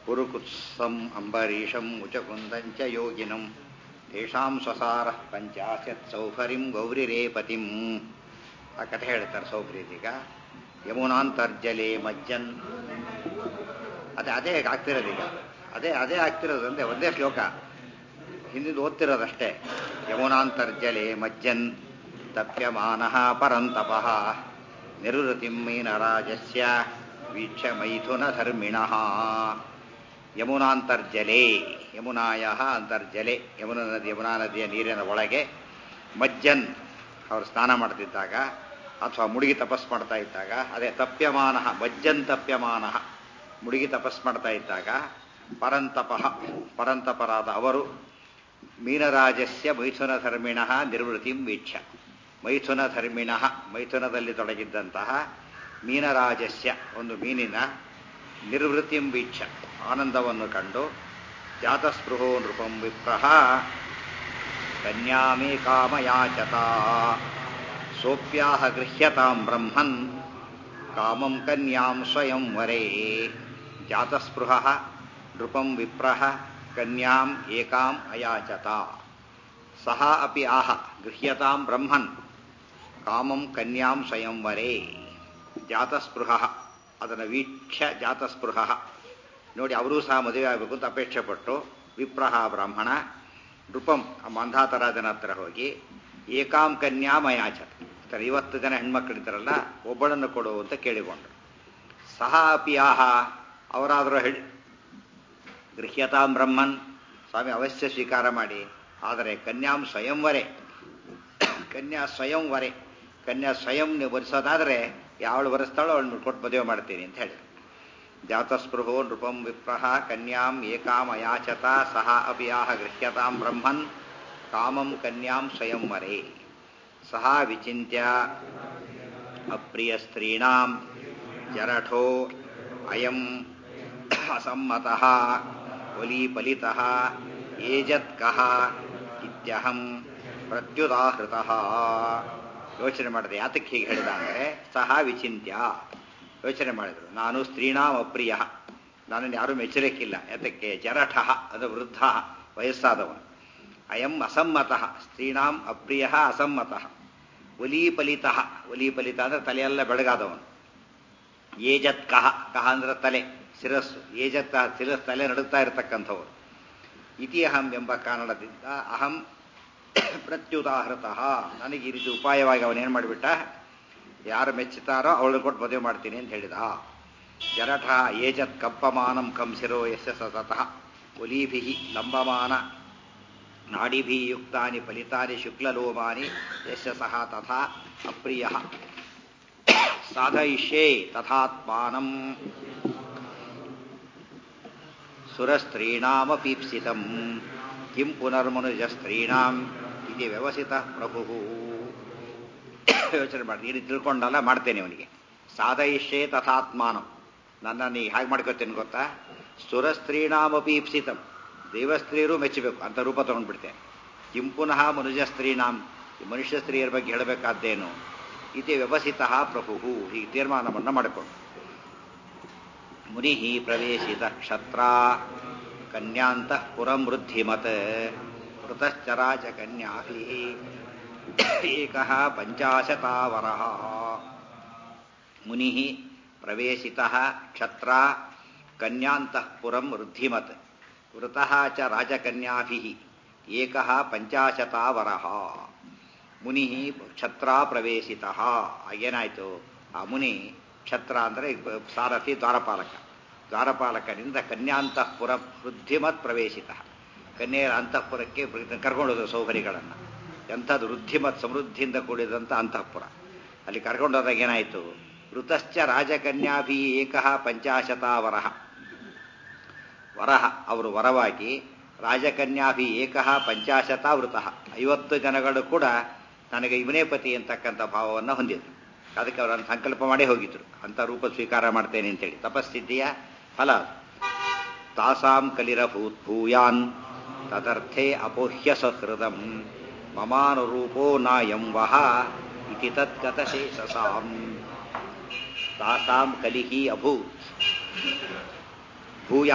ಕುರುಕುತ್ಸಂ ಅಂಬರೀಷಂ ಮುಚಕುಂದಂಚ ಯೋಗಿನಂ ತೇಷಾಂ ಸ್ವಸಾರ ಪಂಚಾಶತ್ ಸೌಫರಿಂ ಗೌರಿರೇಪತಿಂ ಆ ಕಥೆ ಹೇಳ್ತಾರೆ ಸೌಫ್ರೀದೀಗ ಯಮುನಾಂತರ್ಜಲೆ ಮಜ್ಜನ್ ಅದೇ ಅದೇ ಆಗ್ತಿರೋದು ಈಗ ಅದೇ ಅದೇ ಆಗ್ತಿರೋದು ಅಂದ್ರೆ ಒಂದೇ ಶ್ಲೋಕ ಹಿಂದಿದ್ದು ಓದ್ತಿರೋದಷ್ಟೇ ಯಮುನಾಂತರ್ಜಲೆ ಮಜ್ಜನ್ ತಪ್ಯಮಾನ ಪರಂತಪಃ ನಿರುರತಿಂ ಮೀನರಾಜಸ್ಯ ವೀಕ್ಷ ಮೈಥುನ ಧರ್ಮಿಣ ಯಮುನಾಂತರ್ಜಲೆ ಯಮುನಾಯ ಅಂತರ್ಜಲೆ ಯಮುನಾ ನದಿ ಯಮುನಾ ನದಿಯ ನೀರಿನ ಒಳಗೆ ಮಜ್ಜನ್ ಅವರು ಸ್ನಾನ ಮಾಡ್ತಿದ್ದಾಗ ಅಥವಾ ಮುಳುಗಿ ತಪಸ್ ಮಾಡ್ತಾ ಇದ್ದಾಗ ಅದೇ ತಪ್ಯಮಾನ ಮಜ್ಜನ್ ತಪ್ಯಮಾನ ಮುಳುಗಿ ತಪಸ್ ಮಾಡ್ತಾ ಇದ್ದಾಗ ಪರಂತಪಃ ಪರಂತಪರಾದ ಅವರು ಮೀನರಾಜಸ್ಯ ಮೈಥುನ ಧರ್ಮಿಣ ನಿರ್ವೃತಿಂ ವೀಕ್ಷ ಮೈಥುನ ಧರ್ಮಿಣ ಮೈಥುನದಲ್ಲಿ ತೊಡಗಿದ್ದಂತಹ ಮೀನರಾಜಸ್ಯ ಒಂದು ಮೀನಿನ ನಿರ್ವೃತಿಂ ವೀಕ್ಷ ಆನಂದವನ್ನು ಕಂಡು ಜಾತಸ್ಪೃಹೋ ನೃಪಂ ವಿಪ್ರಹ ಕನ್ಯಾಮೇ ಕಾಮಯಾಚತ ಸೋಪ್ಯಾಹ ಗೃಹ್ಯತಾಂ ಬ್ರಹ್ಮನ್ ಕಾಮಂ ಕನ್ಯಾಂ ಸ್ವಯಂ ವರೇ ಜಾತಸ್ಪೃಹ ನೃಪಂ ವಿಪ್ರಹ ಕನ್ಯಾಂ ಏಕಾಂ ಅಯಾಚತ ಸಹ ಅಪಿ ಆಹ ಗೃಹ್ಯತಾಂ ಬ್ರಹ್ಮನ್ ಕಾಮಂ ಕನ್ಯಾಂ ಸ್ವಯಂವರೇ ಜಾತಸ್ಪೃಹ ಅದನ್ನು ವೀಕ್ಷ ಜಾತಸ್ಪೃಹ ನೋಡಿ ಅವರೂ ಸಹ ಮದುವೆ ಆಗಬೇಕು ಅಂತ ಅಪೇಕ್ಷೆ ಪಟ್ಟು ವಿಪ್ರಹ ಬ್ರಾಹ್ಮಣ ನೃಪಂ ಆ ಮಂಧಾತರಾಜನ ಹತ್ರ ಹೋಗಿ ಏಕಾಂ ಕನ್ಯಾಮಯಾಚತ ಸರ್ ಐವತ್ತು ಜನ ಹೆಣ್ಮಕ್ಳಿದ್ದಾರಲ್ಲ ಒಬ್ಬಳನ್ನು ಕೊಡು ಅಂತ ಕೇಳಿಕೊಂಡ್ರು ಸಹ ಅಪಿ ಆಹ ಅವರಾದರೂ ಹೇಳಿ ಗೃಹ್ಯತಾಂ ಬ್ರಹ್ಮನ್ ಸ್ವಾಮಿ ಅವಶ್ಯ ಸ್ವೀಕಾರ ಮಾಡಿ ಆದರೆ ಕನ್ಯಾಂ ಸ್ವಯಂವರೆ ಕನ್ಯಾ ಸ್ವಯಂವರೆ ಕನ್ಯಾ ಸ್ವಯಂ ನೀವು ವರಿಸೋದಾದರೆ ಯಾವಳು ವರಿಸ್ತಾಳೋ ಅವಳನ್ನು ಕೊಟ್ಟು ಮದುವೆ ಮಾಡ್ತೀನಿ ಅಂತ ಹೇಳಿ ಜಾತಸ್ಪೃಹೋ ನೃಪಂ ವಿಪ್ರಹ ಕನ್ಯಾಂ ಏಕಾಂ ಅಯಾಚತ ಸಹ ಅಪಿ ಆಹ ಗೃಹ್ಯತಾಂ ಬ್ರಹ್ಮನ್ ಕಾಮಂ ಕನ್ಯಾಂ ಸ್ವಯಂವರೆ ಸಹ ವಿಚಿತ್ಯ ಅಪ್ರಿಯ ಸ್ತ್ರೀಣಾಂ ಜರಠೋ ಅಯಂ ಅಸಮ್ಮತಃ ಒಲಿಫಲಿತಃ ಏಜತ್ಕಃ ಇತ್ಯಹಂ ಪ್ರತ್ಯುದಾಹೃತಃ ಯೋಚನೆ ಮಾಡಿದೆ ಯಾತಕ್ಕೆ ಹೀಗೆ ಹೇಳಿದ ಅಂದರೆ ಸಹ ವಿಚಿತ್ಯ ಯೋಚನೆ ಮಾಡಿದರು ನಾನು ಸ್ತ್ರೀಣಾಂ ಅಪ್ರಿಯ ನನ್ನನ್ನು ಯಾರೂ ಮೆಚ್ಚಲಿಕ್ಕಿಲ್ಲ ಯಾತಕ್ಕೆ ಜರಠ ಅದು ವೃದ್ಧ ವಯಸ್ಸಾದವನು ಅಯಂ ಅಸಮ್ಮತಃ ಸ್ತ್ರೀಣಾಂ ಅಪ್ರಿಯ ಅಸಮ್ಮತಃ ಒಲೀಫಲಿತ ಒಲೀಫಲಿತ ಅಂದರೆ ತಲೆಯೆಲ್ಲ ಬೆಳಗಾದವನು ಏಜತ್ ಕಹ ಕಹ ಅಂದ್ರೆ ತಲೆ ಶಿರಸ್ಸು ಏಜತ್ ಶಿರಸ್ ತಲೆ ನಡುತ್ತಾ ಇರತಕ್ಕಂಥವ್ರು ಇತಿ ಅಹಂ ಎಂಬ ಕಾರಣದಿಂದ ಅಹಂ ಪ್ರತ್ಯುದಾಹೃತಃ ನನಗೆ ಈ ರೀತಿ ಉಪಾಯವಾಗಿ ಅವನೇನು ಮಾಡಿಬಿಟ್ಟ ಯಾರು ಮೆಚ್ಚುತ್ತಾರೋ ಅವಳು ಕೊಟ್ಟು ಮದುವೆ ಮಾಡ್ತೀನಿ ಅಂತ ಹೇಳಿದ ಜರಠ ಏಜತ್ ಕಪ್ಪಮಾನಂ ಕಂಸಿರೋ ಯಶ ಸತತಃ ಒಲೀಭಿ ಲಂಬಮಾನ ನಾಡಿಭಿ ಯುಕ್ತಾನಿ ಫಲಿತಾನಿ ಶುಕ್ಲಲೋಮಾನಿ ಯಶ ಸಹ ತಥಾ ಅಪ್ರಿಯ ಸಾಧಯಿಷ್ಯೇ ತಥಾತ್ಮಾನಂ ಸುರಸ್ತ್ರೀಣಾಮಪೀಪ್ಸಿತಂ ಕಿಂ ಪುನರ್ಮನುಜಸ್ತ್ರೀಣಾಂ ಇದು ವ್ಯವಸಿತ ಪ್ರಭು ಯೋಚನೆ ಮಾಡಿ ಇದು ತಿಳ್ಕೊಂಡಲ್ಲ ಮಾಡ್ತೇನೆ ಅವನಿಗೆ ಸಾಧಯಿಷ್ಯೇ ತಥಾತ್ಮಾನಂ ನನ್ನನ್ನು ಹೇಗೆ ಮಾಡ್ಕೋತೇನೆ ಗೊತ್ತಾ ಸುರಸ್ತ್ರೀಣಾಮಪೀಪ್ಸಿತಂ ದೇವಸ್ತ್ರೀಯರು ಮೆಚ್ಚಬೇಕು ಅಂತ ರೂಪ ತಗೊಂಡ್ಬಿಡ್ತೇನೆ ಕಿಂ ಪುನಃ ಮನುಜ ಸ್ತ್ರೀಣಾಂ ಮನುಷ್ಯ ಸ್ತ್ರೀಯರ ಬಗ್ಗೆ ಹೇಳಬೇಕಾದ್ದೇನು ಇತಿ ವ್ಯವಸಿತ ಪ್ರಭು ಹೀಗೆ ತೀರ್ಮಾನವನ್ನು ಮಾಡಿಕೊಂಡು ಮುನಿ ಪ್ರವೇಶಿತ ಕ್ಷತ್ರ ಕನ್ಯಾಂತಃ ಪುರಂ ವೃದ್ಧಿಮತ್ ಋತಶ್ಚರಾಚ ಕನ್ಯಾಭಿ ಏಕ ಪಂಚಾಶತಾವರ ಮುನಿ ಪ್ರವೇಶಿತ ಕ್ಷತ್ರ ಕನ್ಯಾಂತಃ ಪುರಂ ವೃದ್ಧಿಮತ್ ವೃತಃ ಚ ರಾಜಕನ್ಯಾಭಿ ಏಕ ಪಂಚಾಶತಾವರ ಮುನಿ ಕ್ಷತ್ರ ಪ್ರವೇಶಿತ ಏನಾಯಿತು ಆ ಮುನಿ ಕ್ಷತ್ರ ಅಂದರೆ ಸಾರಥಿ ದ್ವಾರಪಾಲಕ ದ್ವಾರಪಾಲಕನಿಂದ ಕನ್ಯಾಂತಃಪುರ ವೃದ್ಧಿಮತ್ ಪ್ರವೇಶಿತ ಕನ್ಯೆಯರ ಅಂತಃಪುರಕ್ಕೆ ಕರ್ಕೊಂಡೋದು ಸೌಕರ್ಯಗಳನ್ನು ಎಂಥದ್ದು ವೃದ್ಧಿಮತ್ ಸಮೃದ್ಧಿಯಿಂದ ಕೂಡಿದಂಥ ಅಂತಃಪುರ ಅಲ್ಲಿ ಕರ್ಕೊಂಡೋದಾಗ ಏನಾಯಿತು ಋತಶ್ಚ ರಾಜಕನ್ಯಾಭಿ ಏಕಃ ಪಂಚಾಶತಾವರಹ ವರಹ ಅವರು ವರವಾಗಿ ರಾಜಕನ್ಯಾಭಿ ಏಕಃ ಪಂಚಾಶತ ವೃತಃ ಐವತ್ತು ಜನಗಳು ಕೂಡ ನನಗೆ ಇವನೇ ಪತಿ ಅಂತಕ್ಕಂಥ ಭಾವವನ್ನು ಹೊಂದಿದ್ರು ಅದಕ್ಕೆ ಅವರನ್ನು ಸಂಕಲ್ಪ ಮಾಡೇ ಹೋಗಿದ್ರು ಅಂತ ರೂಪ ಸ್ವೀಕಾರ ಮಾಡ್ತೇನೆ ಅಂತೇಳಿ ತಪಸ್ಥಿತಿಯ ಫಲ ತಾಸಾಂ ಕಲಿರಭೂತ್ ಭೂಯಾನ್ ತದರ್ಥೇ ಅಪೋಹ್ಯ ಸಹೃದಂ ಮಮಾನುರೂಪೋ ನಾಯಂ ವಹ ಇತಿ ತದ್ಗತಶೇಷಸಾಂ ತಾಸಾಂ ಕಲಿಹಿ ಅಭೂತ್ ಭೂಯಾನ್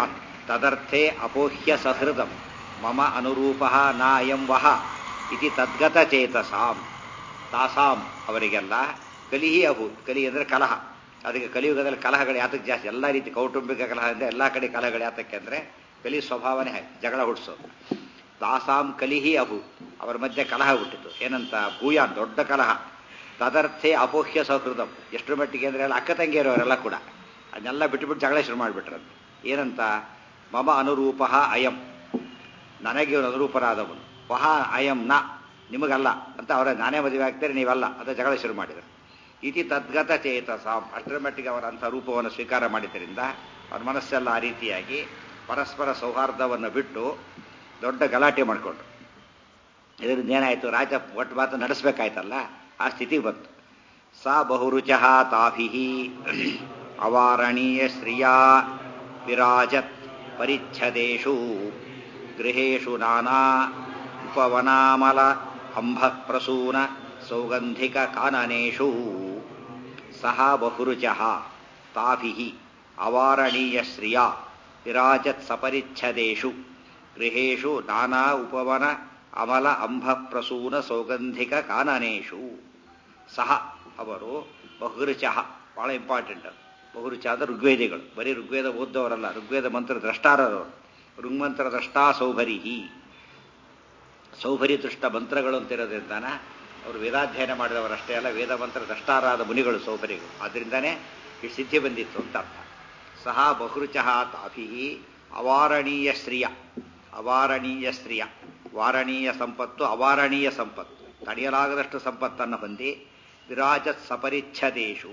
ತದರ್ಥೇ ಅಪೋಹ್ಯ ಸಹೃದಂ ಮಮ ಅನುರೂಪ ನಾಯಂ ವಹ ಇತಿ ತದ್ಗತ ಚೇತಸಾಂ ತಾಸಾಂ ಅವರಿಗೆಲ್ಲ ಕಲಿಹಿ ಅಭು ಕಲಿ ಅಂದರೆ ಕಲಹ ಅದಕ್ಕೆ ಕಲಿಯುಗದಲ್ಲಿ ಕಲಹಗಳು ಯಾತಕ್ಕೆ ಜಾಸ್ತಿ ಎಲ್ಲ ರೀತಿ ಕೌಟುಂಬಿಕ ಕಲಹ ಅಂದರೆ ಎಲ್ಲ ಕಡೆ ಕಲಹಗಳು ಯಾತಕ್ಕೆ ಅಂದರೆ ಕಲಿ ಸ್ವಭಾವನೆ ಹಾಗೆ ಜಗಳ ಹುಟ್ಟಿಸೋದು ತಾಸಾಂ ಕಲಿಹಿ ಅಭು ಅವರ ಮಧ್ಯೆ ಕಲಹ ಹುಟ್ಟಿತು ಏನಂತ ಭೂಯಾನ್ ದೊಡ್ಡ ಕಲಹ ತದರ್ಥೇ ಅಪೋಹ್ಯ ಸೌಹೃದಂ ಎಷ್ಟರ ಮಟ್ಟಿಗೆ ಅಂದರೆ ಎಲ್ಲ ಅಕ್ಕ ತಂಗಿಯರವರೆಲ್ಲ ಕೂಡ ಅದನ್ನೆಲ್ಲ ಬಿಟ್ಟುಬಿಟ್ಟು ಜಗಳ ಶುರು ಮಾಡಿಬಿಟ್ರಂತೆ ಏನಂತ ಮಮ ಅನುರೂಪ ಅಯಂ ನನಗೆ ಇವನು ಅನುರೂಪರಾದವನು ವಹ ಅಯಂ ನ ನಿಮಗಲ್ಲ ಅಂತ ಅವರ ನಾನೇ ಮದುವೆ ಆಗ್ತಾರೆ ನೀವಲ್ಲ ಅಂತ ಜಗಳ ಶುರು ಮಾಡಿದರು ಇತಿ ತದ್ಗತ ಚೇತಸಾಂ ಅಷ್ಟರ ಮಟ್ಟಿಗೆ ಅವರ ಅಂಥ ರೂಪವನ್ನು ಸ್ವೀಕಾರ ಮಾಡಿದ್ದರಿಂದ ಅವ್ರ ಮನಸ್ಸೆಲ್ಲ ಆ ರೀತಿಯಾಗಿ ಪರಸ್ಪರ ಸೌಹಾರ್ದವನ್ನು ಬಿಟ್ಟು ದೊಡ್ಡ ಗಲಾಟೆ ಮಾಡಿಕೊಂಡ್ರು ಇದರಿಂದ ಏನಾಯಿತು ರಾಜ ಒಟ್ಟು ಮಾತು ನಡೆಸಬೇಕಾಯ್ತಲ್ಲ ಆ ಸ್ಥಿತಿ ಬಂತು ಸಾ ಬಹುರುಚ ತಾಭಿ ಅವಾರಣೀಯ ಶ್ರಿಯಾ ವಿರಾಜತ್ ಪರಿಚ್ಛದೇಶು ಗೃಹೇಶು ನಾನಾ ಉಪವನಾಮಲ ಅಂಬ ಪ್ರಸೂನ ಸೌಗಂಧಿಕ ಕಾನನೇಶು ಸಹ ಬಹುರುಚ ತಾಭಿ ಅವಾರಣೀಯ ಶ್ರಿಯಾ ವಿರಾಜತ್ ಸಪರಿಚ್ಛದೇಶು ಗೃಹೇಶು ನಾನಾ ಉಪವನ ಅಮಲ ಅಂಬ ಪ್ರಸೂನ ಸೌಗಂಧಿಕ ಕಾನನೇಶು ಸಹ ಅವರು ಬಹುರುಚ ಬಹಳ ಇಂಪಾರ್ಟೆಂಟ್ ಬಹುರುಚ ಅಂದ್ರೆ ಋಗ್ವೇದಿಗಳು ಬರೀ ಋಗ್ವೇದ ಓದ್ದವರಲ್ಲ ಋಗ್ವೇದ ಮಂತ್ರ ದ್ರಷ್ಟಾರರವರು ಋಗ್ಮಂತ್ರ ದ್ರಷ್ಟಾ ಸೌಭರಿಹಿ ಸೌಭರಿ ದೃಷ್ಟ ಮಂತ್ರಗಳು ಅಂತಿರೋದ್ರಿಂದಾನ ಅವರು ವೇದಾಧ್ಯಯನ ಮಾಡಿದವರಷ್ಟೇ ಅಲ್ಲ ವೇದ ಮಂತ್ರ ದ್ರಷ್ಟಾರಾದ ಮುನಿಗಳು ಸೌಭರಿಗಳು ಆದ್ದರಿಂದಾನೇ ಈ ಸಿದ್ಧಿ ಬಂದಿತ್ತು ಅಂತ ಅರ್ಥ ಸಹ ಬಹುರುಚ ತಾಭಿ ಅವಾರಣೀಯ ಸ್ತ್ರೀಯ ಅವಾರಣೀಯ ಸ್ತ್ರೀಯ ವಾರಣೀಯ ಸಂಪತ್ತು ಅವಾರಣೀಯ ಸಂಪತ್ತು ತಡೆಯಲಾಗದಷ್ಟು ಸಂಪತ್ತನ್ನು ಹೊಂದಿ ವಿರಾಜತ್ ಸಪರಿಚ್ಛದೇಶು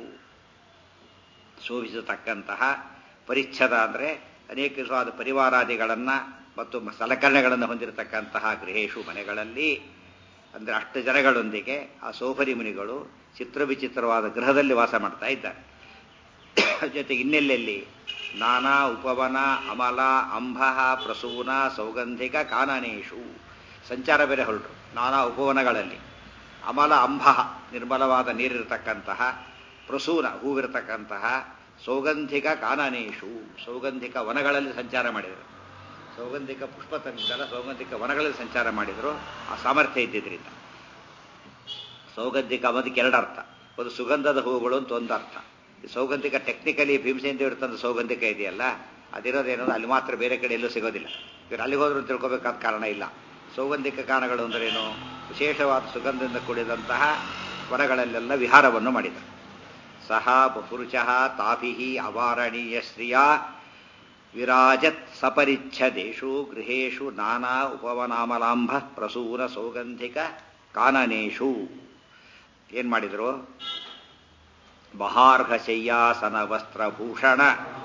ಶೋಭಿಸತಕ್ಕಂತಹ ಪರಿಚ್ಛದ ಅಂದರೆ ಅನೇಕ ವಿಧವಾದ ಪರಿವಾರಾದಿಗಳನ್ನು ಮತ್ತು ಸಲಕರಣೆಗಳನ್ನು ಹೊಂದಿರತಕ್ಕಂತಹ ಗೃಹೇಶು ಮನೆಗಳಲ್ಲಿ ಅಂದರೆ ಅಷ್ಟು ಜನಗಳೊಂದಿಗೆ ಆ ಸೋಫರಿ ಮುನಿಗಳು ಚಿತ್ರವಿಚಿತ್ರವಾದ ಗೃಹದಲ್ಲಿ ವಾಸ ಮಾಡ್ತಾ ಇದ್ದಾರೆ ಜೊತೆಗೆ ಇನ್ನೆಲ್ಲೆಲ್ಲಿ ನಾನಾ ಉಪವನ ಅಮಲ ಅಂಬ ಪ್ರಸೂನ ಸೌಗಂಧಿಕ ಕಾನನೇಶು ಸಂಚಾರ ಬೇರೆ ಹೊರಟರು ನಾನಾ ಉಪವನಗಳಲ್ಲಿ ಅಮಲ ಅಂಬ ನಿರ್ಮಲವಾದ ನೀರಿರತಕ್ಕಂತಹ ಪ್ರಸೂನ ಹೂವಿರತಕ್ಕಂತಹ ಸೌಗಂಧಿಕ ಕಾನನೇಶು ಸೌಗಂಧಿಕ ವನಗಳಲ್ಲಿ ಸಂಚಾರ ಮಾಡಿದರು ಸೌಗಂಧಿಕ ಪುಷ್ಪ ತಂದಿದ್ದಲ್ಲ ಸೌಗಂಧಿಕ ವನಗಳಲ್ಲಿ ಸಂಚಾರ ಮಾಡಿದರು ಆ ಸಾಮರ್ಥ್ಯ ಇದ್ದಿದ್ದರಿಂದ ಸೌಗಂಧಿಕ ಅದಕ್ಕೆ ಎರಡು ಅರ್ಥ ಒಂದು ಸುಗಂಧದ ಹೂವುಗಳು ಅಂತ ಒಂದು ಅರ್ಥ ಈ ಸೌಗಂಧಿಕ ಟೆಕ್ನಿಕಲಿ ಭೀಮಸೇನ ದೇವರು ತಂದ ಸೌಗಂಧಿಕ ಇದೆಯಲ್ಲ ಅದಿರೋದೇನೋ ಅಲ್ಲಿ ಮಾತ್ರ ಬೇರೆ ಕಡೆ ಎಲ್ಲೂ ಸಿಗೋದಿಲ್ಲ ಇವರು ಅಲ್ಲಿಗೆ ಹೋದ್ರೂ ತಿಳ್ಕೊಬೇಕಾದ ಕಾರಣ ಇಲ್ಲ ಸೌಗಂಧಿಕ ಕಾರಣಗಳು ಅಂದ್ರೇನು ವಿಶೇಷವಾದ ಸುಗಂಧದಿಂದ ಕೂಡಿದಂತಹ ವನಗಳಲ್ಲೆಲ್ಲ ವಿಹಾರವನ್ನು ಮಾಡಿದರು ಸಹ ಬಹುರುಚಃ ತಾಭಿ ಅವಾರಣೀಯ ಶ್ರಿಯಾ ವಿರಾಜತ್ ಸಪರಿಚ್ಛದೇಶು ಗೃಹೇಶು ನಾನಾ ಉಪವನಾಮಲಾಂಬ ಪ್ರಸೂನ ಸೌಗಂಧಿಕ ಕಾನನೇಶು ಏನ್ ಮಾಡಿದ್ರು ಬಹಾರ್ಹ ಶಯ್ಯಾಸನ ವಸ್ತ್ರಭೂಷಣ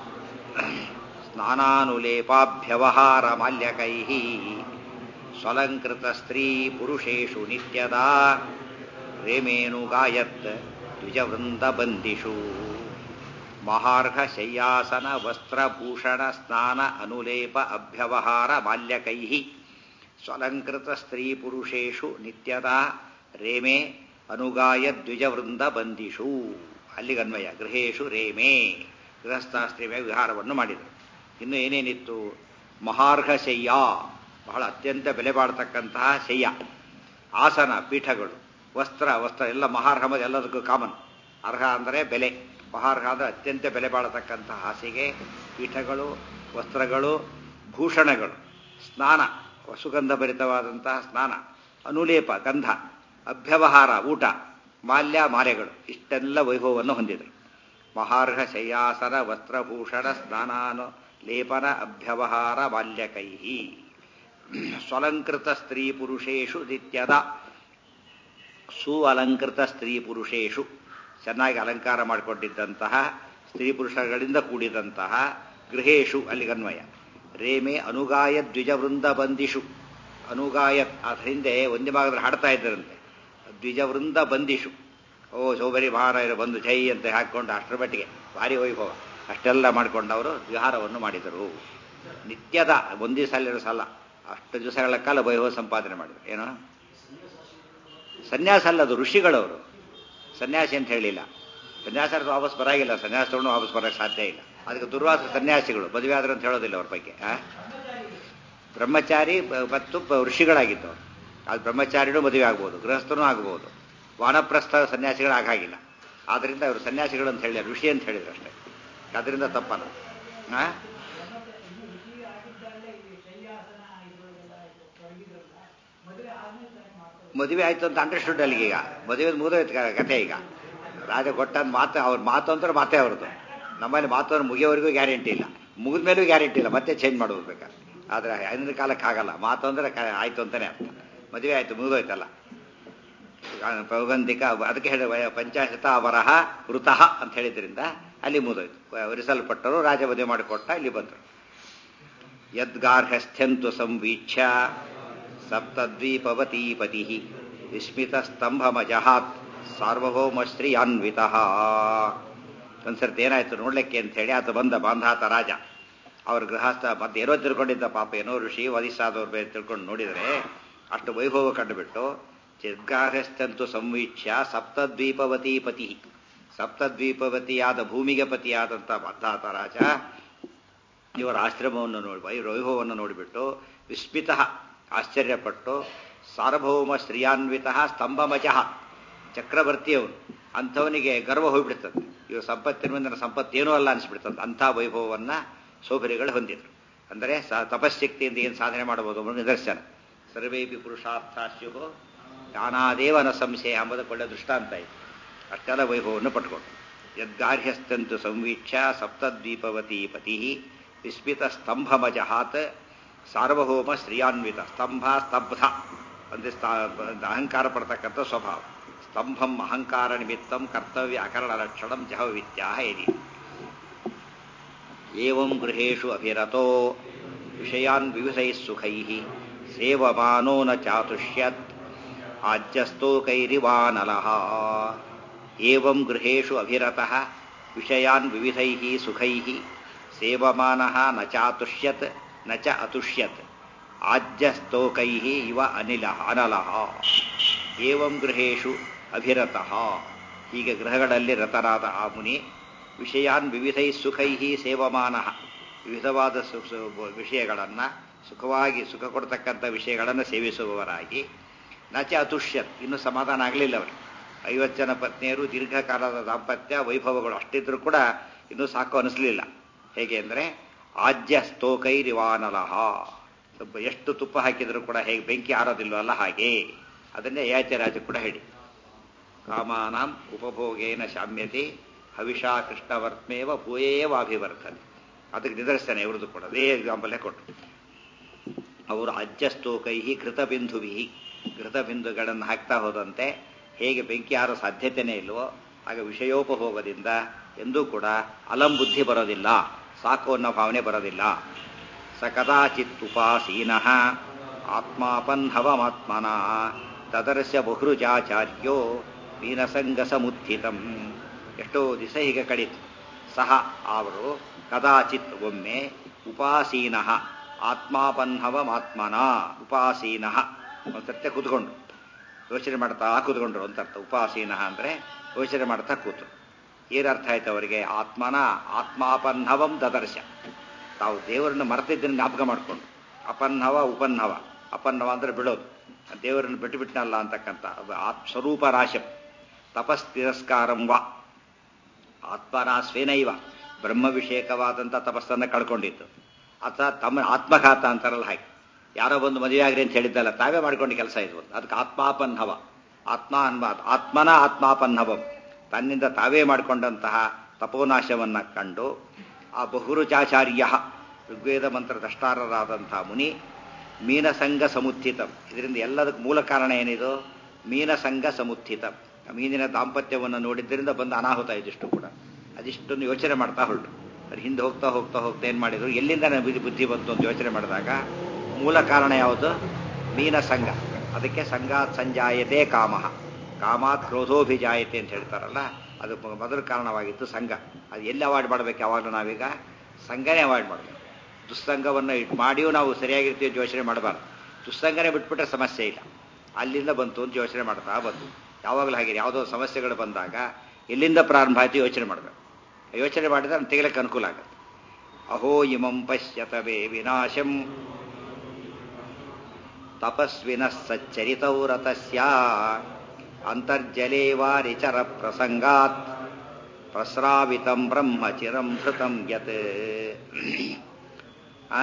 ಸ್ನಾನಾನುಲೇಪಾಭ್ಯವಹಾರ ಮಾಲ್ಯಕೈ ಸ್ವಲಂಕೃತ ಸ್ತ್ರೀ ಪುರುಷೇಶು ನಿತ್ಯದ ರೇಮೇನು ಗಾಯತ್ ದ್ವಿಜವೃಂದ ಬಂದಿಷು ಮಹಾರ್ಘ ಶಯ್ಯಾಸನ ವಸ್ತ್ರಭೂಷಣ ಸ್ನಾನ ಅನುಲೇಪ ಅಭ್ಯವಹಾರ ಮಾಲ್ಯಕೈ ಸ್ವಲಂಕೃತ ಸ್ತ್ರೀ ಪುರುಷೇಶು ನಿತ್ಯದ ರೇಮೆ ಅನುಗಾಯ ದ್ವಿಜವೃಂದ ಬಂದಿಷು ಅಲ್ಲಿಗನ್ವಯ ಗೃಹೇಶು ರೇಮೆ ಗೃಹಸ್ಥಾಸ್ತ್ರೀ ವಿಹಾರವನ್ನು ಮಾಡಿದರು ಇನ್ನು ಏನೇನಿತ್ತು ಮಹಾರ್ಘ ಶಯ್ಯ ಬಹಳ ಅತ್ಯಂತ ಬೆಲೆ ಬಾಳ್ತಕ್ಕಂತಹ ಶಯ್ಯ ಆಸನ ಪೀಠಗಳು ವಸ್ತ್ರ ವಸ್ತ್ರ ಎಲ್ಲ ಮಹಾರ್ಹ ಎಲ್ಲದಕ್ಕೂ ಕಾಮನ್ ಅರ್ಹ ಅಂದರೆ ಬೆಲೆ ಮಹಾರ್ಹ ಅಂದರೆ ಅತ್ಯಂತ ಬೆಲೆ ಬಾಳತಕ್ಕಂತಹ ಹಾಸಿಗೆ ಪೀಠಗಳು ವಸ್ತ್ರಗಳು ಭೂಷಣಗಳು ಸ್ನಾನ ಸುಗಂಧ ಭರಿತವಾದಂತಹ ಸ್ನಾನ ಅನುಲೇಪ ಗಂಧ ಅಭ್ಯವಹಾರ ಊಟ ಮಾಲ್ಯ ಮಾಲೆಗಳು ಇಷ್ಟೆಲ್ಲ ವೈಭವವನ್ನು ಹೊಂದಿದರು ಮಹಾರ್ಹ ಶಯ್ಯಾಸನ ವಸ್ತ್ರಭೂಷಣ ಸ್ನಾನಾನು ಲೇಪನ ಅಭ್ಯವಹಾರ ಮಾಲ್ಯಕೈ ಸ್ವಲಂಕೃತ ಸ್ತ್ರೀ ಪುರುಷೇಶು ನಿತ್ಯದ ಸುಅಲಂಕೃತ ಸ್ತ್ರೀ ಪುರುಷೇಶು ಚೆನ್ನಾಗಿ ಅಲಂಕಾರ ಮಾಡಿಕೊಂಡಿದ್ದಂತಹ ಸ್ತ್ರೀ ಪುರುಷಗಳಿಂದ ಕೂಡಿದಂತಹ ಗೃಹೇಶು ಅಲ್ಲಿಗನ್ವಯ ರೇಮೆ ಅನುಗಾಯ ದ್ವಿಜವೃಂದ ಬಂದಿಷು ಅನುಗಾಯ ಅದ್ರ ಹಿಂದೆ ಒಂದೇ ಭಾಗದಲ್ಲಿ ಹಾಡ್ತಾ ಇದ್ದರಂತೆ ದ್ವಿಜವೃಂದ ಬಂದಿಷು ಓ ಸೋಬರಿ ಮಹಾರಾಯರು ಬಂದು ಜೈ ಅಂತ ಹಾಕೊಂಡು ಅಷ್ಟರ ಮಟ್ಟಿಗೆ ಭಾರಿ ವೈಭವ ಅಷ್ಟೆಲ್ಲ ಮಾಡಿಕೊಂಡವರು ವಿಹಾರವನ್ನು ಮಾಡಿದರು ನಿತ್ಯದ ಒಂದೇ ಸಲ ಸಲ ಅಷ್ಟು ದಿವಸಗಳ ಕಾಲ ವೈಭವ ಸಂಪಾದನೆ ಮಾಡಿದರು ಏನೋ ಸನ್ಯಾಸ ಅಲ್ಲ ಅದು ಋಷಿಗಳವರು ಸನ್ಯಾಸಿ ಅಂತ ಹೇಳಿಲ್ಲ ಸನ್ಯಾಸ ವಾಪಸ್ ಬರಾಗಿಲ್ಲ ಸನ್ಯಾಸ ತಗೊಂಡು ವಾಪಸ್ ಬರೋಕ್ಕೆ ಸಾಧ್ಯ ಇಲ್ಲ ಅದಕ್ಕೆ ದುರ್ವಾಸ ಸನ್ಯಾಸಿಗಳು ಮದುವೆ ಆದ್ರು ಅಂತ ಹೇಳೋದಿಲ್ಲ ಅವ್ರ ಬಗ್ಗೆ ಆ? ಬ್ರಹ್ಮಚಾರಿ ಬ- ಮತ್ತು ಬ- ಋಷಿಗಳಾಗಿದ್ದವರು ಅದು ಬ್ರಹ್ಮಚಾರಿನೂ ಮದುವೆ ಆಗ್ಬೋದು ಗೃಹಸ್ಥನೂ ಆಗ್ಬೋದು ವಾನಪ್ರಸ್ಥ ಸನ್ಯಾಸಿಗಳು ಆಗಾಗಿಲ್ಲ ಆದ್ರಿಂದ ಅವರು ಸನ್ಯಾಸಿಗಳು ಅಂತ ಹೇಳಿದ್ರು ಋಷಿ ಅಂತ ಹೇಳಿದ್ರು ಅಷ್ಟೇ ಅದರಿಂದ ತಪ್ಪಲ್ಲ ಆ? ಮದುವೆ ಆಯ್ತು ಅಂತ ಅಂಡರ್ಸ್ಟುಡ್ ಅಲ್ಲಿಗೆ ಈಗ ಮದುವೆ ಮುಗಿದೋಯ್ತು ಕ- ಕಥೆ ಈಗ ರಾಜ ಕೊಟ್ಟಂತ ಮಾತು ಅವ್ರ ಮಾತು ಅಂದ್ರೆ ಮಾತೇ ಅವ್ರದ್ದು ನಮ್ಮಲ್ಲಿ ಮಾತು ಅಂದ್ರೆ ಮುಗಿಯೋವರೆಗೂ ಗ್ಯಾರಂಟಿ ಇಲ್ಲ ಮುಗಿದ ಮೇಲೂ ಗ್ಯಾರಂಟಿ ಇಲ್ಲ ಮತ್ತೆ ಚೇಂಜ್ ಮಾಡೋದು ಬೇಕಾದ್ರೆ ಆದ್ರೆ ಹಿಂದಿನ ಕಾಲಕ್ಕೆ ಆಗಲ್ಲ ಮಾತು ಅಂದ್ರೆ ಕ- ಆಯ್ತು ಅಂತಾನೆ ಅರ್ಥ ಮದುವೆ ಆಯ್ತು ಮುಗಿದೋಯ್ತಲ್ಲ ಪೌಗಂಧಿಕ ಅದಕ್ಕೆ ಹೇಳಿ ಪಂಚಾಶತ ವರಹ ವೃತಃ ಅಂತ ಹೇಳಿದ್ರಿಂದ ಅಲ್ಲಿ ಮುಗಿದೋಯ್ತು ವರಿಸಲ್ಪಟ್ಟರು ರಾಜ ಮದುವೆ ಮಾಡಿಕೊಟ್ಟ ಇಲ್ಲಿ ಬಂದರು ಯದ್ಗಾರ್ಹಸ್ಥ್ಯಂತು ಸಂವೀಕ್ಷ ಸಪ್ತದ್ವೀಪವತೀಪತಿ ವಿಸ್ಮಿತ ಸ್ತಂಭಮಜಹಾತ್ ಸಾರ್ವಭೌಮಶ್ರೀಯಾನ್ವಿತ ಒಂದ್ಸರ್ತಿ ಏನಾಯ್ತು ನೋಡ್ಲಿಕ್ಕೆ ಅಂತ ಹೇಳಿ ಆತ ಬಂದ ಬಾಂಧಾತ ರಾಜ ಅವ್ರ ಗೃಹಸ್ಥ ಮತ್ತೆ ಏನೋ ತಿಳ್ಕೊಂಡಿದ್ದ ಪಾಪ ಏನೋ ಋಷಿ ವಧಿಸಾದವ್ರ ಬೇರೆ ತಿಳ್ಕೊಂಡು ನೋಡಿದರೆ ಅಷ್ಟು ವೈಭವ ಕಂಡುಬಿಟ್ಟು ಚಿದ್ಗಾರ್ಹಸ್ಥಂತು ಸಂವೀಕ್ಷ್ಯ ಸಪ್ತದ್ವೀಪವತಿ ಪತಿ ಸಪ್ತದ್ವೀಪವತಿಯಾದ ಭೂಮಿಗೆ ಪತಿಯಾದಂಥ ಬಾಂಧಾತ ರಾಜ ಇವರ ಆಶ್ರಮವನ್ನು ನೋಡಿ ವೈಭವವನ್ನು ನೋಡಿಬಿಟ್ಟು ವಿಸ್ಮಿತ ಆಶ್ಚರ್ಯಪಟ್ಟು ಸಾರ್ವಭೌಮ ಶ್ರೀಯಾನ್ವಿತ ಸ್ತಂಭಮಜಃ ಚಕ್ರವರ್ತಿಯವನು ಅಂಥವನಿಗೆ ಗರ್ವ ಹೋಗ್ಬಿಡ್ತದೆ ಇವ ಸಂಪತ್ತಿನ ಮುಂದಿನ ಸಂಪತ್ತೇನೂ ಅಲ್ಲ ಅನಿಸ್ಬಿಡ್ತದೆ ಅಂಥ ವೈಭವವನ್ನ ಸೋಬರಿಗಳು ಹೊಂದಿದ್ರು ಅಂದರೆ ಸ ತಪಶ್ಶಕ್ತಿಯಿಂದ ಏನು ಸಾಧನೆ ಮಾಡಬಹುದು ಅನ್ನೋ ನಿದರ್ಶನ ಸರ್ವೇಪಿ ಪುರುಷಾರ್ಥಾಶ್ಯು ಜ್ಞಾನಾದೇವನ ಸಂಶಯ ಎಂಬುದಕ್ಕೆ ಒಳ್ಳೆ ದೃಷ್ಟಾಂತ ಇದೆ ಅಷ್ಟೆಲ್ಲ ವೈಭವವನ್ನು ಪಟ್ಕೊಂಡು ಯದ್ಗಾರ್ಹಸ್ಥಂತು ಸಂವೀಕ್ಷ ಸಪ್ತದ್ವೀಪವತಿ ಪತಿ ವಿಸ್ಮಿತ ಸ್ತಂಭಮಜಹಾತ್ ಸಾರ್ವಭೌಮ ಶ್ರೀಯಾನ್ವಿತ ಸ್ತಂಭ ಸ್ತಬ್ಧ ಅಂದ್ರೆ ಸ್ಥ- ಅಹಂಕಾರ ಪಡ್ತಕ್ಕಂಥ ಸ್ವಭಾವ ಸ್ತಂಭಂ ಅಹಂಕಾರ ನಿಮಿತ್ತಂ ಕರ್ತವ್ಯ ಅಕರಣ ಲಕ್ಷಣಂ ಜಹವಿತ್ಯಾಹ ಯದಿ ಏವಂ ಗೃಹೇಶು ಅಭಿರತೋ ವಿಷಯಾನ್ ವಿವಿಧೈಃ ಸುಖೈಃ ಸೇವಮಾನೋ ನ ಚಾತುಷ್ಯತ್ ಆಜ್ಯಸ್ತೋಕೈರಿವಾನಲಃ ಏವಂ ಗೃಹೇಶು ಅಭಿರತಃ ವಿಷಯಾನ್ ವಿವಿಧೈಃ ಸುಖೈಃ ಸೇವಮಾನಃ ನ ಚಾತುಷ್ಯತ್ ನ ಚ ಅತುಷ್ಯತ್ ಆಜ್ಯಸ್ತೋಕೈಃ ಇವ ಅನಿಲ ಅನಲಃ ಏವಂ ಗೃಹೇಶು ಅಭಿರತಃ ಹೀಗೆ ಗೃಹಗಳಲ್ಲಿ ರತನಾದ ಆ ಮುನಿ ವಿಷಯಾನ್ ವಿವಿಧೈ ಸುಖೈ ಸೇವಮಾನ ವಿವಿಧವಾದ ಸು- ಸು- ವಿಷಯಗಳನ್ನು ಸುಖವಾಗಿ ಸುಖ ಕೊಡ್ತಕ್ಕಂಥ ವಿಷಯಗಳನ್ನು ಸೇವಿಸುವವರಾಗಿ ನಚ ಅತುಷ್ಯತ್ ಇನ್ನು ಸಮಾಧಾನ ಆಗಲಿಲ್ಲ ಅವರು ಐವತ್ತು ಜನ ಪತ್ನಿಯರು ದೀರ್ಘಕಾಲದ ದಾಂಪತ್ಯ ವೈಭವಗಳು ಅಷ್ಟಿದ್ರೂ ಕೂಡ ಇನ್ನೂ ಸಾಕು ಅನಿಸ್ಲಿಲ್ಲ ಹೇಗೆ ಅಂದರೆ ಆಜ್ಯ ಸ್ತೋಕೈರಿವಾನಲಹ ಸ್ವಲ್ಪ ಎಷ್ಟು ತುಪ್ಪ ಹಾಕಿದರೂ ಕೂಡ ಹೇಗೆ ಬೆಂಕಿ ಆರೋದಿಲ್ವಲ್ಲ ಹಾಗೆ ಅದನ್ನೇ ಯಾಚರಾಜ ಕೂಡ ಹೇಳಿ ಕಾಮಾನಾಂ ಉಪಭೋಗೇನ ಶಾಮ್ಯತೆ ಹವಿಷಾ ಕೃಷ್ಣವರ್ತ್ಮೇವ ಭೂಯೇವಾಭಿವರ್ತನೆ ಅದಕ್ಕೆ ನಿದರ್ಶನ ಇವ್ರದ್ದು ಕೂಡ ಅದೇ ಎಕ್ಸಾಂಪಲ್ಲೇ ಕೊಟ್ಟರು ಅವರು ಅಜ್ಜಸ್ತೋಕೈ ಕೃತಬಿಂದುವಿ ಕೃತಬಿಂದುಗಳನ್ನು ಹಾಕ್ತಾ ಹೋದಂತೆ ಹೇಗೆ ಬೆಂಕಿ ಆರೋ ಸಾಧ್ಯತೆಯೇ ಇಲ್ವೋ ಆಗ ವಿಷಯೋಪಭೋಗದಿಂದ ಎಂದೂ ಕೂಡ ಅಲಂ ಬುದ್ಧಿ ಬರೋದಿಲ್ಲ ಸಾಕು ಅನ್ನೋ ಭಾವನೆ ಬರೋದಿಲ್ಲ ಸ ಕದಾಚಿತ್ ಉಪಾಸೀನಃ ಆತ್ಮಾಪನ್ಹವಮಾತ್ಮನ ತದರ್ಶ ಬಹುರುಜಾಚಾರ್ಯೋ ಮೀನಸಂಗ ಸಮುತ್ಥಿತಂ ಎಷ್ಟೋ ದಿವಸ ಹೀಗೆ ಕಳೀತು ಸಹ ಅವರು ಕದಾಚಿತ್ ಒಮ್ಮೆ ಉಪಾಸೀನಃ ಆತ್ಮಾಪನ್ಹವಮಾತ್ಮನ ಉಪಾಸೀನಃ ಒಂದ್ಸತ್ಯ ಕೂತ್ಕೊಂಡು ಯೋಚನೆ ಮಾಡ್ತಾ ಕೂತ್ಕೊಂಡ್ರು ಅಂತ ಅರ್ಥ ಉಪಾಸೀನಃ ಅಂದ್ರೆ ಯೋಚನೆ ಮಾಡ್ತಾ ಕೂತು ಏನರ್ಥ ಆಯ್ತು ಅವರಿಗೆ ಆತ್ಮನ ಆತ್ಮಾಪನ್ಹವಂ ದದರ್ಶ ತಾವು ದೇವರನ್ನು ಮರೆತಿದ್ದನ್ನು ಜ್ಞಾಪಕ ಮಾಡಿಕೊಂಡು ಅಪನ್ನವ ಉಪನ್ನವ ಅಪನ್ನವ ಅಂದ್ರೆ ಬಿಡೋದು ದೇವರನ್ನು ಬಿಟ್ಟು ಬಿಟ್ಟನಲ್ಲ ಅಂತಕ್ಕಂಥ ಅದು ಆತ್ ಸ್ವರೂಪ ನಾಶಂ ತಪಸ್ ತಿರಸ್ಕಾರಂ ವಾ ಆತ್ಮನ ಸ್ವೇನೈವ ಬ್ರಹ್ಮವಿಷೇಕವಾದಂಥ ತಪಸ್ಸನ್ನು ಕಳ್ಕೊಂಡಿತ್ತು ಅಥವಾ ತಮ್ಮ ಆತ್ಮಘಾತ ಅಂತಾರಲ್ಲ ಹಾಗೆ ಯಾರೋ ಬಂದು ಮದುವೆ ಆಗ್ರಿ ಅಂತ ಹೇಳಿದ್ದಲ್ಲ ತಾವೇ ಮಾಡ್ಕೊಂಡು ಕೆಲಸ ಇದು ಅದಕ್ಕೆ ಆತ್ಮಾಪನ್ನವ ಆತ್ಮ ಅನ್ವ ಆತ್ಮನ ಆತ್ಮಾಪನ್ನವಂ ತನ್ನಿಂದ ತಾವೇ ಮಾಡಿಕೊಂಡಂತಹ ತಪೋನಾಶವನ್ನ ಕಂಡು ಆ ಬಹುರುಚಾಚಾರ್ಯ ಋಗ್ವೇದ ಮಂತ್ರ ದಷ್ಟಾರರಾದಂತಹ ಮುನಿ ಮೀನಸಂಗ ಸಮುತ್ಥಿತಂ ಇದರಿಂದ ಎಲ್ಲದಕ್ಕೆ ಮೂಲ ಕಾರಣ ಏನಿದು ಮೀನಸಂಗ ಸಮುತ್ಥಿತಂ ಮೀನಿನ ದಾಂಪತ್ಯವನ್ನು ನೋಡಿದ್ದರಿಂದ ಬಂದ ಅನಾಹುತ ಇದಿಷ್ಟು ಕೂಡ ಅದಿಷ್ಟೊಂದು ಯೋಚನೆ ಮಾಡ್ತಾ ಹೊರಟು ಅದು ಹಿಂದೆ ಹೋಗ್ತಾ ಹೋಗ್ತಾ ಹೋಗ್ತಾ ಏನು ಮಾಡಿದ್ರು ಎಲ್ಲಿಂದ ನನಗೆ ಬುದ್ಧಿ ಬುದ್ಧಿ ಬಂತು ಅಂತ ಯೋಚನೆ ಮಾಡಿದಾಗ ಮೂಲ ಕಾರಣ ಯಾವುದು ಮೀನ ಸಂಘ ಅದಕ್ಕೆ ಸಂಘಾತ್ ಸಂಜಾಯತೆ ಕಾಮಃ ಕಾಮಾತ್ ಕ್ರೋಧೋಭಿಜಾಯತೆ ಅಂತ ಹೇಳ್ತಾರಲ್ಲ ಅದು ಮ- ಮೊದಲ ಕಾರಣವಾಗಿತ್ತು ಸಂಘ ಅದು ಎಲ್ಲಿ ಅವಾಯ್ಡ್ ಮಾಡ್ಬೇಕು ಯಾವಾಗಲೂ ನಾವೀಗ ಸಂಘನೇ ಅವಾಯ್ಡ್ ಮಾಡಬೇಕು ದುಸ್ಸಂಗವನ್ನು ಇಟ್ ಮಾಡಿಯೂ ನಾವು ಸರಿಯಾಗಿರ್ತೀವಿ ಅಂತ ಯೋಚನೆ ಮಾಡಬಾರ್ದು ದುಸ್ಸಂಗನೇ ಬಿಟ್ಬಿಟ್ರೆ ಸಮಸ್ಯೆ ಇಲ್ಲ ಅಲ್ಲಿಂದ ಬಂತು ಅಂತ ಯೋಚನೆ ಮಾಡ್ತಾ ಬಂತು ಯಾವಾಗಲೂ ಹಾಗೆ ಯಾವುದೋ ಸಮಸ್ಯೆಗಳು ಬಂದಾಗ ಎಲ್ಲಿಂದ ಪ್ರಾರಂಭ ಆಯ್ತು ಯೋಚನೆ ಮಾಡಬೇಕು ಯೋಚನೆ ಮಾಡಿದ್ರೆ ಅದನ್ನ ತೆಗಿಲಿಕ್ಕೆ ಅನುಕೂಲ ಆಗುತ್ತೆ ಅಹೋ ಇಮಂ ಪಶ್ಯತ ಮೇ ವಿನಾಶಂ ತಪಸ್ವಿನಃ ಸಚ್ಚರಿತೌ ರತಸ್ಯ ಅಂತರ್ಜಲೇ ವಾರಿಚರ ಪ್ರಸಂಗಾತ್ ಪ್ರಸ್ರಾವಿತಂ ಬ್ರಹ್ಮಚಿರಂ ಧೃತಂ ಯತ್ ಆ?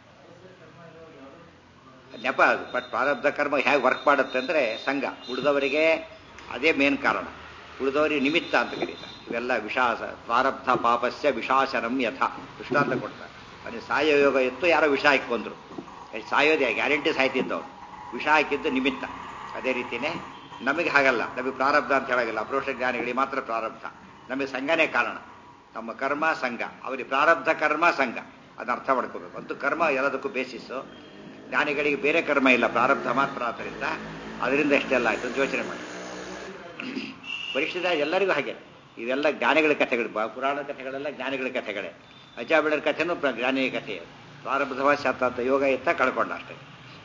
ನೆಪ ಅದು ಬಟ್ ಪ್ರಾರಬ್ಧ ಕರ್ಮ ಹೇಗೆ ವರ್ಕ್ ಮಾಡುತ್ತೆ ಅಂದರೆ ಸಂಘ ಉಳಿದವರಿಗೆ ಅದೇ ಮೇನ್ ಕಾರಣ ಉಳಿದವರಿಗೆ ನಿಮಿತ್ತ ಅಂತ ಕರೀತಾರೆ ಇವೆಲ್ಲ ವಿಷಾಸ ಪ್ರಾರಬ್ಧ ಪಾಪಸ್ಯ ವಿಷಾಸನಂ ಯಥ ದೃಷ್ಟಾಂತ ಕೊಡ್ತಾರೆ ಅವನಿಗೆ ಸಾಯೋ ಯೋಗ ಇತ್ತು ಯಾರೋ ವಿಷ ಹಾಕೊಂಡ್ರು ಸಾಯೋದೇ ಗ್ಯಾರಂಟಿ ಸಾಯ್ತಿದ್ದವ್ರು ವಿಷ ಹಾಕಿದ್ದು ನಿಮಿತ್ತ ಅದೇ ರೀತಿಯೇ ನಮಗೆ ಹಾಗಲ್ಲ ನಮಗೆ ಪ್ರಾರಬ್ಧ ಅಂತ ಹೇಳಾಗಿಲ್ಲ ಅಪ್ರೋಷ ಜ್ಞಾನಿಗಳಿಗೆ ಮಾತ್ರ ಪ್ರಾರಬ್ಧ ನಮಗೆ ಸಂಘನೇ ಕಾರಣ ನಮ್ಮ ಕರ್ಮ ಸಂಘ ಅವರಿಗೆ ಪ್ರಾರಬ್ಧ ಕರ್ಮ ಸಂಘ ಅದನ್ನ ಅರ್ಥ ಮಾಡ್ಕೋಬೇಕು ಅಂತೂ ಕರ್ಮ ಎಲ್ಲದಕ್ಕೂ ಬೇಸಿಸ್ಸು ಜ್ಞಾನಿಗಳಿಗೆ ಬೇರೆ ಕರ್ಮ ಇಲ್ಲ ಪ್ರಾರಬ್ಧ ಮಾತ್ರ ಆದ್ದರಿಂದ ಅದರಿಂದ ಎಷ್ಟೆಲ್ಲ ಆಯ್ತು ಅಂತ ಯೋಚನೆ ಮಾಡಿ ಪರಿಷ್ಠಿತ ಎಲ್ಲರಿಗೂ ಹಾಗೆ ಇವೆಲ್ಲ ಜ್ಞಾನಿಗಳ ಕಥೆಗಳು ಬ- ಪುರಾಣ ಕಥೆಗಳೆಲ್ಲ ಜ್ಞಾನಿಗಳ ಕಥೆಗಳೇ ಅಜಾಬಿಳರ ಕಥೆನೂ ಪ್ರ- ಜ್ಞಾನಿಯ ಕಥೆ ಅದು ಪ್ರಾರಬ್ಧವ ಶತಾಂತ ಯೋಗ ಎತ್ತ ಕಳ್ಕೊಂಡ ಅಷ್ಟೇ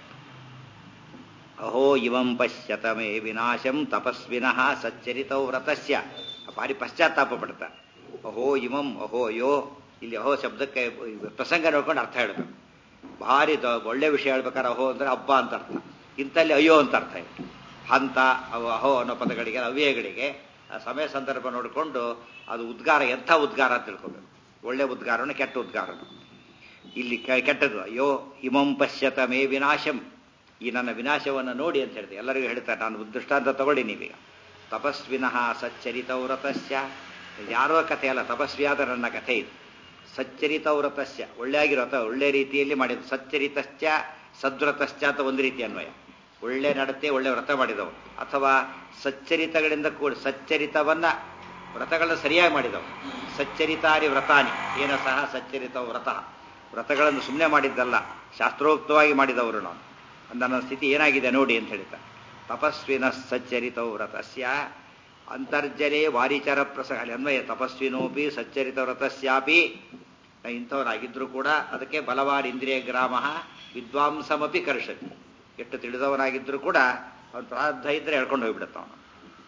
ಅಹೋ ಇವಂ ಪಶ್ಯತ ಮೇ ವಿನಾಶಂ ತಪಸ್ವಿನಃ ಸಚ್ಚರಿತೌ ವ್ರತಸ್ಯ ಭಾರಿ ಪಶ್ಚಾತ್ತಾಪ ಪಡ್ತಾರೆ ಅಹೋ ಇವಂ ಅಹೋ ಯೋ ಇಲ್ಲಿ ಅಹೋ ಶಬ್ದಕ್ಕೆ ಪ್ರಸಂಗ ನೋಡ್ಕೊಂಡು ಅರ್ಥ ಹೇಳ್ಬೇಕು ಭಾರಿ ದ- ಒಳ್ಳೆ ವಿಷಯ ಹೇಳ್ಬೇಕಾದ್ರೆ ಅಹೋ ಅಂದ್ರೆ ಹಬ್ಬ ಅಂತ ಅರ್ಥ ಇಂಥಲ್ಲಿ ಅಯ್ಯೋ ಅಂತ ಅರ್ಥ ಇದೆ ಹಂತ ಅವು ಅಹೋ ಅನ್ನೋ ಪದಗಳಿಗೆ ಅವ್ಯಯಗಳಿಗೆ ಆ ಸಮಯ ಸಂದರ್ಭ ನೋಡಿಕೊಂಡು ಅದು ಉದ್ಗಾರ ಎಂಥ ಉದ್ಗಾರ ಅಂತ ತಿಳ್ಕೊಬೇಕು ಒಳ್ಳೆ ಉದ್ಗಾರನು ಕೆಟ್ಟ ಉದ್ಗಾರನು ಇಲ್ಲಿ ಕೆ- ಕೆಟ್ಟದ್ದು ಅಯ್ಯೋ ಇಮಂ ಪಶ್ಯತ ಮೇ ವಿನಾಶಂ ಈ ನನ್ನ ವಿನಾಶವನ್ನು ನೋಡಿ ಅಂತ ಹೇಳಿದೆ ಎಲ್ಲರಿಗೂ ಹೇಳ್ತಾರೆ ನಾನು ದೃಷ್ಟಾಂತ ತಗೊಳ್ಳಿ ನೀವೀಗ ತಪಸ್ವಿನಃ ಸಚ್ಚರಿತ ವ್ರತಸ್ಯ ಇದು ಯಾರೋ ಕಥೆ ಅಲ್ಲ ತಪಸ್ವಿಯಾದ ನನ್ನ ಕಥೆ ಇದು ಸಚ್ಚರಿತ ವ್ರತಸ್ಯ ಒಳ್ಳೆ ಆಗಿರೋ ಅಥವಾ ಒಳ್ಳೆ ರೀತಿಯಲ್ಲಿ ಮಾಡಿದ್ದು ಸಚ್ಚರಿತಶ್ಚ ಸದ್ವ್ರತಶ್ಚ ಅಂತ ಒಂದು ರೀತಿ ಅನ್ವಯ ಒಳ್ಳೆ ನಡತೆ ಒಳ್ಳೆ ವ್ರತ ಮಾಡಿದವು ಅಥವಾ ಸಚ್ಚರಿತಗಳಿಂದ ಕೂಡ ಸಚ್ಚರಿತವನ್ನ ವ್ರತಗಳನ್ನ ಸರಿಯಾಗಿ ಮಾಡಿದವು ಸಚ್ಚರಿತಾರಿ ವ್ರತಾನಿ ಏನ ಸಹ ಸಚ್ಚರಿತ ವ್ರತ ವ್ರತಗಳನ್ನು ಸುಮ್ಮನೆ ಮಾಡಿದ್ದಲ್ಲ ಶಾಸ್ತ್ರೋಕ್ತವಾಗಿ ಮಾಡಿದವರು ನಾನು ನನ್ನ ಸ್ಥಿತಿ ಏನಾಗಿದೆ ನೋಡಿ ಅಂತ ಹೇಳ್ತಾರೆ ತಪಸ್ವಿನ ಸಚ್ಚರಿತ ವ್ರತಸ್ಯ ಅಂತರ್ಜಲೇ ವಾರಿಚರ ಪ್ರಸಂಗ ಅಲ್ಲಿ ಅನ್ವಯ ತಪಸ್ವಿನೋಪಿ ಸಚ್ಚರಿತ ವ್ರತಸ್ಯಾಪಿ ಇಂಥವನಾಗಿದ್ರೂ ಕೂಡ ಅದಕ್ಕೆ ಬಲವಾದ ಇಂದ್ರಿಯ ಗ್ರಾಮ ವಿದ್ವಾಂಸಮಪಿ ಕರ್ಷತಿ ಎಷ್ಟು ತಿಳಿದವನಾಗಿದ್ರೂ ಕೂಡ ಅವನು ಪ್ರಾರಬ್ಧ ಇದ್ರೆ ಹೇಳ್ಕೊಂಡು ಹೋಗ್ಬಿಡುತ್ತ ಅವನು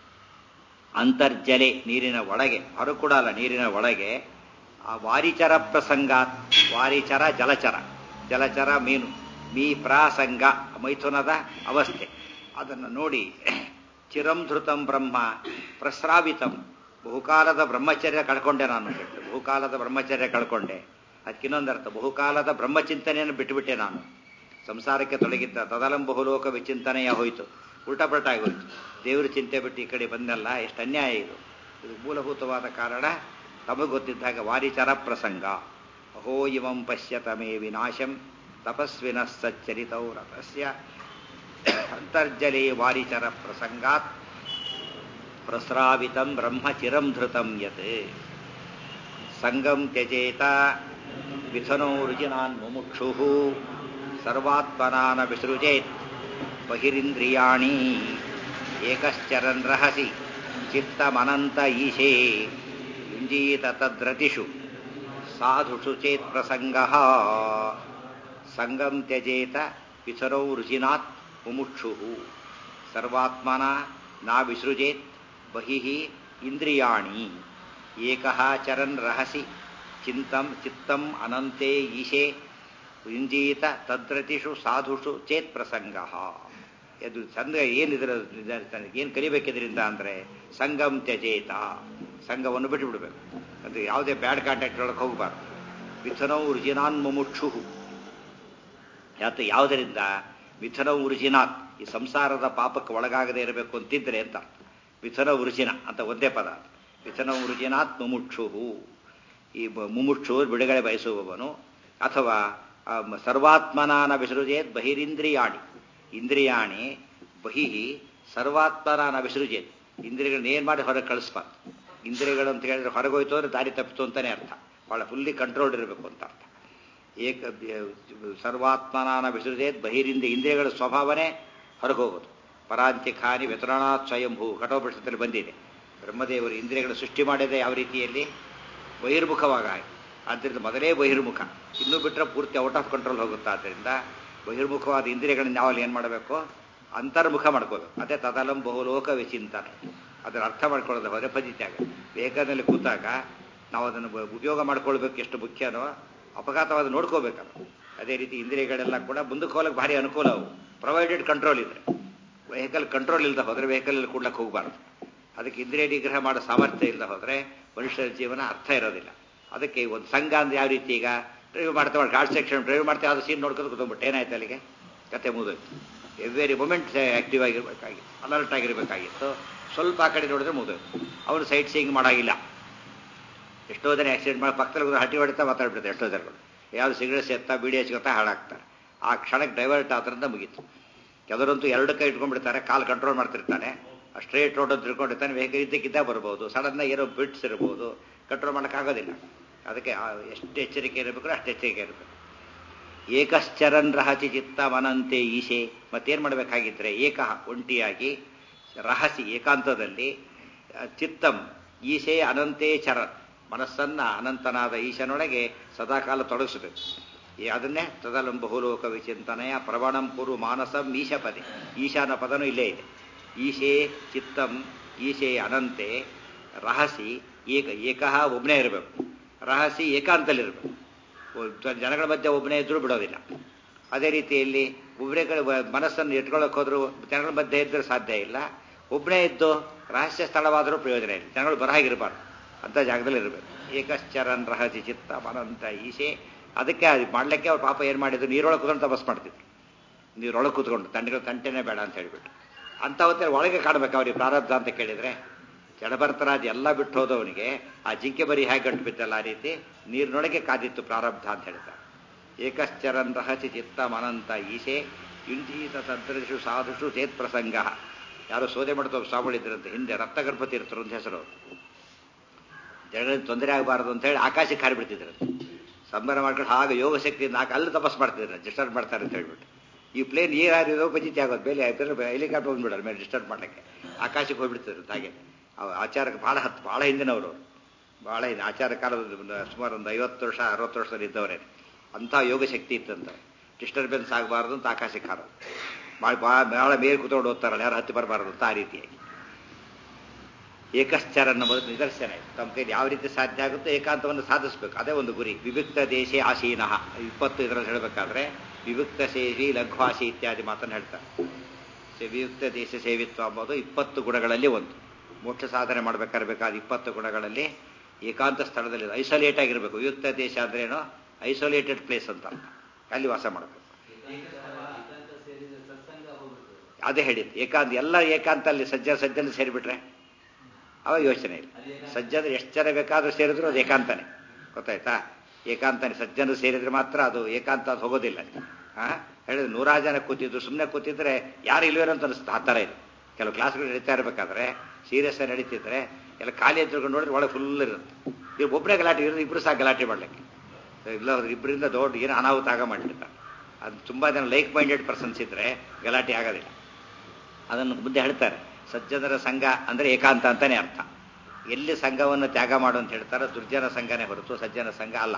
ಅಂತರ್ಜಲೆ ನೀರಿನ ಒಳಗೆ ಹೊರ ಕೂಡ ಅಲ್ಲ ನೀರಿನ ಒಳಗೆ ಆ ವಾರಿಚರ ಪ್ರಸಂಗ ವಾರಿಚರ ಜಲಚರ ಜಲಚರ ಮೀನು ಮೀ ಪ್ರಾಸಂಗ ಮೈಥುನದ ಅವಸ್ಥೆ ಅದನ್ನು ನೋಡಿ ಚಿರಂ ಧೃತಂ ಬ್ರಹ್ಮ ಪ್ರಸ್ರಾವಿತಂ ಬಹುಕಾಲದ ಬ್ರಹ್ಮಚರ್ಯ ಕಳ್ಕೊಂಡೆ ನಾನು ಅಂತ ಹೇಳ್ತೆ. ಬಹುಕಾಲದ ಬ್ರಹ್ಮಚರ್ಯ ಕಳ್ಕೊಂಡೆ ಅದಕ್ಕಿನ್ನೊಂದರ್ಥ ಬಹುಕಾಲದ ಬ್ರಹ್ಮಚಿಂತನೆಯನ್ನು ಬಿಟ್ಟುಬಿಟ್ಟೆ ನಾನು ಸಂಸಾರಕ್ಕೆ ತೊಡಗಿದ್ದ ತದಲಂ ಬಹುಲೋಕ ವಿಚಿಂತನೆಯ ಹೋಯಿತು ಉಲ್ಟಾಪಲ್ಟಾಗಿ ಹೋಯಿತು ದೇವರ ಚಿಂತೆ ಬಿಟ್ಟು ಈ ಕಡೆ ಬಂದಲ್ಲ ಎಷ್ಟು ಅನ್ಯಾಯ ಇದು ಇದು ಮೂಲಭೂತವಾದ ಕಾರಣ ತಮಗೆ ಗೊತ್ತಿದ್ದಾಗ ವಾರಿಚರ ಪ್ರಸಂಗ ಅಹೋ ಇವಂ ಪಶ್ಯತ ಮೇ ವಿನಾಶಂ ತಪಸ್ವಿನ ಸಚ್ಚರಿತೌ ರಥಸ್ಯ ಅಂತರ್ಜಲೇ ವಾರಿಚರ ಪ್ರಸಂಗಾತ್ ಪ್ರಸ್ರಾವಿತಂ ಬ್ರಹ್ಮ ಚಿರಂ ಧೃತಂ ಯತ್ ಸಂಗಂ ತ್ಯಜೇತ ವಿಥನೋ ರುಚಿನಾನ್ ಮುಮುಕ್ಷು ಸರ್ವಾತ್ಮನಾನ ವಿಸೃಜೇತ್ ಬಹಿರಿಂದ್ರಿಯಾಣಿ ಏಕಶ್ಚರನ್ ರಹಸಿ ಚಿತ್ತಮನಂತ ಈಶೇ ಯುಂಜೀತ ತದ್ರತಿಷು ಸಾಧುಷು ಚೇತ್ ಪ್ರಸಂಗ ಸಂಗಂ ತ್ಯಜೇತ ವಿಸರೌ ರುಚಿನಾತ್ ಮುಮುಕ್ಷು ಸರ್ವಾತ್ಮನ ನಾ ವಿಸೃಜೇತ್ ಬಹಿಃ ಇಂದ್ರಿಯಾಣಿ ಏಕಃ ಚರನ್ ರಹಸಿ ಚಿಂತಂ ಚಿತ್ತಂ ಅನಂತೆ ಈಶೆ ಯುಂಜೀತ ತದ್ರತಿಷು ಸಾಧುಷು ಚೇತ್ ಪ್ರಸಂಗ ಇದು ಸಂಘ ಏನಿದ್ರ ಏನು ಕಲಿಬೇಕಿದ್ರಿಂದ ಅಂದರೆ ಸಂಗಂ ತ್ಯಜೇತ ಸಂಘವನ್ನು ಬಿಟ್ಟು ಬಿಡಬೇಕು ಅದು ಯಾವುದೇ ಬ್ಯಾಡ್ ಕಾಂಟ್ಯಾಕ್ಟ್ ಒಳಗೆ ಹೋಗಬಾರ್ದು ಮಿಥುನೌ ರುಜಿನಾನ್ ಮುಮುಕ್ಷು ಯಾತ ಯಾವುದರಿಂದ ಮಿಥುನ ಉರುಜಿನಾತ್ ಈ ಸಂಸಾರದ ಪಾಪಕ್ಕೆ ಒಳಗಾಗದೇ ಇರಬೇಕು ಅಂತಿದ್ರೆ ಅಂತ ಮಿಥುನ ಉರುಜಿನ ಅಂತ ಒಂದೇ ಪದ ಅದು. ಮಿಥುನ ಉರುಜಿನಾತ್ ಮುಮುಕ್ಷು ಈ ಬ- ಮುಮುಕ್ಷು ಬಿಡುಗಡೆ ಬಯಸುವವನು ಅಥವಾ ಆ, ಮ- ಸರ್ವಾತ್ಮನಾನ ವಿಸೃಜೇತ್ ಬಹಿರಿಂದ್ರಿಯಾಣಿ ಇಂದ್ರಿಯಾಣಿ ಬಹಿ ಸರ್ವಾತ್ಮನಾನ ವಿಸೃಜೇತ್ ಇಂದ್ರಿಯಗಳನ್ನ ಏನ್ ಮಾಡಿ ಹೊರಗೆ ಕಳಿಸ್ಬಾರ್ದು ಇಂದ್ರಿಯಗಳು ಅಂತ ಹೇಳಿದ್ರೆ ಹೊರಗೋಯ್ತು ಅಂದ್ರೆ ದಾರಿ ತಪ್ಪಿತು ಅಂತಾನೆ ಅರ್ಥ ಬಹಳ ಫುಲ್ಲಿ ಕಂಟ್ರೋಲ್ಡ್ ಇರಬೇಕು ಅಂತ ಅರ್ಥ ಏಕ ಸರ್ವಾತ್ಮನಾನ ವಿಸೃಜೇತ್ ಬಹಿರಿಂದ ಇಂದ್ರಿಯಗಳ ಸ್ವಭಾವನೆ ಹೊರಗೆ ಹೋಗೋದು ಪರಾಂತಿಖಾನಿ ವ್ಯತರಣಾತ್ ಸ್ವಯಂಭೂ ಕಠೋಪನಿಷತ್ತಲ್ಲಿ ಬಂದಿದೆ ಬ್ರಹ್ಮದೇವರು ಇಂದ್ರಿಯಗಳ ಸೃಷ್ಟಿ ಮಾಡಿದೆ ಯಾವ ರೀತಿಯಲ್ಲಿ ಬಹಿರ್ಮುಖವಾಗ ಆದ್ದರಿಂದ ಮೊದಲೇ ಬಹಿರ್ಮುಖ ಇನ್ನೂ ಬಿಟ್ಟರೆ ಪೂರ್ತಿ ಔಟ್ ಆಫ್ ಕಂಟ್ರೋಲ್ ಹೋಗುತ್ತೆ ಆದ್ದರಿಂದ ಬಹಿರ್ಮುಖವಾದ ಇಂದ್ರಿಯಗಳನ್ನ ನಾವಲ್ಲಿ ಏನು ಮಾಡಬೇಕು ಅಂತರ್ಮುಖ ಮಾಡ್ಕೋಬೇಕು ಅದೇ ತದಲಂ ಬಹುಲೋಕ ವಿಚಿಂತನೆ ಅದರ ಅರ್ಥ ಮಾಡ್ಕೊಳ್ಳೋದು ಹೊರೆ ಪದ್ಧತಿ ಆಗುತ್ತೆ ವೇಗದಲ್ಲಿ ಕೂತಾಗ ನಾವು ಅದನ್ನು ಬ- ಉಪಯೋಗ ಮಾಡ್ಕೊಳ್ಬೇಕು ಎಷ್ಟು ಮುಖ್ಯನೋ ಅಪಘಾತವಾದ ನೋಡ್ಕೋಬೇಕಲ್ಲ ಅದೇ ರೀತಿ ಇಂದ್ರಿಯಗಳೆಲ್ಲ ಕೂಡ ಮುಂದಕ್ಕೆ ಹೋಗಕ್ಕೆ ಭಾರಿ ಅನುಕೂಲ ಅವು ಪ್ರೊವೈಡೆಡ್ ಕಂಟ್ರೋಲ್ ಇದ್ರೆ ವೆಹಿಕಲ್ ಕಂಟ್ರೋಲ್ ಇಲ್ಲದೆ ಹೋದರೆ ವೆಹಿಕಲ್ ಕೂಡ್ಲಕ್ಕೆ ಹೋಗಬಾರ್ದು ಅದಕ್ಕೆ ಇಂದ್ರಿಯ ನಿಗ್ರಹ ಮಾಡೋ ಸಾಮರ್ಥ್ಯ ಇಲ್ಲದೆ ಹೋದರೆ ಮನುಷ್ಯರ ಜೀವನ ಅರ್ಥ ಇರೋದಿಲ್ಲ ಅದಕ್ಕೆ ಒಂದು ಸಂಘ ಅಂದ್ರೆ ಯಾವ ರೀತಿ ಈಗ ಡ್ರೈವ್ ಮಾಡ್ತಾ ಮಾಡಿ ಗಾರ್ಡ್ ಸೆಕ್ಷನ್ ಡ್ರೈವ್ ಮಾಡ್ತಾ ಅದು ಸೀನ್ ನೋಡ್ಕೊಂಡು ಕೂತ್ಕೊಂಡ್ಬಿಟ್ಟು ಏನಾಯ್ತು ಅಲ್ಲಿಗೆ ಕತೆ ಮುಗಿದೋಯ್ತು ಎವ್ರಿ ಮೂಮೆಂಟ್ ಆಕ್ಟಿವ್ ಆಗಿರ್ಬೇಕಾಗಿತ್ತು ಅಲರ್ಟ್ ಆಗಿರಬೇಕಾಗಿತ್ತು ಸ್ವಲ್ಪ ಆ ಕಡೆ ನೋಡಿದ್ರೆ ಮುಗಿದೋಯ್ತು ಅವನು ಸೈಟ್ ಸೀಯಿಂಗ್ ಮಾಡೋಂಗಿಲ್ಲ ಎಷ್ಟೋ ಜನ ಆಕ್ಸಿಡೆಂಟ್ ಮಾಡಿ ಪಕ್ಕದಲ್ಲಿ ಹಟ್ಟಿ ಹೊಡಿತಾ ಮಾತಾಡ್ಬಿಡ್ತಾರೆ ಎಷ್ಟೋ ಜನಗಳು ಯಾವ್ದು ಸಿಗರೇಟ್ ಸೇರ್ತಾ ಬಿಡಿ ಹಚ್ಕೊತಾ ಹಾಳಾಗ್ತಾರೆ ಆ ಕ್ಷಣಕ್ಕೆ ಡೈವರ್ಟ್ ಆದ್ರಿಂದ ಮುಗೀತು ಕೆಲವರಂತೂ ಎರಡು ಕೈ ಇಟ್ಕೊಂಡ್ಬಿಡ್ತಾರೆ ಕಾಲು ಕಂಟ್ರೋಲ್ ಮಾಡ್ತಿರ್ತಾನೆ ಸ್ಟ್ರೇಟ್ ರೋಡ್ ಅಂತ ತಿಳ್ಕೊಂಡಿರ್ತಾನೆ ವೆಹಿಕಲ್ ಇದ್ದಕ್ಕಿದ್ದ ಬರ್ಬೋದು ಸಡನ್ ಏನೋ ಬಿಟ್ಸ್ ಇರ್ಬೋದು ಕಂಟ್ರೋಲ್ ಮಾಡೋಕ್ಕಾಗೋದಿಲ್ಲ ಅದಕ್ಕೆ ಎಷ್ಟು ಎಚ್ಚರಿಕೆ ಇರಬೇಕು ಅಷ್ಟು ಎಚ್ಚರಿಕೆ ಇರಬೇಕು ಏಕಶ್ಚರನ್ ರಹಸಿ ಚಿತ್ತ ಮನಂತೆ ಈಶೆ ಮತ್ತೇನು ಮಾಡಬೇಕಾಗಿದ್ರೆ ಏಕ ಒಂಟಿಯಾಗಿ ರಹಸಿ ಏಕಾಂತದಲ್ಲಿ ಚಿತ್ತಂ ಈಶೆ ಅನಂತೇ ಚರನ್ ಮನಸ್ಸನ್ನ ಅನಂತನಾದ ಈಶನೊಳಗೆ ಸದಾಕಾಲ ತೊಡಗಿಸಬೇಕು ಅದನ್ನೇ ತದಲಂ ಬಹುಲೋಕ ವಿಚಿಂತನೆಯ ಪ್ರವಣಂ ಕುರು ಮಾನಸಂ ಈಶಪದೆ ಈಶಾನ ಪದನೂ ಇಲ್ಲೇ ಇದೆ ಈಶೆ ಚಿತ್ತಂ ಈಶೆ ಅನಂತೆ ರಹಸಿ ಏಕ ಏಕಃ ಒಬ್ಬನೇ ಇರಬೇಕು ರಹಸಿ ಏಕಾಂತಲ್ಲಿರಬೇಕು ಜನಗಳ ಮಧ್ಯೆ ಒಬ್ಬನೇ ಇದ್ರೂ ಬಿಡೋದಿಲ್ಲ ಅದೇ ರೀತಿಯಲ್ಲಿ ಒಬ್ಬರೇ ಕಡೆ ಮನಸ್ಸನ್ನು ಇಟ್ಕೊಳ್ಳೋಕೆ ಹೋದ್ರು ಜನಗಳ ಮಧ್ಯೆ ಇದ್ರೂ ಸಾಧ್ಯ ಇಲ್ಲ ಒಬ್ಬನೇ ಇದ್ದು ರಹಸ್ಯ ಸ್ಥಳವಾದರೂ ಪ್ರಯೋಜನ ಇಲ್ಲ ಜನಗಳು ಬರಹಾಗಿರಬಾರ್ದು ಅಂತ ಜಾಗದಲ್ಲಿ ಇರಬೇಕು ಏಕಶ್ಚರನ್ ರಹಸಿ ಚಿತ್ತ ಮನಂತ ಈಶೆ ಅದಕ್ಕೆ ಅದು ಮಾಡ್ಲಿಕ್ಕೆ ಅವ್ರು ಪಾಪ ಏನು ಮಾಡಿದ್ರು ನೀರೊಳಗೆ ಕೂತ್ಕೊಂಡು ತಪಸ್ ಮಾಡ್ತಿದ್ರು ನೀರೊಳಗೆ ಕೂತ್ಕೊಂಡು ತಂಡಿಗಳು ತಂಟೆನೇ ಬೇಡ ಅಂತ ಹೇಳ್ಬಿಟ್ಟು ಅಂಥವತ್ತೆ ಒಳಗೆ ಕಾಡ್ಬೇಕು ಅವ್ರಿಗೆ ಪ್ರಾರಬ್ಧ ಅಂತ ಕೇಳಿದರೆ ಜಡಭರ್ತರಾಜ್ ಎಲ್ಲ ಬಿಟ್ಟು ಹೋದವನಿಗೆ ಆ ಜಿಂಕೆ ಬರಿ ಹೇಗೆ ಗಂಟು ಬಿತ್ತಲ್ಲ ಆ ರೀತಿ ನೀರಿನೊಳಗೆ ಕಾದಿತ್ತು ಪ್ರಾರಬ್ಧ ಅಂತ ಹೇಳ್ತಾರೆ ಏಕಶ್ಚರನ್ ರಹಸಿ ಚಿತ್ತ ಮನಂತ ಈಶೆ ಯುಂಜೀತ ತದ್ರಶು ಸಾಧುಷು ಚೇತ್ ಪ್ರಸಂಗ ಯಾರು ಸೋದೆ ಮಾಡ್ತೋ ಸ್ವಾಮಿಗಳಿದ್ರಂತೆ ಹಿಂದೆ ರಕ್ತಗರ್ಭ ತೀರ್ಥರು ಅಂತ ಹೆಸರು ಜನಗಳಿಗೆ ತೊಂದರೆ ಆಗಬಾರದು ಅಂತ ಹೇಳಿ ಆಕಾಶಕ್ಕೆ ಹಾರಿಬಿಡ್ತಿದ್ರಂತೆ ಸಂಬರ ಮಾಡ್ಕೊಂಡು ಹಾಗೆ ಯೋಗ ಶಕ್ತಿಯಿಂದ ಹಾಕಿ ಅಲ್ಲಿ ತಪಸ್ ಮಾಡ್ತಿದ್ರು ಡಿಸ್ಟರ್ಬ್ ಮಾಡ್ತಾರೆ ಅಂತ ಹೇಳ್ಬಿಟ್ಟು ಈ ಪ್ಲೇನ್ ನೀರು ಹಾರಿರೋ ಪಂಚಿತಿ ಆಗೋದು ಬೇಲೆ ಹೆಲಿಕಾಪ್ಟರ್ ಬಂದ್ಬಿಡೋರು ಮೇಲೆ ಡಿಸ್ಟರ್ಬ್ ಮಾಡಲಿಕ್ಕೆ ಆಕಾಶಕ್ಕೆ ಹೋಗ್ಬಿಡ್ತಿದ್ರು ಹಾಗೆ ಆಚಾರಕ್ಕೆ ಭಾಳ ಹತ್ತು ಭಾಳ ಹಿಂದಿನವರು ಭಾಳ ಹಿಂದೆ ಆಚಾರ ಕಾಲದ ಸುಮಾರು ಒಂದು ಐವತ್ತು ವರ್ಷ ಅರವತ್ತು ವರ್ಷದಲ್ಲಿ ಇದ್ದವರೇ ಅಂಥ ಯೋಗ ಶಕ್ತಿ ಇತ್ತಂತ ಡಿಸ್ಟರ್ಬೆನ್ಸ್ ಆಗಬಾರ್ದು ಅಂತ ಆಕಾಶಕ್ಕೆ ಹಾರೋದು ಭಾಳ ಭಾಳ ಮೇಲೆ ಕೂತ್ಕೊಂಡು ಓದ್ತಾರಲ್ಲ ಯಾರು ಹತ್ತಿ ಬರಬಾರ್ದು ಅಂತ ಆ ರೀತಿಯಾಗಿ ಏಕಶ್ಚರ ಅನ್ನೋದು ನಿದರ್ಶನ ಇದೆ ತಮ್ಮ ಕೈಲಿ ಯಾವ ರೀತಿ ಸಾಧ್ಯ ಆಗುತ್ತೋ ಏಕಾಂತವನ್ನು ಸಾಧಿಸಬೇಕು ಅದೇ ಒಂದು ಗುರಿ ವಿವಿಕ್ತ ದೇಶೇ ಆಸೀನಃ ಇಪ್ಪತ್ತು ಇದರಲ್ಲಿ ಹೇಳಬೇಕಾದ್ರೆ ವಿವಿಕ್ತ ಸೇವಿ ಲಘ್ವಾಸಿ ಇತ್ಯಾದಿ ಮಾತನ್ನು ಹೇಳ್ತಾರೆ ವಿಯುಕ್ತ ದೇಶ ಸೇವಿತ್ವ ಅಂಬೋದು ಇಪ್ಪತ್ತು ಗುಣಗಳಲ್ಲಿ ಒಂದು ಮೋಕ್ಷ ಸಾಧನೆ ಮಾಡಬೇಕಾಗಬೇಕಾದ ಇಪ್ಪತ್ತು ಗುಣಗಳಲ್ಲಿ ಏಕಾಂತ ಸ್ಥಳದಲ್ಲಿ ಐಸೋಲೇಟ್ ಆಗಿರಬೇಕು ವಿಯುಕ್ತ ದೇಶ ಅಂದ್ರೇನು ಐಸೋಲೇಟೆಡ್ ಪ್ಲೇಸ್ ಅಂತ ಅಲ್ಲಿ ವಾಸ ಮಾಡಬೇಕು ಅದೇ ಹೇಳಿದ್ದು ಏಕಾಂತ ಎಲ್ಲ ಏಕಾಂತ ಅಲ್ಲಿ ಸಜ್ಜ ಸಜ್ಜನ ಸೇರಿಬಿಟ್ರೆ ಅವಾಗ ಯೋಚನೆ ಇಲ್ಲ ಸಜ್ಜನ ಎಷ್ಟು ಜನ ಬೇಕಾದ್ರೂ ಸೇರಿದ್ರು ಅದು ಏಕಾಂತನೇ ಗೊತ್ತಾಯ್ತಾ ಏಕಾಂತನೇ ಸಜ್ಜನ ಸೇರಿದ್ರೆ ಮಾತ್ರ ಅದು ಏಕಾಂತ ಅದು ಹೋಗೋದಿಲ್ಲ ಹಾ ಹೇಳಿದ್ರೆ ನೂರಾರು ಜನ ಕೂತಿದ್ರು ಸುಮ್ಮನೆ ಕೂತಿದ್ರೆ ಯಾರು ಇಲ್ವೇನೋ ಅಂತ ಅನಿಸ್ತು ಆ ಥರ ಇದೆ ಕೆಲವು ಕ್ಲಾಸ್ಗಳು ನಡೀತಾ ಇರಬೇಕಾದ್ರೆ ಸೀರಿಯಸ್ ಆಗಿ ನಡೀತಿದ್ರೆ ಎಲ್ಲ ಖಾಲಿ ಎದ್ರುಕೊಂಡು ನೋಡಿದ್ರೆ ಒಳಗೆ ಫುಲ್ ಇರುತ್ತೆ ಇವ್ರು ಒಬ್ಬರೇ ಗಲಾಟೆ ಇರೋದು ಇಬ್ಬರು ಸಹ ಗಲಾಟೆ ಮಾಡ್ಲಿಕ್ಕೆ ಇಲ್ಲ ಇಬ್ಬರಿಂದ ದೊಡ್ಡ ಏನು ಅನಾಹುತ ಆಗ ಮಾಡಿರ್ತಾರೆ ಅದು ತುಂಬ ಜನ ಲೈಕ್ ಮೈಂಡೆಡ್ ಪರ್ಸನ್ಸ್ ಇದ್ರೆ ಗಲಾಟೆ ಆಗೋದಿಲ್ಲ ಅದನ್ನು ಮುಂದೆ ಹೇಳ್ತಾರೆ ಸಜ್ಜನರ ಸಂಘ ಅಂದರೆ ಏಕಾಂತ ಅಂತಾನೆ ಅರ್ಥ ಎಲ್ಲಿ ಸಂಘವನ್ನು ತ್ಯಾಗ ಮಾಡು ಅಂತ ಹೇಳ್ತಾರೆ ದುರ್ಜನ ಸಂಘನೇ ಹೊರತು ಸಜ್ಜನ ಸಂಘ ಅಲ್ಲ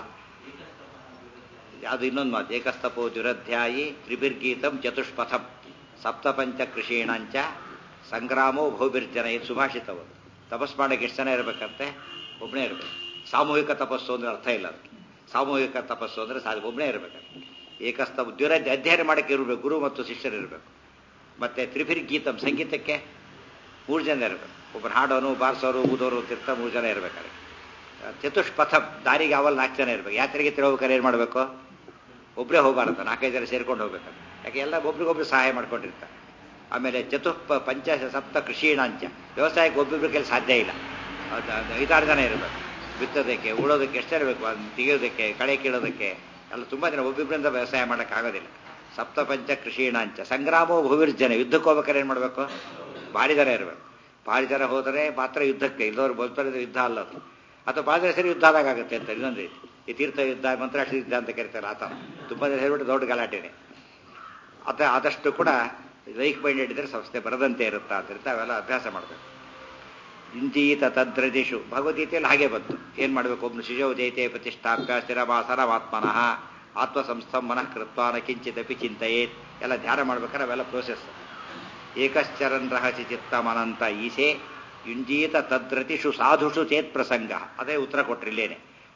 ಅದು ಇನ್ನೊಂದು ಮಾತು ಏಕಸ್ತಪೋ ದುರಧ್ಯಾಯಿ ತ್ರಿಬಿರ್ಗೀತಂ ಚತುಷ್ಪಥಂ ಸಪ್ತಪಂಚ ಕೃಷೀಣಂಚ ಸಂಗ್ರಾಮೋ ಬಹುಬಿರ್ಜನ ಇದು ಸುಭಾಷಿತವು ತಪಸ್ ಮಾಡೋಕೆ ಎಷ್ಟು ಜನ ಇರಬೇಕಂತೆ ಒಬ್ಬನೇ ಇರಬೇಕು ಸಾಮೂಹಿಕ ತಪಸ್ಸು ಅಂದ್ರೆ ಅರ್ಥ ಇಲ್ಲ ಅದಕ್ಕೆ ಸಾಮೂಹಿಕ ತಪಸ್ಸು ಅಂದರೆ ಸಾಧ್ಯ ಒಬ್ಬನೇ ಇರಬೇಕಂತೆ ಏಕಸ್ತಪ ದುರಧ್ಯ ಅಧ್ಯಯನ ಮಾಡೋಕ್ಕೆ ಇರಬೇಕು ಗುರು ಮತ್ತು ಶಿಷ್ಯರು ಇರಬೇಕು ಮತ್ತೆ ತ್ರಿಭಿರ್ ಗೀತಂ ಸಂಗೀತಕ್ಕೆ ಮೂರು ಜನ ಇರಬೇಕು ಒಬ್ಬರು ಹಾಡೋನು ಬಾರಿಸೋರು ಊದೋರು ತಿರ್ತ ಮೂರು ಜನ ಇರಬೇಕಾದ್ರೆ ಚತುಷ್ಪಥ ದಾರಿಗೆ ಅವಲ್ ನಾಲ್ಕು ಜನ ಇರಬೇಕು ಯಾತ್ರೆಗೆ ತಿರುಗಬೇಕಾದ್ರೆ ಏನು ಮಾಡಬೇಕು ಒಬ್ಬರೇ ಹೋಗಬಾರ್ದು ನಾಲ್ಕೈದು ಜನ ಸೇರ್ಕೊಂಡು ಹೋಗ್ಬೇಕು ಯಾಕೆ ಎಲ್ಲ ಒಬ್ರಿಗೊಬ್ರು ಸಹಾಯ ಮಾಡ್ಕೊಂಡಿರ್ತಾರೆ ಆಮೇಲೆ ಚತುಷ್ಪ ಪಂಚ ಸಪ್ತ ಕೃಷಿಣಾಂಚ ವ್ಯವಸಾಯಕ್ಕೆ ಒಬ್ಬೊಬ್ಬರ ಕೆಲಸ ಸಾಧ್ಯ ಇಲ್ಲ ಐದಾರು ಜನ ಇರಬೇಕು ಬಿತ್ತೋದಕ್ಕೆ ಉಳೋದಕ್ಕೆ ಎಷ್ಟು ಇರಬೇಕು ಅದನ್ನ ತೆಗೆಯೋದಕ್ಕೆ ಕಳೆ ಕೀಳೋದಕ್ಕೆ ಎಲ್ಲ ತುಂಬ ಜನ ಒಬ್ಬೊಬ್ಬರಿಂದ ವ್ಯವಸಾಯ ಮಾಡೋಕ್ಕಾಗೋದಿಲ್ಲ ಸಪ್ತಪಂಚ ಕೃಷಿಣಾಂಚ ಸಂಗ್ರಾಮೋ ಭೂವಿರ್ಜನೆ ಯುದ್ಧಕ್ಕೆ ಹೋಗ್ಬೇಕಾದ್ರೆ ಏನು ಮಾಡಬೇಕು ಭಾರಿ ಜನ ಇರಬೇಕು ಭಾರಿ ಜನ ಹೋದರೆ ಮಾತ್ರ ಯುದ್ಧಕ್ಕೆ ಇಲ್ಲದವ್ರು ಬೋಲ್ತಾರೆ ಯುದ್ಧ ಅಲ್ಲ ಅದು ಅಥವಾ ಭಾಳ ಜನ ಸರಿ ಯುದ್ಧ ಆದಾಗುತ್ತೆ ಅಂತ ಇನ್ನೊಂದು ರೀತಿ ಈ ತೀರ್ಥ ಯುದ್ಧ ಮಂತ್ರಾಕ್ಷಿ ಯುದ್ಧ ಅಂತ ಕರೀತಾರೆ ಆತ ತುಂಬ ಜನ ಹೇಳ್ಬಿಟ್ಟು ದೊಡ್ಡ ಗಲಾಟೆನೆ ಅತ ಆದಷ್ಟು ಕೂಡ ಲೈಕ್ ಮೈಂಡೆಡ್ ಇದ್ರೆ ಸಂಸ್ಥೆ ಬರದಂತೆ ಇರುತ್ತಾ ಅಂತ ಅವೆಲ್ಲ ಅಭ್ಯಾಸ ಮಾಡಬೇಕು ಇಂಚೀತ ತದ್ರದಿಷು ಭಗವದ್ಗೀತೆಯಲ್ಲಿ ಹಾಗೆ ಬಂತು ಏನು ಮಾಡಬೇಕು ಒಬ್ಬನು ಶಿಶೋ ಜೈತೆ ಪ್ರತಿಷ್ಠಾಪ್ಯ ಸ್ಥಿರವಾಸನವಾತ್ಮನಃ ಆತ್ಮಸಂಸ್ಥಂ ಮನಃ ಕೃತ್ವಾನ ಕಿಂಚಿದಪಿ ಚಿಂತೆಯೇತ್ ಎಲ್ಲ ಧ್ಯಾನ ಮಾಡ್ಬೇಕಾದ್ರೆ ಅವೆಲ್ಲ ಪ್ರೋಸೆಸ್ ಏಕಶ್ಚರನ್ ರಹಸಿ ಚಿತ್ತಮನಂತ ಈಸೆ ಯುಂಜೀತ ತದ್ರತಿಷು ಸಾಧುಷು ಚೇತ್ ಪ್ರಸಂಗ ಅದೇ ಉತ್ತರ ಕೊಟ್ರಿಲ್ಲೇನೆ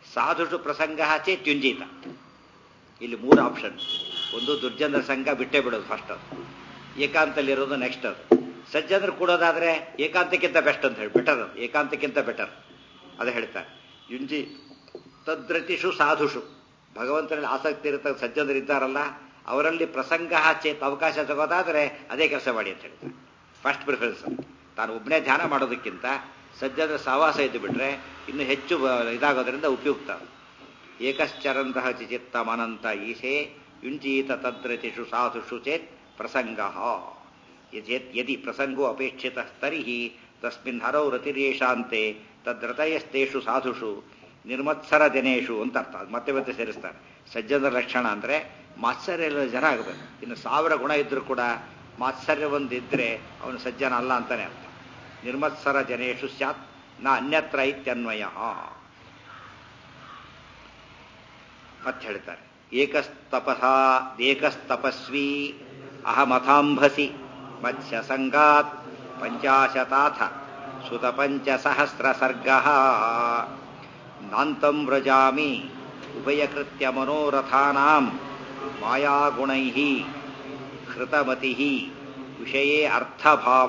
ಸಾಧುಷು ಪ್ರಸಂಗ ಚೇತ್ ಯುಂಜಿತ ಇಲ್ಲಿ ಮೂರು ಆಪ್ಷನ್ ಒಂದು ದುರ್ಜನರ ಸಂಘ ಬಿಟ್ಟೇ ಬಿಡೋದು ಫಸ್ಟ್ ಅದು ಏಕಾಂತಲ್ಲಿರೋದು ನೆಕ್ಸ್ಟ್ ಅದು ಸಜ್ಜನರು ಕೂಡೋದಾದ್ರೆ ಏಕಾಂತಕ್ಕಿಂತ ಬೆಸ್ಟ್ ಅಂತ ಹೇಳಿ ಬೆಟರ್ ಅದು ಏಕಾಂತಕ್ಕಿಂತ ಬೆಟರ್ ಅದು ಹೇಳ್ತಾರೆ ಯುಂಜಿ ತದ್ರತಿಷು ಸಾಧುಷು ಭಗವಂತನಲ್ಲಿ ಆಸಕ್ತಿ ಇರತಕ್ಕ ಸಜ್ಜನರು ಇದ್ದಾರಲ್ಲ ಅವರಲ್ಲಿ ಪ್ರಸಂಗ ಚೇತ್ ಅವಕಾಶ ತಗೋದಾದ್ರೆ ಅದೇ ಕೆಲಸ ಮಾಡಿ ಅಂತ ಹೇಳ್ತಾರೆ ಫಸ್ಟ್ ಪ್ರಿಫರೆನ್ಸ್ ತಾನು ಒಬ್ಬನೇ ಧ್ಯಾನ ಮಾಡೋದಕ್ಕಿಂತ ಸಜ್ಜನರ ಸಹವಾಸ ಇದ್ದು ಬಿಟ್ರೆ ಇನ್ನು ಹೆಚ್ಚು ಇದಾಗೋದ್ರಿಂದ ಉಪಯುಕ್ತ ಏಕಶ್ಚರಂತಹ ಚಿಚಿತ್ತಮನಂತ ಈಶೆ ಯುಂಜೀತ ತದ್ರತಿಷು ಸಾಧುಷು ಚೇತ್ ಪ್ರಸಂಗ ಯದಿ ಪ್ರಸಂಗೋ ಅಪೇಕ್ಷಿತ ತರ್ಹಿ ತಸ್ಮಿನ್ ಹರೌ ರತಿರೇಶಾಂತೆ ತದ್ರತಯಸ್ತೇಷು ಸಾಧುಷು ನಿರ್ಮತ್ಸರ ಜನೇಶು ಅಂತ ಅರ್ಥ ಮತ್ತೆ ಮತ್ತೆ ಸೇರಿಸ್ತಾರೆ ಸಜ್ಜನರ ಲಕ್ಷಣ ಅಂದರೆ ಮಾತ್ಸರ್ಯ ಜನ ಆಗಬೇಕು ಇನ್ನು ಸಾವಿರ ಗುಣ ಇದ್ರೂ ಕೂಡ ಮಾತ್ಸರ್ಯ ಒಂದಿದ್ರೆ ಅವನು ಸಜ್ಜನ ಅಲ್ಲ ಅಂತಾನೆ ಅರ್ಥ ನಿರ್ಮತ್ಸರ ಜನೇಶು ಸ್ಯಾತ್ ನ ಅನ್ಯತ್ರ ಇತ್ಯನ್ವಯ ಮತ್ತೆ ಹೇಳ್ತಾರೆ ಏಕಸ್ತಪಸ ಏಕಸ್ತಪಸ್ವಿ ಅಹಮಥಾಂಭಸಿ ಮತ್ಸ್ಯ ಸಂಗಾತ್ ಪಂಚಾಶತಾಥ ಸುತ ಪಂಚಸಹಸ್ರ ಸರ್ಗ ನಾಂತಂ ವ್ರಜಾಮಿ ಉಭಯಕೃತ್ಯ ಮನೋರಥಾನಾಂ ಮಾಯಾಗುಣೈ ಹೃತಮತಿ ವಿಷಯೇ ಅರ್ಥಭಾವ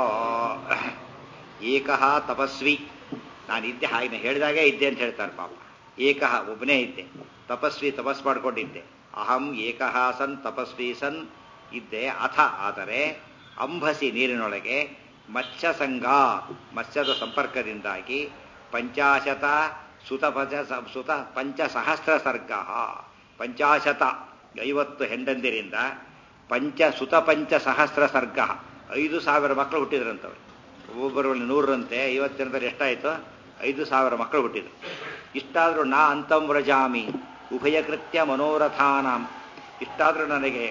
ಏಕಃ ತಪಸ್ವಿ ನಾನಿದ್ದೆ ಹಾಗೆ ಹೇಳಿದಾಗೆ ಇದ್ದೆ ಅಂತ ಹೇಳ್ತಾರೆ ಪಾಪ ಏಕಃ ಒಬ್ಬನೇ ಇದ್ದೆ ತಪಸ್ವಿ ತಪಸ್ ಮಾಡ್ಕೊಂಡಿದ್ದೆ ಅಹಂ ಏಕಃ ಸನ್ ತಪಸ್ವಿ ಸನ್ ಇದ್ದೆ ಅಥ ಆದರೆ ಅಂಬಸಿ ನೀರಿನೊಳಗೆ ಮತ್ಸ್ಯ ಸಂಘ ಮತ್ಸ್ಯದ ಸಂಪರ್ಕದಿಂದಾಗಿ ಪಂಚಾಶತ ಸುತ ಪಂಚ ಸುತ ಪಂಚಸಹಸ್ರ ಸರ್ಗ ಪಂಚಾಶತ ಐವತ್ತು ಹೆಂಡಂದಿರಿಂದ ಪಂಚ ಸುತ ಪಂಚ ಸಹಸ್ರ ಸರ್ಗ ಐದು ಸಾವಿರ ಮಕ್ಕಳು ಹುಟ್ಟಿದ್ರಂತವ್ರು ಒಬ್ಬೊಬ್ಬರಲ್ಲಿ ನೂರರಂತೆ ಐವತ್ತು ಜನದಲ್ಲಿ ಎಷ್ಟಾಯಿತು ಐದು ಸಾವಿರ ಮಕ್ಕಳು ಹುಟ್ಟಿದ್ರು ಇಷ್ಟಾದರೂ ನಾ ಅಂತಂ ವ್ರಜಾಮಿ ಉಭಯಕೃತ್ಯ ಮನೋರಥಾನಾಂ ಇಷ್ಟಾದರೂ ನನಗೆ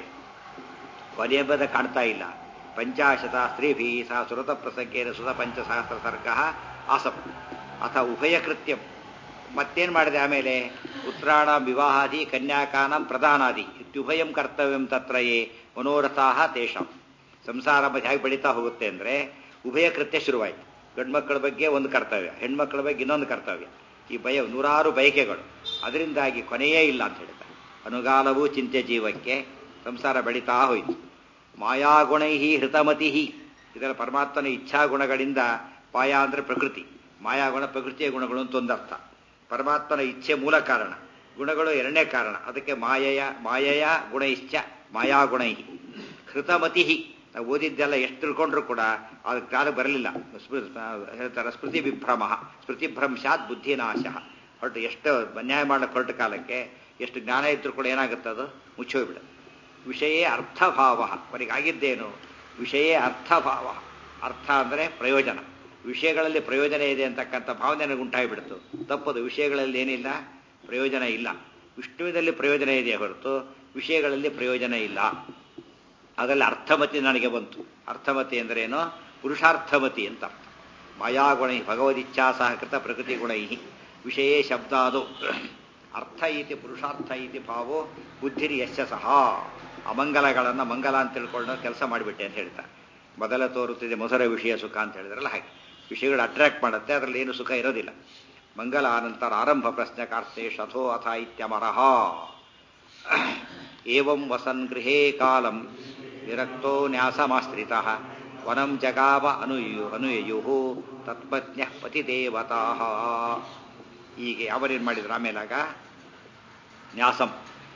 ಕೊನೆಯಬದ ಕಾಣ್ತಾ ಇಲ್ಲ ಪಂಚಾಶತ ಸ್ತ್ರೀಭಿ ಸಹ ಸುರತ ಪ್ರಸಂಗೇನ ಸುತ ಪಂಚಸಹಸ್ರ ಸರ್ಗ ಆಸಪ್ ಅಥ ಉಭಯಕೃತ್ಯಂ ಮತ್ತೇನು ಮಾಡಿದೆ ಆಮೇಲೆ ಪುತ್ರಾಣ ವಿವಾಹಾದಿ ಕನ್ಯಾಕಾನಂ ಪ್ರಧಾನಾದಿ ಇತ್ಯುಭಯಂ ಕರ್ತವ್ಯಂ ತತ್ರಯೇ ಮನೋರಥಾ ತೇಷಾಂ ಸಂಸಾರ ಬಗ್ಗೆ ಹೇಗೆ ಬೆಳೀತಾ ಹೋಗುತ್ತೆ ಅಂದರೆ ಉಭಯ ಕೃತ್ಯ ಶುರುವಾಯಿತು ಗಂಡ್ಮಕ್ಕಳ ಬಗ್ಗೆ ಒಂದು ಕರ್ತವ್ಯ ಹೆಣ್ಮಕ್ಳ ಬಗ್ಗೆ ಇನ್ನೊಂದು ಕರ್ತವ್ಯ ಈ ಭಯ ನೂರಾರು ಬಯಕೆಗಳು ಅದರಿಂದಾಗಿ ಕೊನೆಯೇ ಇಲ್ಲ ಅಂತ ಹೇಳ್ತಾರೆ ಅನುಗಾಲವೂ ಚಿಂತೆ ಜೀವಕ್ಕೆ ಸಂಸಾರ ಬೆಳೀತಾ ಹೋಯಿತು ಮಾಯಾಗುಣೈಹಿ ಹೃತಮತಿ ಇದರ ಪರಮಾತ್ಮನ ಇಚ್ಛಾಗುಣಗಳಿಂದ ಮಾಯಾ ಅಂದರೆ ಪ್ರಕೃತಿ ಮಾಯಾಗುಣ ಪ್ರಕೃತಿಯ ಗುಣಗಳು ಅಂತ ಒಂದರ್ಥ ಪರಮಾತ್ಮನ ಇಚ್ಛೆ ಮೂಲ ಕಾರಣ ಗುಣಗಳು ಎರಡನೇ ಕಾರಣ ಅದಕ್ಕೆ ಮಾಯಯ ಮಾಯಯ ಗುಣೈಶ್ಚ ಮಾಯಾಗುಣೈ ಹೃತಮತಿ ನಾವು ಓದಿದ್ದೆಲ್ಲ ಎಷ್ಟು ತಿಳ್ಕೊಂಡ್ರು ಕೂಡ ಅದಕ್ಕೆ ಕಾಲ ಬರಲಿಲ್ಲ ಹೇಳ್ತಾರೆ ಸ್ಮೃತಿ ವಿಭ್ರಮ ಸ್ಮೃತಿ ಭ್ರಂಶಾತ್ ಬುದ್ಧಿನಾಶ ಹೊರಟು ಎಷ್ಟು ಅನ್ಯಾಯ ಮಾಡಕ್ಕೆ ಹೊರಟ ಕಾಲಕ್ಕೆ ಎಷ್ಟು ಜ್ಞಾನ ಇದ್ರೂ ಕೂಡ ಏನಾಗುತ್ತೆ ಅದು ಮುಚ್ಚೋಗ್ಬಿಡ ವಿಷಯೇ ಅರ್ಥಭಾವ ಅವರಿಗಾಗಿದ್ದೇನು ವಿಷಯೇ ಅರ್ಥಭಾವ ಅರ್ಥ ಅಂದರೆ ಪ್ರಯೋಜನ ವಿಷಯಗಳಲ್ಲಿ ಪ್ರಯೋಜನ ಇದೆ ಅಂತಕ್ಕಂಥ ಭಾವನೆ ನನಗೆ ಉಂಟಾಗಿಬಿಡ್ತು ತಪ್ಪದು ವಿಷಯಗಳಲ್ಲಿ ಏನಿಲ್ಲ ಪ್ರಯೋಜನ ಇಲ್ಲ ವಿಷ್ಣುವಿನಲ್ಲಿ ಪ್ರಯೋಜನ ಇದೆ ಹೊರತು ವಿಷಯಗಳಲ್ಲಿ ಪ್ರಯೋಜನ ಇಲ್ಲ ಅದರಲ್ಲಿ ಅರ್ಥಮತಿ ನನಗೆ ಬಂತು ಅರ್ಥಮತಿ ಅಂದ್ರೇನು ಪುರುಷಾರ್ಥಮತಿ ಅಂತ ಅರ್ಥ ಮಾಯಾಗುಣೈ ಭಗವದಿಚ್ಛಾ ಸಹಕೃತ ಪ್ರಕೃತಿ ಗುಣೈ ವಿಷಯೇ ಶಬ್ದಾದು ಅರ್ಥ ಇತಿ ಪುರುಷಾರ್ಥ ಇತಿ ಭಾವೋ ಬುದ್ಧಿರಿ ಯಶ ಸಹ ಅಮಂಗಲಗಳನ್ನು ಮಂಗಲ ಅಂತ ತಿಳ್ಕೊಂಡು ಕೆಲಸ ಮಾಡಿಬಿಟ್ಟೆ ಅಂತ ಹೇಳ್ತಾರೆ ಮೊದಲ ತೋರುತ್ತಿದೆ ಮೊಸರ ವಿಷಯ ಸುಖ ಅಂತ ಹೇಳಿದ್ರಲ್ಲ ಹಾಗೆ ವಿಷಯಗಳು ಅಟ್ರಾಕ್ಟ್ ಮಾಡುತ್ತೆ ಅದರಲ್ಲಿ ಏನು ಸುಖ ಇರೋದಿಲ್ಲ ಮಂಗಲ ಅನಂತರ ಆರಂಭ ಪ್ರಶ್ನಕಾರ್ತೆ ಶಥೋ ಅಥ ಇತ್ಯಮರಹ ಏವಂ ವಸನ್ ಗೃಹೇ ಕಾಲಂ ವಿರಕ್ತೋ ನ್ಯಾಸಮಾಶ್ರಿತ ವನಂ ಜಗಾವ ಅನುಯು ಅನುಯಯು ತತ್ಪತ್ನ್ಯ ಪತಿದೇವತಾ ಹೀಗೆ ಅವರೇನು ಮಾಡಿದ್ರು ಆಮೇಲಾಗ ನ್ಯಾಸಂ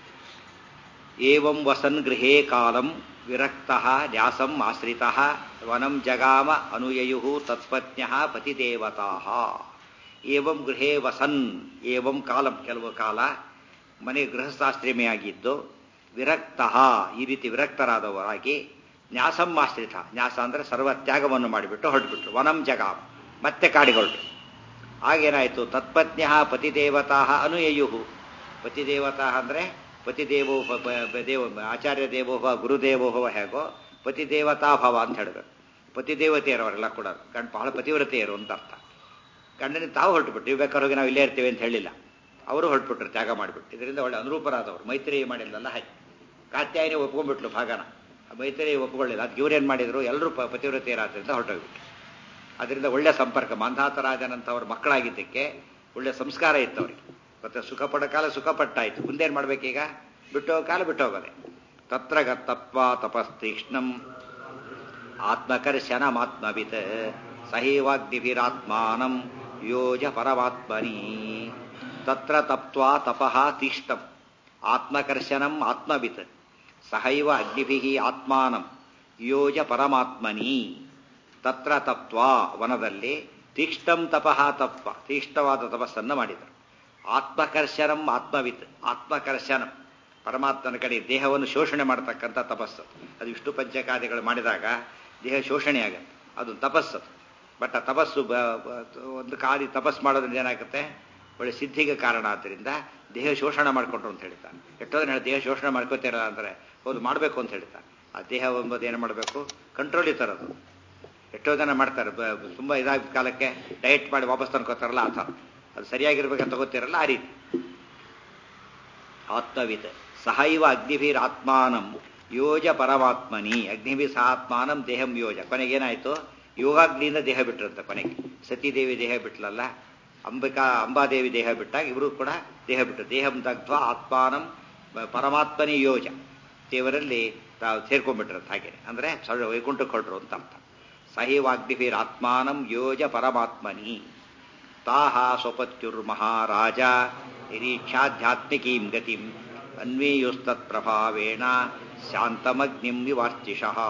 ಏವಂ ವಸನ್ ಗೃಹೇ ಕಾಲಂ ವಿರಕ್ತ ನ್ಯಾಸಂ ಆಶ್ರಿತ ವನಂ ಜಗಾಮ ಅನುಯಯು ತತ್ಪತ್ನ್ಯ ಪತಿದೇವತಾ ಏವಂ ಗೃಹೇ ವಸನ್ ಏವಂ ಕಾಲಂ ಕೆಲವು ಕಾಲ ಮನೆ ಗೃಹಸ್ಥಾಶ್ರಮಿಯಾಗಿದ್ದು ವಿರಕ್ತ ಈ ರೀತಿ ವಿರಕ್ತರಾದವರಾಗಿ ನ್ಯಾಸಂ ಆಶ್ರಿತ ನ್ಯಾಸ ಅಂದರೆ ಸರ್ವತ್ಯಾಗವನ್ನು ಮಾಡಿಬಿಟ್ಟು ಹೊರಟುಬಿಟ್ರು ವನಂ ಜಗಾಮ್ ಮತ್ತೆ ಕಾಡಿಗೆ ಹೊರಟು ಆಗೇನಾಯಿತು ತತ್ಪತ್ನ್ಯ ಪತಿದೇವತಾ ಅನುಯಯು ಪತಿದೇವತಾ ಅಂದರೆ ಪತಿದೇವೋ ದೇವ ಆಚಾರ್ಯ ದೇವೋಭವ ಗುರುದೇವೋಭವ ಹೇಗೋ ಪತಿದೇವತಾ ಭವ ಅಂತ ಹೇಳಬೇಕು ಪತಿದೇವತೆಯರು ಅವರೆಲ್ಲ ಕೂಡ ಗಂಡು ಬಹಳ ಪತಿವ್ರತೆಯರು ಅಂತ ಅರ್ಥ ಗಂಡನ ತಾವು ಹೊರಟುಬಿಟ್ಟು ಇವು ಬೇಕಾದ್ರೆ ನಾವು ಇಲ್ಲೇ ಇರ್ತೀವಿ ಅಂತ ಹೇಳಿಲ್ಲ ಅವರು ಹೊರಟ್ಬಿಟ್ರು ತ್ಯಾಗ ಮಾಡಿಬಿಟ್ಟು ಇದರಿಂದ ಒಳ್ಳೆ ಅನುರೂಪರಾದವರು ಮೈತ್ರಿ ಮಾಡಿಲ್ಲಲ್ಲ ಹಾಗೆ ಕಾತ್ಯಾಯನಿ ಒಪ್ಕೊಂಡ್ಬಿಟ್ಲು ಭಾಗನ ಮೈತ್ರಿ ಒಪ್ಕೊಳ್ಳಿಲ್ಲ ಅದಕ್ಕೆ ಇವ್ರೇನು ಮಾಡಿದ್ರು ಎಲ್ಲರೂ ಪ ಪತಿವ್ರತೆಯರಾದ್ರಿಂದ ಹೊರಟೋಗ್ಬಿಟ್ಟು ಅದರಿಂದ ಒಳ್ಳೆ ಸಂಪರ್ಕ ಮಂಧಾತರಾಜನಂತವ್ರ ಮಕ್ಕಳಾಗಿದ್ದಕ್ಕೆ ಒಳ್ಳೆ ಸಂಸ್ಕಾರ ಇತ್ತು ಅವರಿಗೆ ಮತ್ತೆ ಸುಖ ಪಡೋ ಕಾಲ ಸುಖ ಪಟ್ಟಾಯ್ತು ಮುಂದೇನು ಮಾಡ್ಬೇಕೀಗ ಬಿಟ್ಟು ಹೋಗೋ ಕಾಲ ಬಿಟ್ಟು ಹೋಗೋದೆ ತತ್ರ ಗತ್ತತ್ವ ತಪಸ್ತೀಕ್ಷ್ಣಂ ಆತ್ಮಕರ್ಷಣಮಾತ್ಮವಿತ್ ಸಹೈವಾಗ್ನಿಭಿರಾತ್ಮಾನಂ ಯೋಜ ಪರಮಾತ್ಮನಿ ತತ್ರ ತಪ್ತ್ವಾ ತಪಃ ತೀಕ್ಷ್ಣಂ ಆತ್ಮಕರ್ಷಣಂ ಆತ್ಮವಿತ್ ಸಹೈವ ಅಗ್ನಿಭಿಃ ಆತ್ಮಾನಂ ಯೋಜ ಪರಮಾತ್ಮನಿ ತತ್ರ ತಪ್ತ್ವಾ ವನದಲ್ಲಿ ತೀಕ್ಷ್ಣಂ ತಪಃ ತಪ್ಪ ತೀಕ್ಷ್ಣವಾದ ತಪಸ್ಸನ್ನು ಮಾಡಿದರು ಆತ್ಮಕರ್ಷಣಂ ಆತ್ಮವಿತ್ ಆತ್ಮಕರ್ಷಣಂ ಪರಮಾತ್ಮನ ಕಡೆ ದೇಹವನ್ನು ಶೋಷಣೆ ಮಾಡತಕ್ಕಂಥ ತಪಸ್ಸು ಅದು ವಿಷ್ಣು ಪಂಚಕಾದಿಗಳು ಮಾಡಿದಾಗ ದೇಹ ಶೋಷಣೆ ಆಗುತ್ತೆ ಅದು ತಪಸ್ಸು ಬಟ್ ಆ ತಪಸ್ಸು ಬ- ಬ- ಒಂದು ಕಾದಿ ತಪಸ್ಸು ಮಾಡೋದ್ರಿಂದ ಏನಾಗುತ್ತೆ ಒಳ್ಳೆ ಸಿದ್ಧಿಗೆ ಕಾರಣ ಆದ್ದರಿಂದ ದೇಹ ಶೋಷಣೆ ಮಾಡಿಕೊಂಡ್ರು ಅಂತ ಹೇಳ್ತಾರೆ ಎಷ್ಟೋ ಜನ ದೇಹ ಶೋಷಣೆ ಮಾಡ್ಕೋತಿರಲ್ಲ ಅಂದರೆ ಹೌದು ಮಾಡಬೇಕು ಅಂತ ಹೇಳ್ತಾರೆ ಆ ದೇಹ ಎಂಬುದು ಏನು ಮಾಡಬೇಕು ಕಂಟ್ರೋಲ್ ತರೋದು ಎಷ್ಟೋ ಜನ ಮಾಡ್ತಾರೆ ಬ- ಬ- ತುಂಬ ಇದಾದ ಕಾಲಕ್ಕೆ ಡಯಟ್ ಮಾಡಿ ವಾಪಸ್ ತಂದ್ಕೋತಾರಲ್ಲ ಆ ಥರ ಅದು ಸರಿಯಾಗಿರ್ಬೇಕಂತ ತಗೋತಿರಲ್ಲ ಆ ರೀತಿ ಆತ್ಮವಿತ್ ಸಹೈವ ಅಗ್ನಿಭೀರ್ ಆತ್ಮಾನಂ ಯೋಜ ಪರಮಾತ್ಮನಿ ಅಗ್ನಿಭಿ ಸಹ ಆತ್ಮಾನಂ ದೇಹಂ ಯೋಜ ಕೊನೆಗೇನಾಯ್ತು ಯೋಗಾಗ್ನಿಯಿಂದ ದೇಹ ಬಿಟ್ರಂತೆ ಕೊನೆಗೆ ಸತೀದೇವಿ ದೇಹ ಬಿಟ್ಲಲ್ಲ ಅಂಬಿಕಾ ಅಂಬಾದೇವಿ ದೇಹ ಬಿಟ್ಟಾಗ ಇವರು ಕೂಡ ದೇಹ ಬಿಟ್ಟರು ದೇಹಂ ದಗ್ಧ್ವ ಆತ್ಮಾನಂ ಪರಮಾತ್ಮನಿ ಯೋಜ ದೇವರಲ್ಲಿ ತಾವು ಸೇರ್ಕೊಂಡ್ಬಿಟ್ರಂತ ಹಾಗೆ ಅಂದ್ರೆ ಸೊಳ್ಳೆ ವೈಕುಂಠಕ್ಕೆ ಹೊರಟ್ರು ಅಂತ ಅರ್ಥ ಸಹೈವಾಗ್ನಿಭೀರ್ ಆತ್ಮಾನಂ ಯೋಜ ಪರಮಾತ್ಮನಿ ತಾಹ ಸ್ವಪತ್ಯುರ್ಮಹಾರಾಜ ನಿರೀಕ್ಷಾಧ್ಯಾತ್ಮಿಕೀಂ ಗತಿಂ ಅನ್ವೇಯುಸ್ತತ್ಪ್ರಭಾವೇಣ ಶಾಂತಮಗ್ನಿಂ ವಿವಾರ್ಚಿಷಃ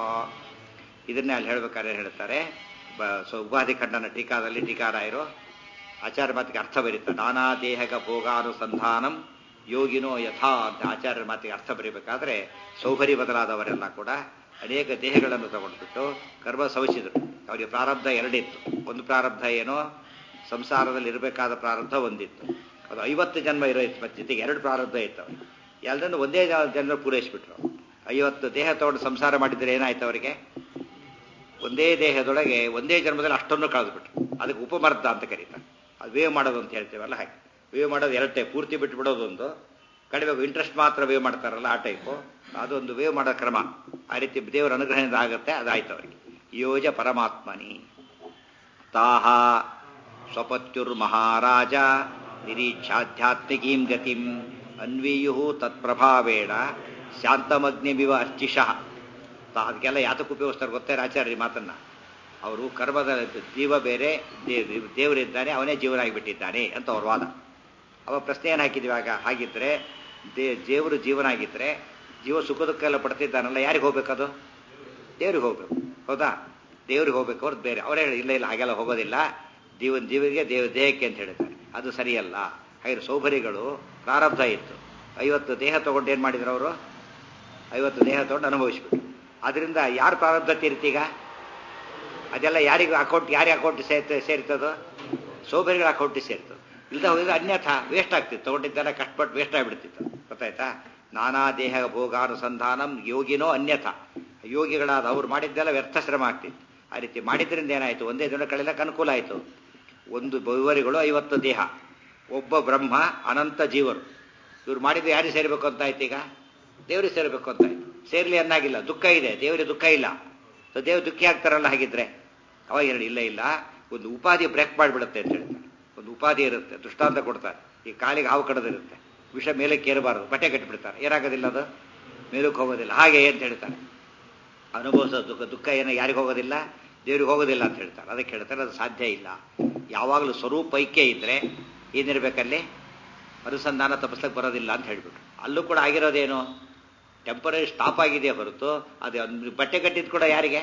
ಇದನ್ನೇ ಅಲ್ಲಿ ಹೇಳ್ಬೇಕಾದ್ರೆ ಹೇಳ್ತಾರೆ ಬ- ಸೊ ಉಪಾಧಿ ಖಂಡನ ಟೀಕಾದಲ್ಲಿ ಟೀಕಾರಾಯರು ಆಚಾರ್ಯ ಮಾತಿಗೆ ಅರ್ಥ ಬರೀತಾರೆ ನಾನಾ ದೇಹಕ ಭೋಗಾನುಸಂಧಾನಂ ಯೋಗಿನೋ ಯಥಾ ಅಂತ ಆಚಾರ್ಯರ ಮಾತಿಗೆ ಅರ್ಥ ಬರೀಬೇಕಾದ್ರೆ ಸೌಕರ್ಯ ಬದಲಾದವರೆಲ್ಲ ಕೂಡ ಅನೇಕ ದೇಹಗಳನ್ನು ತಗೊಂಡ್ಬಿಟ್ಟು ಕರ್ಮ ಸವಿಸಿದರು ಅವರಿಗೆ ಪ್ರಾರಬ್ಧ ಎರಡಿತ್ತು ಒಂದು ಪ್ರಾರಬ್ಧ ಏನೋ ಸಂಸಾರದಲ್ಲಿ ಇರಬೇಕಾದ ಪ್ರಾರಬ್ಧ ಒಂದಿತ್ತು ಅದು ಐವತ್ತು ಜನ್ಮ ಇರೋ ಇತ್ತು ಮತ್ತೆ ಜೊತೆಗೆ ಎರಡು ಪ್ರಾರಬ್ಧ ಇತ್ತು ಅವ್ರಿಗೆ ಎಲ್ಲರನ್ನು ಒಂದೇ ಜ- ಜನ್ಮ ಪೂರೈಸಿಬಿಟ್ರು ಐವತ್ತು ದೇಹ ತಗೊಂಡು ಸಂಸಾರ ಮಾಡಿದ್ರೆ ಏನಾಯ್ತು ಅವರಿಗೆ ಒಂದೇ ದೇಹದೊಳಗೆ ಒಂದೇ ಜನ್ಮದಲ್ಲಿ ಅಷ್ಟನ್ನು ಕಳೆದುಬಿಟ್ರು ಅದಕ್ಕೆ ಉಪಮರ್ದ ಅಂತ ಕರೀತಾರೆ ಅದು ವೇವ್ ಮಾಡೋದು ಅಂತ ಹೇಳ್ತೀವಲ್ಲ ಹಾಗೆ ವೇವ್ ಮಾಡೋದು ಎರಡು ಟೈಪ್ ಪೂರ್ತಿ ಬಿಟ್ಟು ಬಿಡೋದೊಂದು ಕಡಿಮೆ ಇಂಟ್ರೆಸ್ಟ್ ಮಾತ್ರ ವೇವ್ ಮಾಡ್ತಾರಲ್ಲ ಆ ಟೈಪು ಅದೊಂದು ವೇವ್ ಮಾಡೋ ಕ್ರಮ ಆ ರೀತಿ ದೇವರ ಅನುಗ್ರಹದಿಂದ ಆಗುತ್ತೆ ಅದಾಯ್ತು ಅವರಿಗೆ ಯೋಜ ಪರಮಾತ್ಮನಿ ತಾಹ ಸ್ವಪತ್ಯುರ್ಮಹಾರಾಜ ನಿರೀಕ್ಷಾಧ್ಯಾತ್ಮಿಕೀಂ ಗತಿಂ ಅನ್ವೀಯು ತತ್ಪ್ರಭಾವೇಣ ಶಾಂತಮಗ್ನಿಮಿವ ಅರ್ಚಿಷಃ ತಾ- ಅದಕ್ಕೆಲ್ಲ ಯಾತಕ್ಕೆ ಉಪಯೋಗಿಸ್ತಾರೆ ಗೊತ್ತೇ ಆಚಾರ್ಯ ಈ ಮಾತನ್ನ ಅವರು ಕರ್ಮದ ಜೀವ ಬೇರೆ ದೇ- ದೇವರಿದ್ದಾನೆ ಅವನೇ ಜೀವನಾಗಿಬಿಟ್ಟಿದ್ದಾನೆ ಅಂತ ಅವ್ರ ವಾದ ಅವಾಗ ಪ್ರಶ್ನೆ ಏನು ಹಾಕಿದ್ವಿ ಆಗ ಹಾಗಿದ್ರೆ ದೇ ದೇವರು ಜೀವನ ಆಗಿದ್ರೆ ಜೀವ ಸುಖ ದುಃಖ ಎಲ್ಲ ಪಡ್ತಿದ್ದಾನಲ್ಲ ಯಾರಿಗೆ ಹೋಗ್ಬೇಕದು ದೇವ್ರಿಗೆ ಹೋಗ್ಬೇಕು ಹೌದಾ ದೇವ್ರಿಗೆ ಹೋಗ್ಬೇಕು ಅವ್ರದ್ದು ಬೇರೆ ಅವರೇ ಹೇಳಿ ಇಲ್ಲ ಇಲ್ಲ ಹಾಗೆಲ್ಲ ಹೋಗೋದಿಲ್ಲ ಜೀವನ ಜೀವನಿಗೆ ದೇವ ದೇಹಕ್ಕೆ ಅಂತ ಹೇಳಿದ್ದಾರೆ ಅದು ಸರಿಯಲ್ಲ ಹಾಗೆ ಸೌಭರಿಗಳು ಪ್ರಾರಬ್ಧ ಇತ್ತು ಐವತ್ತು ದೇಹ ತಗೊಂಡು ಏನು ಮಾಡಿದ್ರು ಅವರು ಐವತ್ತು ದೇಹ ತಗೊಂಡು ಅನುಭವಿಸ್ಬಿಟ್ಟು ಅದರಿಂದ ಯಾರು ಪ್ರಾರಬ್ಧ ತೀರ್ತೀಗ ಅದೆಲ್ಲ ಯಾರಿಗೂ ಅಕೌಂಟ್ ಯಾರಿಗೆ ಅಕೌಂಟ್ ಸೇರ್ತ ಸೇರ್ತದೋ ಸೋಬರಿಗಳ ಅಕೌಂಟಿಗೆ ಸೇರ್ತದೆ ಇಲ್ದ ಹೋಗಿದ್ರೆ ಅನ್ಯಥ ವೇಸ್ಟ್ ಆಗ್ತಿತ್ತು ತಗೊಂಡಿದ್ದೆಲ್ಲ ಕಷ್ಟಪಟ್ಟು ವೇಸ್ಟ್ ಆಗಿಬಿಡ್ತಿತ್ತು ಗೊತ್ತಾಯ್ತಾ ನಾನಾ ದೇಹ ಭೋಗಾನುಸಂಧಾನಂ ಯೋಗಿನೋ ಅನ್ಯಥ ಯೋಗಿಗಳಾದ ಅವ್ರು ಮಾಡಿದ್ದೆಲ್ಲ ವ್ಯರ್ಥ ಶ್ರಮ ಆಗ್ತಿತ್ತು ಆ ರೀತಿ ಮಾಡಿದ್ರಿಂದ ಏನಾಯಿತು ಒಂದೇ ದಿನ ಕಳೆಯಕ್ಕೆ ಅನುಕೂಲ ಆಯಿತು ಒಂದು ಬೈವರಿಗಳು ಐವತ್ತು ದೇಹ ಒಬ್ಬ ಬ್ರಹ್ಮ ಅನಂತ ಜೀವರು ಇವ್ರು ಮಾಡಿದ್ದು ಯಾರಿಗೆ ಸೇರಬೇಕು ಅಂತ ಆಯ್ತು ಈಗ ದೇವರಿಗೆ ಸೇರಬೇಕು ಅಂತ ಆಯ್ತು ಸೇರ್ಲಿ ಅನ್ನಾಗಿಲ್ಲ ದುಃಖ ಇದೆ ದೇವರಿಗೆ ದುಃಖ ಇಲ್ಲ ಸೊ ದೇವ್ರು ದುಃಖಿ ಆಗ್ತಾರಲ್ಲ ಹಾಗಿದ್ರೆ ಅವಾಗ ಎರಡು ಇಲ್ಲ ಇಲ್ಲ ಒಂದು ಉಪಾಧಿ ಬ್ರೇಕ್ ಮಾಡಿಬಿಡುತ್ತೆ ಅಂತ ಹೇಳ್ತಾರೆ ಒಂದು ಉಪಾಧಿ ಇರುತ್ತೆ ದೃಷ್ಟಾಂತ ಕೊಡ್ತಾರೆ ಈ ಕಾಲಿಗೆ ಹಾವು ಕಡದಿರುತ್ತೆ ವಿಷ ಮೇಲಕ್ಕೆ ಏರಬಾರದು ಬಟ್ಟೆ ಕಟ್ಟಿಬಿಡ್ತಾರೆ ಏನಾಗೋದಿಲ್ಲ ಅದು ಮೇಲಕ್ಕೆ ಹೋಗೋದಿಲ್ಲ ಹಾಗೆ ಅಂತ ಹೇಳ್ತಾರೆ ಅನುಭವಿಸೋ ದುಃಖ ದುಃಖ ಏನೋ ಯಾರಿಗೆ ಹೋಗೋದಿಲ್ಲ ದೇವ್ರಿಗೆ ಹೋಗೋದಿಲ್ಲ ಅಂತ ಹೇಳ್ತಾರೆ ಅದಕ್ಕೆ ಹೇಳ್ತಾರೆ ಅದು ಸಾಧ್ಯ ಇಲ್ಲ ಯಾವಾಗಲೂ ಸ್ವರೂಪ ಐಕ್ಯ ಇದ್ರೆ ಏನಿರ್ಬೇಕಲ್ಲಿ ಅನುಸಂಧಾನ ತಪ್ಪಿಸ್ಲಿಕ್ಕೆ ಬರೋದಿಲ್ಲ ಅಂತ ಹೇಳ್ಬಿಟ್ರು ಅಲ್ಲೂ ಕೂಡ ಆಗಿರೋದೇನು ಟೆಂಪರರಿ ಸ್ಟಾಪ್ ಆಗಿದೆ ಹೊರತು ಅದು ಅವ್ನು ಬಟ್ಟೆ ಕಟ್ಟಿದ್ ಕೂಡ ಯಾರಿಗೆ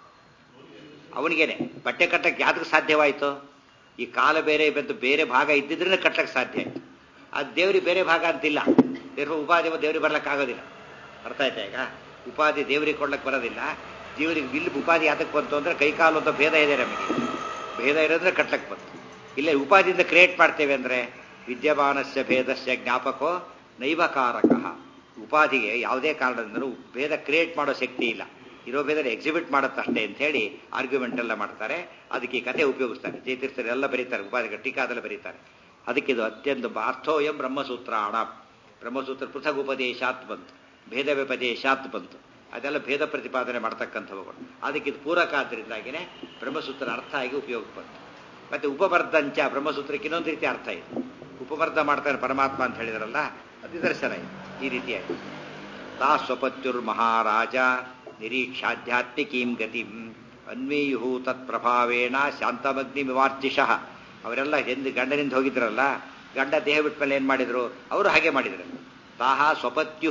ಅವನಿಗೇನೆ ಬಟ್ಟೆ ಕಟ್ಟಕ್ಕೆ ಯಾವ್ದಕ್ಕೆ ಸಾಧ್ಯವಾಯಿತು ಈ ಕಾಲ ಬೇರೆ ಬಂದು ಬೇರೆ ಭಾಗ ಇದ್ದಿದ್ರೆ ಕಟ್ಟಕ್ಕೆ ಸಾಧ್ಯ ಆಯ್ತು ಅದು ದೇವ್ರಿಗೆ ಬೇರೆ ಭಾಗ ಅಂತಿಲ್ಲ ದೇವ್ರ ಉಪಾಧಿ ದೇವ್ರಿಗೆ ಬರ್ಲಿಕ್ಕೆ ಆಗೋದಿಲ್ಲ ಅರ್ಥ ಆಯ್ತಾ ಈಗ ಉಪಾಧಿ ದೇವರಿಗೆ ಕೊಡ್ಲಿಕ್ಕೆ ಬರೋದಿಲ್ಲ ದೇವರಿಗೆ ಇಲ್ಲಿ ಉಪಾಧಿ ಯಾತಕ್ಕೆ ಬಂತು ಅಂದ್ರೆ ಕೈಕಾಲು ಅಂತ ಭೇದ ಇದೆ ನಮಗೆ ಭೇದ ಇರೋದ್ರೆ ಕಟ್ಲಕ್ಕೆ ಬಂತು ಇಲ್ಲ ಉಪಾಧಿಯಿಂದ ಕ್ರಿಯೇಟ್ ಮಾಡ್ತೇವೆ ಅಂದ್ರೆ ವಿದ್ಯಮಾನಸ್ಯ ಭೇದಸ್ಯ ಜ್ಞಾಪಕೋ ನೈವಕಾರಕ ಉಪಾಧಿಗೆ ಯಾವುದೇ ಕಾರಣದಿಂದಲೂ ಭೇದ ಕ್ರಿಯೇಟ್ ಮಾಡೋ ಶಕ್ತಿ ಇಲ್ಲ ಇರೋ ಭೇದ ಎಕ್ಸಿಬಿಟ್ ಮಾಡುತ್ತಷ್ಟೇ ಅಂತ ಹೇಳಿ ಆರ್ಗ್ಯುಮೆಂಟ್ ಎಲ್ಲ ಮಾಡ್ತಾರೆ ಅದಕ್ಕೆ ಈ ಕಥೆ ಉಪಯೋಗಿಸ್ತಾರೆ ಜಯತೀರ್ಥರು ಎಲ್ಲ ಬರೀತಾರೆ ಉಪಾಧಿಗೆ ಟೀಕಾದಲ್ಲಿ ಬರೀತಾರೆ ಅದಕ್ಕೆ ಇದು ಅತ್ಯಂತ ಅರ್ಥೋಯಂ ಬ್ರಹ್ಮಸೂತ್ರ ಅಣ ಬ್ರಹ್ಮಸೂತ್ರ ಪೃಥಕ್ ಉಪದೇಶಾತ್ ಬಂತು ಭೇದ ವ್ಯಪದೇಶಾತ್ ಬಂತು ಅದೆಲ್ಲ ಭೇದ ಪ್ರತಿಪಾದನೆ ಮಾಡ್ತಕ್ಕಂಥವುಗಳು ಅದಕ್ಕೆ ಇದು ಪೂರಕ ಆದ್ದರಿಂದಾಗಿನೇ ಬ್ರಹ್ಮಸೂತ್ರ ಅರ್ಥ ಆಗಿ ಉಪಯೋಗ ಬಂತು ಮತ್ತೆ ಉಪಬರ್ಧಂಚ ಬ್ರಹ್ಮಸೂತ್ರಕ್ಕೆ ಇನ್ನೊಂದು ರೀತಿ ಅರ್ಥ ಇದೆ ಉಪಮರ್ದ ಮಾಡ್ತಾನೆ ಪರಮಾತ್ಮ ಅಂತ ಹೇಳಿದ್ರಲ್ಲ ಅದು ನಿದರ್ಶನ ಇದು. ಈ ರೀತಿಯಾಗಿ ತಾ ಸ್ವಪತ್ಯುರ್ ಮಹಾರಾಜ ನಿರೀಕ್ಷಾಧ್ಯಾತ್ಮಿಕೀಂ ಗತಿಂ ಅನ್ವೇಯು ತತ್ಪ್ರಭಾವೇಣ ಶಾಂತಮಗ್ನಿ ವಿವಾರ್ಚಿಷಃ ಅವರೆಲ್ಲ ಎಂದು ಗಂಡನಿಂದ ಹೋಗಿದ್ರಲ್ಲ ಗಂಡ ದೇಹ ಬಿಟ್ಟ ಮೇಲೆ ಏನು ಮಾಡಿದ್ರು ಅವರು ಹಾಗೆ ಮಾಡಿದ್ರು ತಾಹ ಸ್ವಪತ್ಯು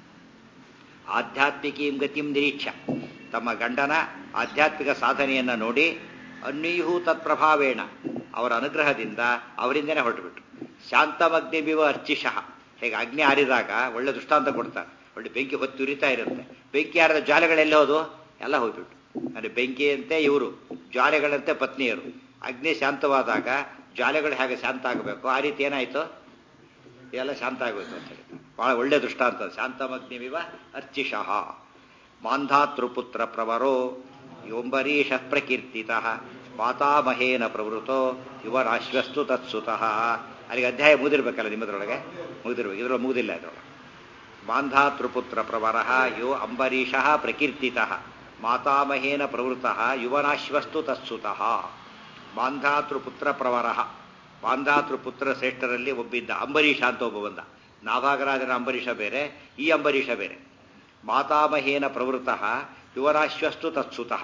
ಆಧ್ಯಾತ್ಮಿಕೀಂ ಗತಿಂ ನಿರೀಕ್ಷ ತಮ್ಮ ಗಂಡನ ಆಧ್ಯಾತ್ಮಿಕ ಸಾಧನೆಯನ್ನು ನೋಡಿ ಅನ್ವಯು ತತ್ಪ್ರಭಾವೇಣ ಅವರ ಅನುಗ್ರಹದಿಂದ ಅವರಿಂದನೇ ಹೊರಟುಬಿಟ್ರು ಶಾಂತಮಗ್ನಿ ಬಿವ ಅರ್ಚಿಷಃ ಹೇಗೆ ಅಗ್ನಿ ಆರಿದಾಗ ಒಳ್ಳೆ ದೃಷ್ಟಾಂತ ಕೊಡ್ತಾರೆ ಒಳ್ಳೆ ಬೆಂಕಿ ಹೊತ್ತು ಉರಿತಾ ಇರುತ್ತೆ ಬೆಂಕಿ ಆರಿದ ಜ್ವಾಲೆಗಳೆಲ್ಲ ಹೋದು ಎಲ್ಲ ಹೋಗ್ಬಿಟ್ಟು ಅಂದರೆ ಬೆಂಕಿಯಂತೆ ಇವರು ಜ್ವಾಲೆಗಳಂತೆ ಪತ್ನಿಯರು ಅಗ್ನಿ ಶಾಂತವಾದಾಗ ಜ್ವಾಲೆಗಳು ಹೇಗೆ ಶಾಂತ ಆಗಬೇಕು ಆ ರೀತಿ ಏನಾಯಿತು ಎಲ್ಲ ಶಾಂತ ಆಗೋಯ್ತು ಅಂತ ಹೇಳಿ ಬಹಳ ಒಳ್ಳೆ ದೃಷ್ಟಾಂತ ಶಾಂತಮಗ್ನಿವಿವ ಅರ್ಚಿಷಃ ಮಾಂಧಾತೃಪುತ್ರ ಪ್ರವರೋ ಯೋಂಬರೀಷ ಪ್ರಕೀರ್ತಿತ ಮಾತಾಮಹೇನ ಪ್ರವೃತೋ ಯುವರಾಶ್ವಸ್ತು ತತ್ಸುತಃ ಅಲ್ಲಿಗೆ ಅಧ್ಯಾಯ ಮುಗಿದಿರ್ಬೇಕಲ್ಲ ನಿಮ್ಮದ್ರೊಳಗೆ ಮುಗಿದಿರ್ಬೇಕು ಇದ್ರೊಳಗೆ ಮುಗಿದಿಲ್ಲ ಇದ್ರೊಳಗೆ ಮಾಂಧಾತೃಪುತ್ರ ಪ್ರವರ ಯೋ ಅಂಬರೀಷ ಪ್ರಕೀರ್ತಿತ ಮಾತಾಮಹೇನ ಪ್ರವೃತ ಯುವನಾಶ್ವಸ್ತು ತತ್ಸುತಃ ಮಾಂಧಾತೃಪುತ್ರ ಪ್ರವರ ಮಾಂಧಾತೃಪುತ್ರ ಶ್ರೇಷ್ಠರಲ್ಲಿ ಒಬ್ಬಿದ್ದ ಅಂಬರೀಷ ಅಂತ ಒಬ್ಬ ಬಂದ ನಾಭಾಗರಾಜನ ಅಂಬರೀಷ ಬೇರೆ ಈ ಅಂಬರೀಷ ಬೇರೆ ಮಾತಾಮಹೇನ ಪ್ರವೃತ ಯುವರಾಶ್ವಸ್ತು ತತ್ಸುತಃ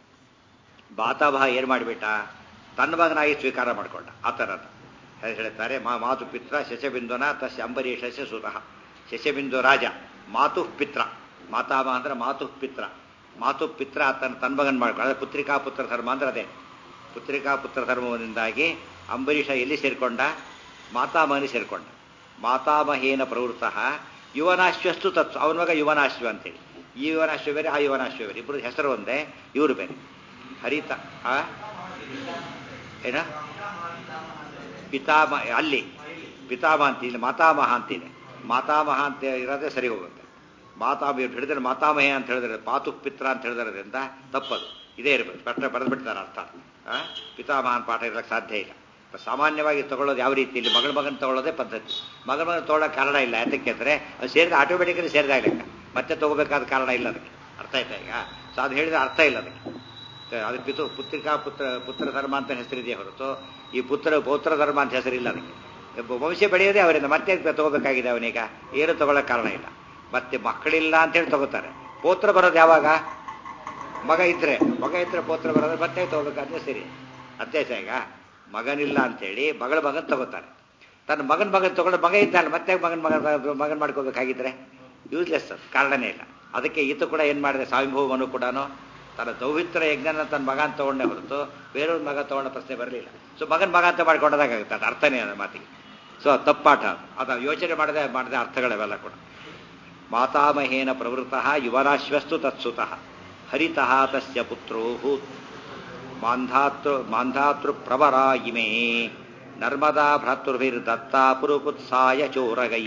ಮಾತಾಮಹ ಏನು ಮಾಡಿಬಿಟ್ಟ ತನ್ನ ಮಗನಾಗಿ ಸ್ವೀಕಾರ ಮಾಡಿಕೊಂಡ ಆ ಥರದ ಹೇಳ್ತಾರೆ ಮಾ ಮಾತು ಪಿತ್ರ ಶಶಬಿಂದುನ ತಸ್ಯ ಅಂಬರೀಷಸ್ಯ ಸುತಃ ಶಶಬಿಂದು ರಾಜ ಮಾತು ಪಿತ್ರ ಮಾತಾಮಹ ಅಂದ್ರೆ ಮಾತು ಪಿತ್ರ ಮಾತು ಪಿತ್ರ ತನ್ನ ತನ್ನ ಮಗನ್ ಮಾಡ್ಕೊಂಡು ಅದೇ ಪುತ್ರಿಕಾ ಪುತ್ರ ಧರ್ಮ ಅಂದ್ರೆ ಅದೇ ಪುತ್ರಿಕಾ ಪುತ್ರ ಧರ್ಮದಿಂದಾಗಿ ಅಂಬರೀಷ ಎಲ್ಲಿ ಸೇರಿಕೊಂಡ ಮಾತಾಮಹನಿ ಸೇರಿಕೊಂಡ ಮಾತಾಮಹೇನ ಪ್ರವೃತ್ತ ಯುವನಾಶ್ವಸ್ತು ತತ್ವ ಅವನ ಮಗ ಯುವನಾಶ್ವ ಅಂತೇಳಿ ಈ ಯುವನಾಶ್ವ ಬೇರೆ ಆ ಯುವನಾಶ್ವ ಬೇರೆ ಇಬ್ಬರು ಹೆಸರು ಒಂದೇ ಇವರು ಬೇರೆ ಹರಿತ ಆ ಏನ ಪಿತಾಮ ಅಲ್ಲಿ ಪಿತಾಮಹ ಅಂತ ಇಲ್ಲಿ ಮಾತಾಮಹ ಅಂತಿದೆ ಮಾತಾಮಹ ಅಂತ ಇರೋದೇ ಸರಿ ಹೋಗುತ್ತೆ ಮಾತಾಮ ಇವ್ರು ಹಿಡಿದ್ರೆ ಮಾತಾಮಹೆ ಅಂತ ಹೇಳಿದ್ರೆ ಪಾತು ಪಿತ್ರ ಅಂತ ಹೇಳಿದ್ರಿಂದ ತಪ್ಪದು ಇದೇ ಇರಬೇಕು ಸ್ಪಷ್ಟ ಬರೆದ್ಬಿಡ್ತಾರೆ ಅರ್ಥ ಆ? ಪಿತಾಮಹನ್ ಪಾಠ ಇರಕ್ಕೆ ಸಾಧ್ಯ ಇಲ್ಲ ಸಾಮಾನ್ಯವಾಗಿ ತಗೊಳ್ಳೋದು ಯಾವ ರೀತಿ ಇಲ್ಲಿ ಮಗಳ ಮಗನ ತಗೊಳ್ಳೋದೇ ಪದ್ಧತಿ ಮಗಳ ಮಗನ ತಗೊಳ್ಳೋಕೆ ಕಾರಣ ಇಲ್ಲ ಯಾತಕ್ಕೆ ಅಂದರೆ ಅದು ಸೇರಿದ ಆಟೋಮೆಟಿಕಲಿ ಸೇರಿದಾಗ ಲೆಕ್ಕ ಮತ್ತೆ ತಗೋಬೇಕಾದ ಕಾರಣ ಇಲ್ಲ ಅದಕ್ಕೆ ಅರ್ಥ ಆಯ್ತಾ ಈಗ ಸೊ ಅದು ಹೇಳಿದ್ರೆ ಅರ್ಥ ಇಲ್ಲ ಅದಕ್ಕೆ ಅದು ಪಿತು ಪುತ್ರಿಕಾ ಪುತ್ರ ಪುತ್ರ ಧರ್ಮ ಅಂತ ಹೆಸರಿದೆಯೇ ಹೊರತು ಈ ಪುತ್ರ ಪೌತ್ರ ಧರ್ಮ ಅಂತ ಹೆಸರಿಲ್ಲ ಅದಕ್ಕೆ ಒಬ್ಬ ವಂಶ ಬೆಳೆಯೋದೇ ಅವರಿಂದ ಮತ್ತೆ ತಗೋಬೇಕಾಗಿದೆ ಅವನೀಗ ಏನು ತಗೊಳ್ಳೋಕೆ ಕಾರಣ ಇಲ್ಲ ಮತ್ತೆ ಮಕ್ಕಳಿಲ್ಲ ಅಂತೇಳಿ ತಗೋತಾರೆ ಪೋತ್ರ ಬರೋದು ಯಾವಾಗ ಮಗ ಇದ್ರೆ ಮಗ ಇದ್ರೆ ಪೋತ್ರ ಬರೋದ್ರೆ ಮತ್ತೆ ತಗೋಬೇಕಾದ್ರೆ ಸರಿ ಅತ್ಯಾಸ ಈಗ ಮಗನಿಲ್ಲ ಅಂತೇಳಿ ಮಗಳ ಮಗನ್ ತಗೋತಾರೆ ತನ್ನ ಮಗನ ಮಗನ್ ತಗೊಂಡು ಮಗ ಇದ್ದಾನೆ ಮತ್ತೆ ಮಗನ ಮಗನ ಮಗನ್ ಮಾಡ್ಕೋಬೇಕಾಗಿದ್ರೆ ಯೂಸ್ಲೆಸ್ ಅದು ಕಾರಣನೇ ಇಲ್ಲ ಅದಕ್ಕೆ ಈತ ಕೂಡ ಏನು ಮಾಡಿದೆ ಸ್ವಾಮಿಭೂಮನು ಕೂಡ ತನ್ನ ದೌಹಿತ್ರ ಯಜ್ಞನ ತನ್ನ ಮಗ ಅಂತ ತಗೊಂಡೇ ಹೊರತು ಬೇರೆಯವ್ರ ಮಗ ತಗೊಂಡ ಪ್ರಶ್ನೆ ಬರಲಿಲ್ಲ ಸೊ ಮಗನ ಮಗ ಅಂತ ಮಾಡ್ಕೊಂಡದಾಗುತ್ತೆ ಅದು ಅರ್ಥನೇ ಅದ ಮಾತಿಗೆ ಸೊ ಅದು ತಪ್ಪಾಟ ಅದು ಅದು ಯೋಚನೆ ಮಾಡದೆ ಮಾಡದೆ ಅರ್ಥಗಳವೆಲ್ಲ ಕೂಡ ಮಾತಾಮಹೇನ ಪ್ರವೃತ್ತ ಯುವರಾಶ್ವಸ್ತು ತತ್ಸುತಃ ಹರಿತಃ ತಸ್ಯ ಪುತ್ರೋ ಮಾಂಧಾತೃ ಮಾಂಧಾತೃ ಪ್ರವರ ಇಮೇ ನರ್ಮದಾ ಭ್ರಾತೃಭಿರ್ದತ್ತ ಪುರುಕುತ್ಸಾಯ ಚೋರಗೈ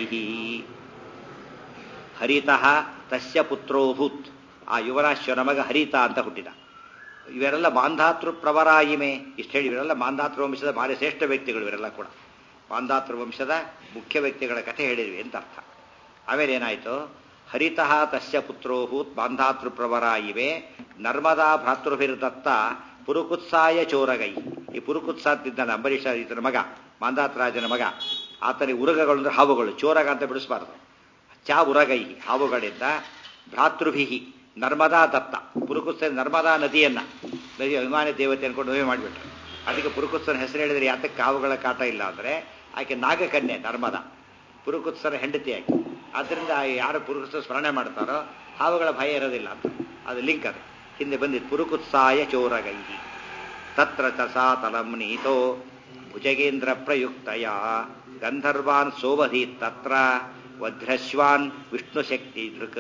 ಹರಿತಃ ತಸ್ಯ ಪುತ್ರೋಭೂತ್ ಆ ಯುವರಾಶ್ವನ ಮಗ ಹರಿತ ಅಂತ ಹುಟ್ಟಿದ ಇವರೆಲ್ಲ ಮಾಂಧಾತೃ ಪ್ರವರ ಇಮೆ ಇಷ್ಟು ಹೇಳಿ ಇವರೆಲ್ಲ ಮಾಂಧಾತೃ ವಂಶದ ಭಾರಿ ಶ್ರೇಷ್ಠ ವ್ಯಕ್ತಿಗಳು ಇವರೆಲ್ಲ ಕೂಡ ಮಾಂಧಾತೃ ವಂಶದ ಮುಖ್ಯ ವ್ಯಕ್ತಿಗಳ ಕಥೆ ಹೇಳಿದ್ವಿ ಅಂತ ಅರ್ಥ ಆಮೇಲೆ ಏನಾಯಿತು ಹರಿತಃ ತಸ್ಯ ಪುತ್ರೋಭೂತ್ ಬಾಂಧಾತೃ ಪ್ರವರ ಇವೆ ನರ್ಮದಾ ಭ್ರಾತೃಭಿರ್ದತ್ತ ಪುರುಕುತ್ಸಾಯ ಚೋರಗೈ ಈ ಪುರುಕುತ್ಸ ಅಂತಿದ್ದಾನೆ ಅಂಬರೀಷ ಈತನ ಮಗ ಮಾಂಧಾತರಾಜನ ಮಗ ಆತನಿಗೆ ಉರಗಗಳು ಅಂದ್ರೆ ಹಾವುಗಳು ಚೋರಗ ಅಂತ ಬಿಡಿಸಬಾರ್ದು ಚಾ ಉರಗೈ ಹಾವುಗಳಿಂದ ಭ್ರಾತೃಭಿಹಿ ನರ್ಮದಾ ದತ್ತ ಪುರುಕುತ್ಸ ನರ್ಮದಾ ನದಿಯನ್ನ ನದಿ ಅಭಿಮಾನಿ ದೇವತೆ ಅನ್ಕೊಂಡು ಮದುವೆ ಮಾಡಿಬಿಟ್ರು ಅದಕ್ಕೆ ಪುರುಕುತ್ಸನ ಹೆಸರು ಹೇಳಿದ್ರೆ ಯಾತಕ್ಕೆ ಹಾವುಗಳ ಕಾಟ ಇಲ್ಲ ಅಂದ್ರೆ ಆಕೆ ನಾಗಕನ್ಯೆ ನರ್ಮದಾ ಪುರುಕುತ್ಸರ ಹೆಂಡತಿಯಾಗಿ ಆದ್ದರಿಂದ ಯಾರು ಪುರುಕುತ್ಸ ಸ್ಮರಣೆ ಮಾಡ್ತಾರೋ ಹಾವುಗಳ ಭಯ ಇರೋದಿಲ್ಲ ಅಂತ ಅದು ಲಿಂಕ್ ಅದು ಹಿಂದೆ ಬಂದಿತ್ತು ಪುರುಕುತ್ಸಾಯ ಚೋರಗೈ ತತ್ರ ಚ ಸಾ ತಲಂ ನೀತೋ ಭುಜಗೇಂದ್ರ ಪ್ರಯುಕ್ತಯ ಗಂಧರ್ವಾನ್ ಸೋಬಧಿ ತತ್ರ ವಜ್ರಶ್ವಾನ್ ವಿಷ್ಣುಶಕ್ತಿ ದೃಕ್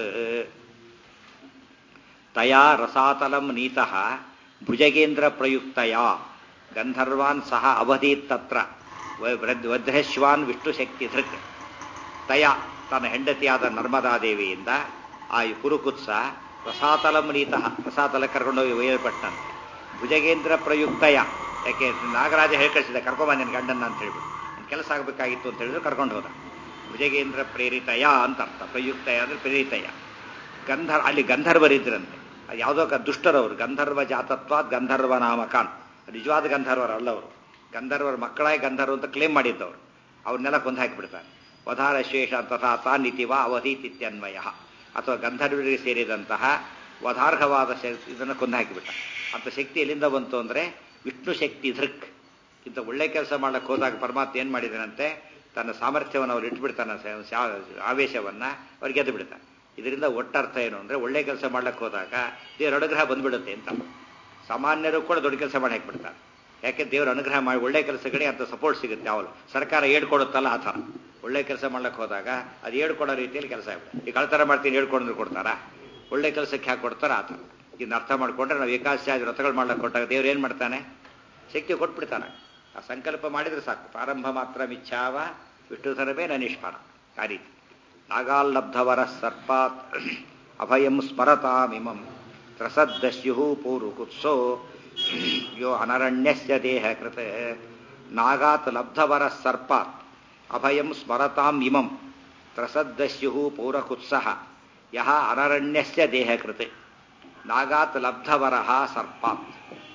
ತಯಾ ರಸಾತಲಂ ನೀತಃ ಭುಜಗೇಂದ್ರ ಪ್ರಯುಕ್ತಯ ಗಂಧರ್ವಾನ್ ಸಹ ಅವಧೀತ್ ತತ್ರ ವಜ್ರಶ್ವಾನ್ ವಿಷ್ಣುಶಕ್ತಿ ಧೃಕ್ ತಯ ತನ್ನ ಹೆಂಡತಿಯಾದ ನರ್ಮದಾದೇವಿಯಿಂದ ಆ ಕುರುಕುತ್ಸ ರಸಾತಲಂ ನೀತಃ ರಸಾತಲ ಕರ್ಕೊಂಡೋಗಿ ಒಯ್ಯಲ್ಪಟ್ಟಂತೆ ಭುಜಗೇಂದ್ರ ಪ್ರಯುಕ್ತಯ ಯಾಕೆ ನಾಗರಾಜ ಹೇಳ್ಕಳಿಸಿದ ಕರ್ಕೊಂಬಂದಿನ ಗಂಡನ್ನ ಅಂತ ಹೇಳ್ಬಿಟ್ಟು ಕೆಲಸ ಆಗಬೇಕಾಗಿತ್ತು ಅಂತ ಹೇಳಿದ್ರು ಕರ್ಕೊಂಡು ಹೋದ ಭುಜಗೇಂದ್ರ ಪ್ರೇರಿತಯ ಅಂತ ಅರ್ಥ ಪ್ರಯುಕ್ತಯ ಅಂದ್ರೆ ಪ್ರೇರಿತಯ ಗಂಧರ್ ಅಲ್ಲಿ ಗಂಧರ್ವರಿದ್ರಂತೆ ಅದು ಯಾವುದೋ ಕ ದುಷ್ಟರವರು ಗಂಧರ್ವ ಜಾತತ್ವಾದ್ ಗಂಧರ್ವ ನಾಮಕಾನ್ ನಿಜವಾದ ಗಂಧರ್ವರಲ್ಲ ಅವರು ಗಂಧರ್ವರ ಮಕ್ಕಳಾಗಿ ಗಂಧರ್ವ ಅಂತ ಕ್ಲೇಮ್ ಮಾಡಿದ್ದವರು ಅವ್ರನ್ನೆಲ್ಲ ಕೊಂದು ಹಾಕಿಬಿಡ್ತಾನೆ ವಧಾರ ಶೇಷ ತಥಾ ತಾನಿತಿವ ಅವಧೀತಿತ್ಯನ್ವಯ ಅಥವಾ ಗಂಧರ್ವರಿಗೆ ಸೇರಿದಂತಹ ವಧಾರ್ಹವಾದ ಶಕ್ತಿ ಇದನ್ನು ಕೊಂದು ಹಾಕಿಬಿಟ್ಟ ಅಂತ ಶಕ್ತಿ ಎಲ್ಲಿಂದ ಬಂತು ಅಂದರೆ ವಿಷ್ಣು ಶಕ್ತಿ ಧೃಕ್ ಇಂಥ ಒಳ್ಳೆ ಕೆಲಸ ಮಾಡಕ್ಕೆ ಹೋದಾಗ ಪರಮಾತ್ಮ ಏನು ಮಾಡಿದಾನಂತೆ ತನ್ನ ಸಾಮರ್ಥ್ಯವನ್ನು ಅವ್ರು ಇಟ್ಬಿಡ್ತಾನೆ ಆವೇಶವನ್ನು ಅವ್ರಿಗೆ ಗೆದ್ದು ಬಿಡ್ತಾನೆ ಇದರಿಂದ ಒಟ್ಟರ್ಥ ಏನು ಅಂದರೆ ಒಳ್ಳೆ ಕೆಲಸ ಮಾಡ್ಲಿಕ್ಕೆ ಹೋದಾಗ ದೇವರ ಅನುಗ್ರಹ ಬಂದ್ಬಿಡುತ್ತೆ ಅಂತ ಸಾಮಾನ್ಯರು ಕೂಡ ದೊಡ್ಡ ಕೆಲಸ ಮಾಡಿ ಹಾಕ್ಬಿಡ್ತಾರೆ ಯಾಕೆ ದೇವರ ಅನುಗ್ರಹ ಮಾಡಿ ಒಳ್ಳೆ ಕೆಲಸಗಳಿಗೆ ಅಂತ ಸಪೋರ್ಟ್ ಸಿಗುತ್ತೆ ಯಾವಲು ಸರ್ಕಾರ ಹೇಳ್ಕೊಡುತ್ತಲ್ಲ ಆ ಥರ ಒಳ್ಳೆ ಕೆಲಸ ಮಾಡ್ಲಿಕ್ಕೆ ಹೋದಾಗ ಅದು ಹೇಳ್ಕೊಡೋ ರೀತಿಯಲ್ಲಿ ಕೆಲಸ ಆಗ್ಬಿಡುತ್ತೆ ಈಗ ಕಳ್ತನ ಮಾಡ್ತೀನಿ ಹೇಳ್ಕೊಂಡ್ರು ಕೊಡ್ತಾರಾ ಒಳ್ಳೆ ಕೆಲಸಕ್ಕೆ ಹಾಕಿ ಕೊಡ್ತಾರ ಆ ಥರ ಇದನ್ನ ಅರ್ಥ ಮಾಡ್ಕೊಂಡ್ರೆ ನಾವು ಏಕಾಶಾದಿ ವ್ರತಗಳು ಮಾಡ್ಲಿಕ್ಕೆ ಕೊಟ್ಟಾಗ ದೇವ್ರು ಏನು ಮಾಡ್ತಾನೆ ಶಕ್ತಿ ಕೊಟ್ಬಿಡ್ತಾನೆ ಆ ಸಂಕಲ್ಪ ಮಾಡಿದ್ರೆ ಸಾಕು ಪ್ರಾರಂಭ ಮಾತ್ರ ಮಿಚ್ಛಾವ ವಿಷ್ಣುಧರವೇ ನನಿಷ್ಫಲ ಆ ರೀತಿ ನಾಗಾಲ್ಲಬ್ಧವರ ಸರ್ಪಾತ್ ಅಭಯಂ ಸ್ಮರತಾಮಿಮಂ ತ್ರಸದ್ದಸ್ಯು ಪೂರ್ವಕುತ್ಸೋ ಯೋ ಅನರಣ್ಯಸ್ಯ ದೇಹ ಕೃತ ನಾಗಾತ್ ಲಬ್ಧವರ ಸರ್ಪಾತ್ ಅಭಯಂ ಸ್ಮರತಾಂ ಇಮಂ ತ್ರಸದ್ದಸ್ಯು ಪೌರಕುತ್ಸಹ ಯಹ ಅನರಣ್ಯಸ್ಯ ದೇಹ ಕೃತ ನಾಗಾತ್ ಲಬ್ಧವರಹ ಸರ್ಪಾತ್